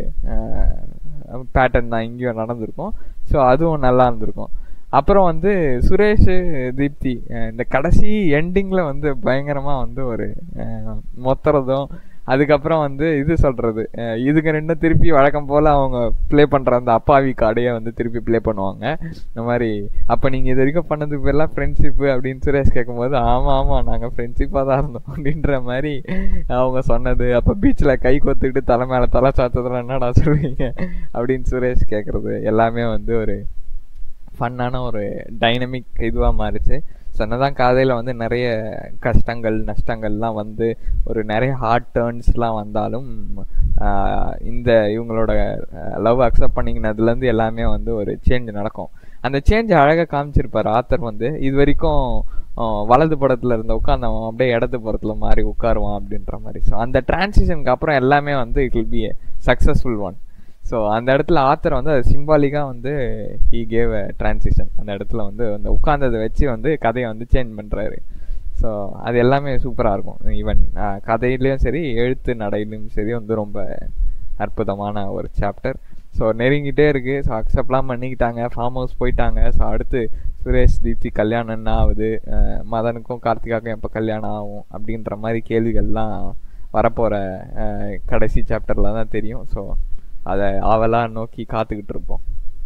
பேட்டர்ன் தான் இங்கேயும் நடந்திருக்கும் ஸோ அதுவும் நல்லா இருந்திருக்கும் அப்புறம் வந்து சுரேஷ் தீப்தி அஹ் இந்த கடைசி எண்டிங்கில் வந்து பயங்கரமாக வந்து ஒரு அஹ், மொத்துறதும் அதுக்கப்புறம் வந்து இது சொல்றது அஹ் இதுக்கு ரெண்டும் திருப்பி வழக்கம் போல அவங்க ப்ளே பண்ற அந்த அப்பாவி கார்டையே வந்து திருப்பி ப்ளே பண்ணுவாங்க இந்த மாதிரி அப்ப நீங்க இது வரைக்கும் பண்ணதுக்கு பேர்லாம் ஃப்ரெண்ட்ஷிப் அப்படின்னு சுரேஷ் கேட்கும்போது ஆமா ஆமா நாங்க ஃப்ரெண்ட்ஷிப்பா தான் இருந்தோம் அப்படின்ற மாதிரி அவங்க சொன்னது அப்ப பீச்ல கை கொத்துக்கிட்டு தலை மேல தலை சாத்ததுல என்னடா சொல்லுவீங்க அப்படின்னு சுரேஷ் கேக்குறது எல்லாமே வந்து ஒரு ஃபன்னான ஒரு டைனமிக் இதுவாக மாறிச்சு சொன்னதான் கதையில் வந்து நிறைய கஷ்டங்கள் நஷ்டங்கள்லாம் வந்து ஒரு நிறைய ஹார்ட் டேர்ன்ஸ்லாம் வந்தாலும் ஆஹ் இந்த இவங்களோட லவ் அக்செப்ட் பண்ணிக்கினதுலேருந்து எல்லாமே வந்து ஒரு சேஞ்ச் நடக்கும் அந்த சேஞ்ச் அழகாக காமிச்சிருப்பார் ஆத்தர் வந்து இது வரைக்கும் ஆஹ் வலது படத்தில் இருந்த உட்காந்தவன் அப்படியே இடது புறத்தில் மாறி உட்காருவான் அப்படின்ற மாதிரி ஸோ அந்த டிரான்சிஷனுக்கு அப்புறம் எல்லாமே வந்து it will be successful one so அந்த இடத்துல ஆத்தர் வந்து அது சிம்பாலிக்காக வந்து ஹீ கேவ் அ டிரான்சிஷன் அந்த இடத்துல வந்து அந்த உட்கார்ந்ததை வச்சு வந்து கதையை வந்து சேஞ்ச் பண்ணுறாரு ஸோ அது எல்லாமே சூப்பராக இருக்கும் ஈவன் கதையிலையும் சரி எழுத்து நடையிலையும் சரி வந்து ரொம்ப அற்புதமான ஒரு சாப்டர் ஸோ நெருங்கிட்டே இருக்குது ஸோ அக்செப்ட்லாம் பண்ணிக்கிட்டாங்க ஃபார்ம் ஹவுஸ் போயிட்டாங்க ஸோ அடுத்து சுரேஷ் தீப்தி கல்யாணம் என்ன ஆகுது அஹ் மதனுக்கும் கார்த்திகாக்கும் எப்போ கல்யாணம் ஆகும் அப்படின்ற மாதிரி கேள்விகள்லாம் வரப்போகிற கடைசி சாப்டரில் தான் தெரியும் ஸோ அதை ஆவலாக நோக்கி காத்துக்கிட்டு இருப்போம்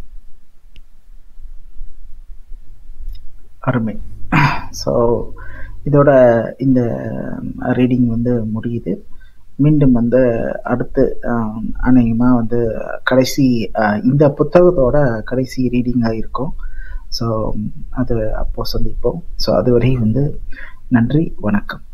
அருமை ஸோ இதோட இந்த ரீடிங் வந்து முடியுது மீண்டும் வந்து அடுத்து அநேகமாக வந்து கடைசி அஹ், இந்த புத்தகத்தோட கடைசி ரீடிங்காக இருக்கும் ஸோ அது அப்போ சந்திப்போம் ஸோ அதுவரை வந்து நன்றி வணக்கம்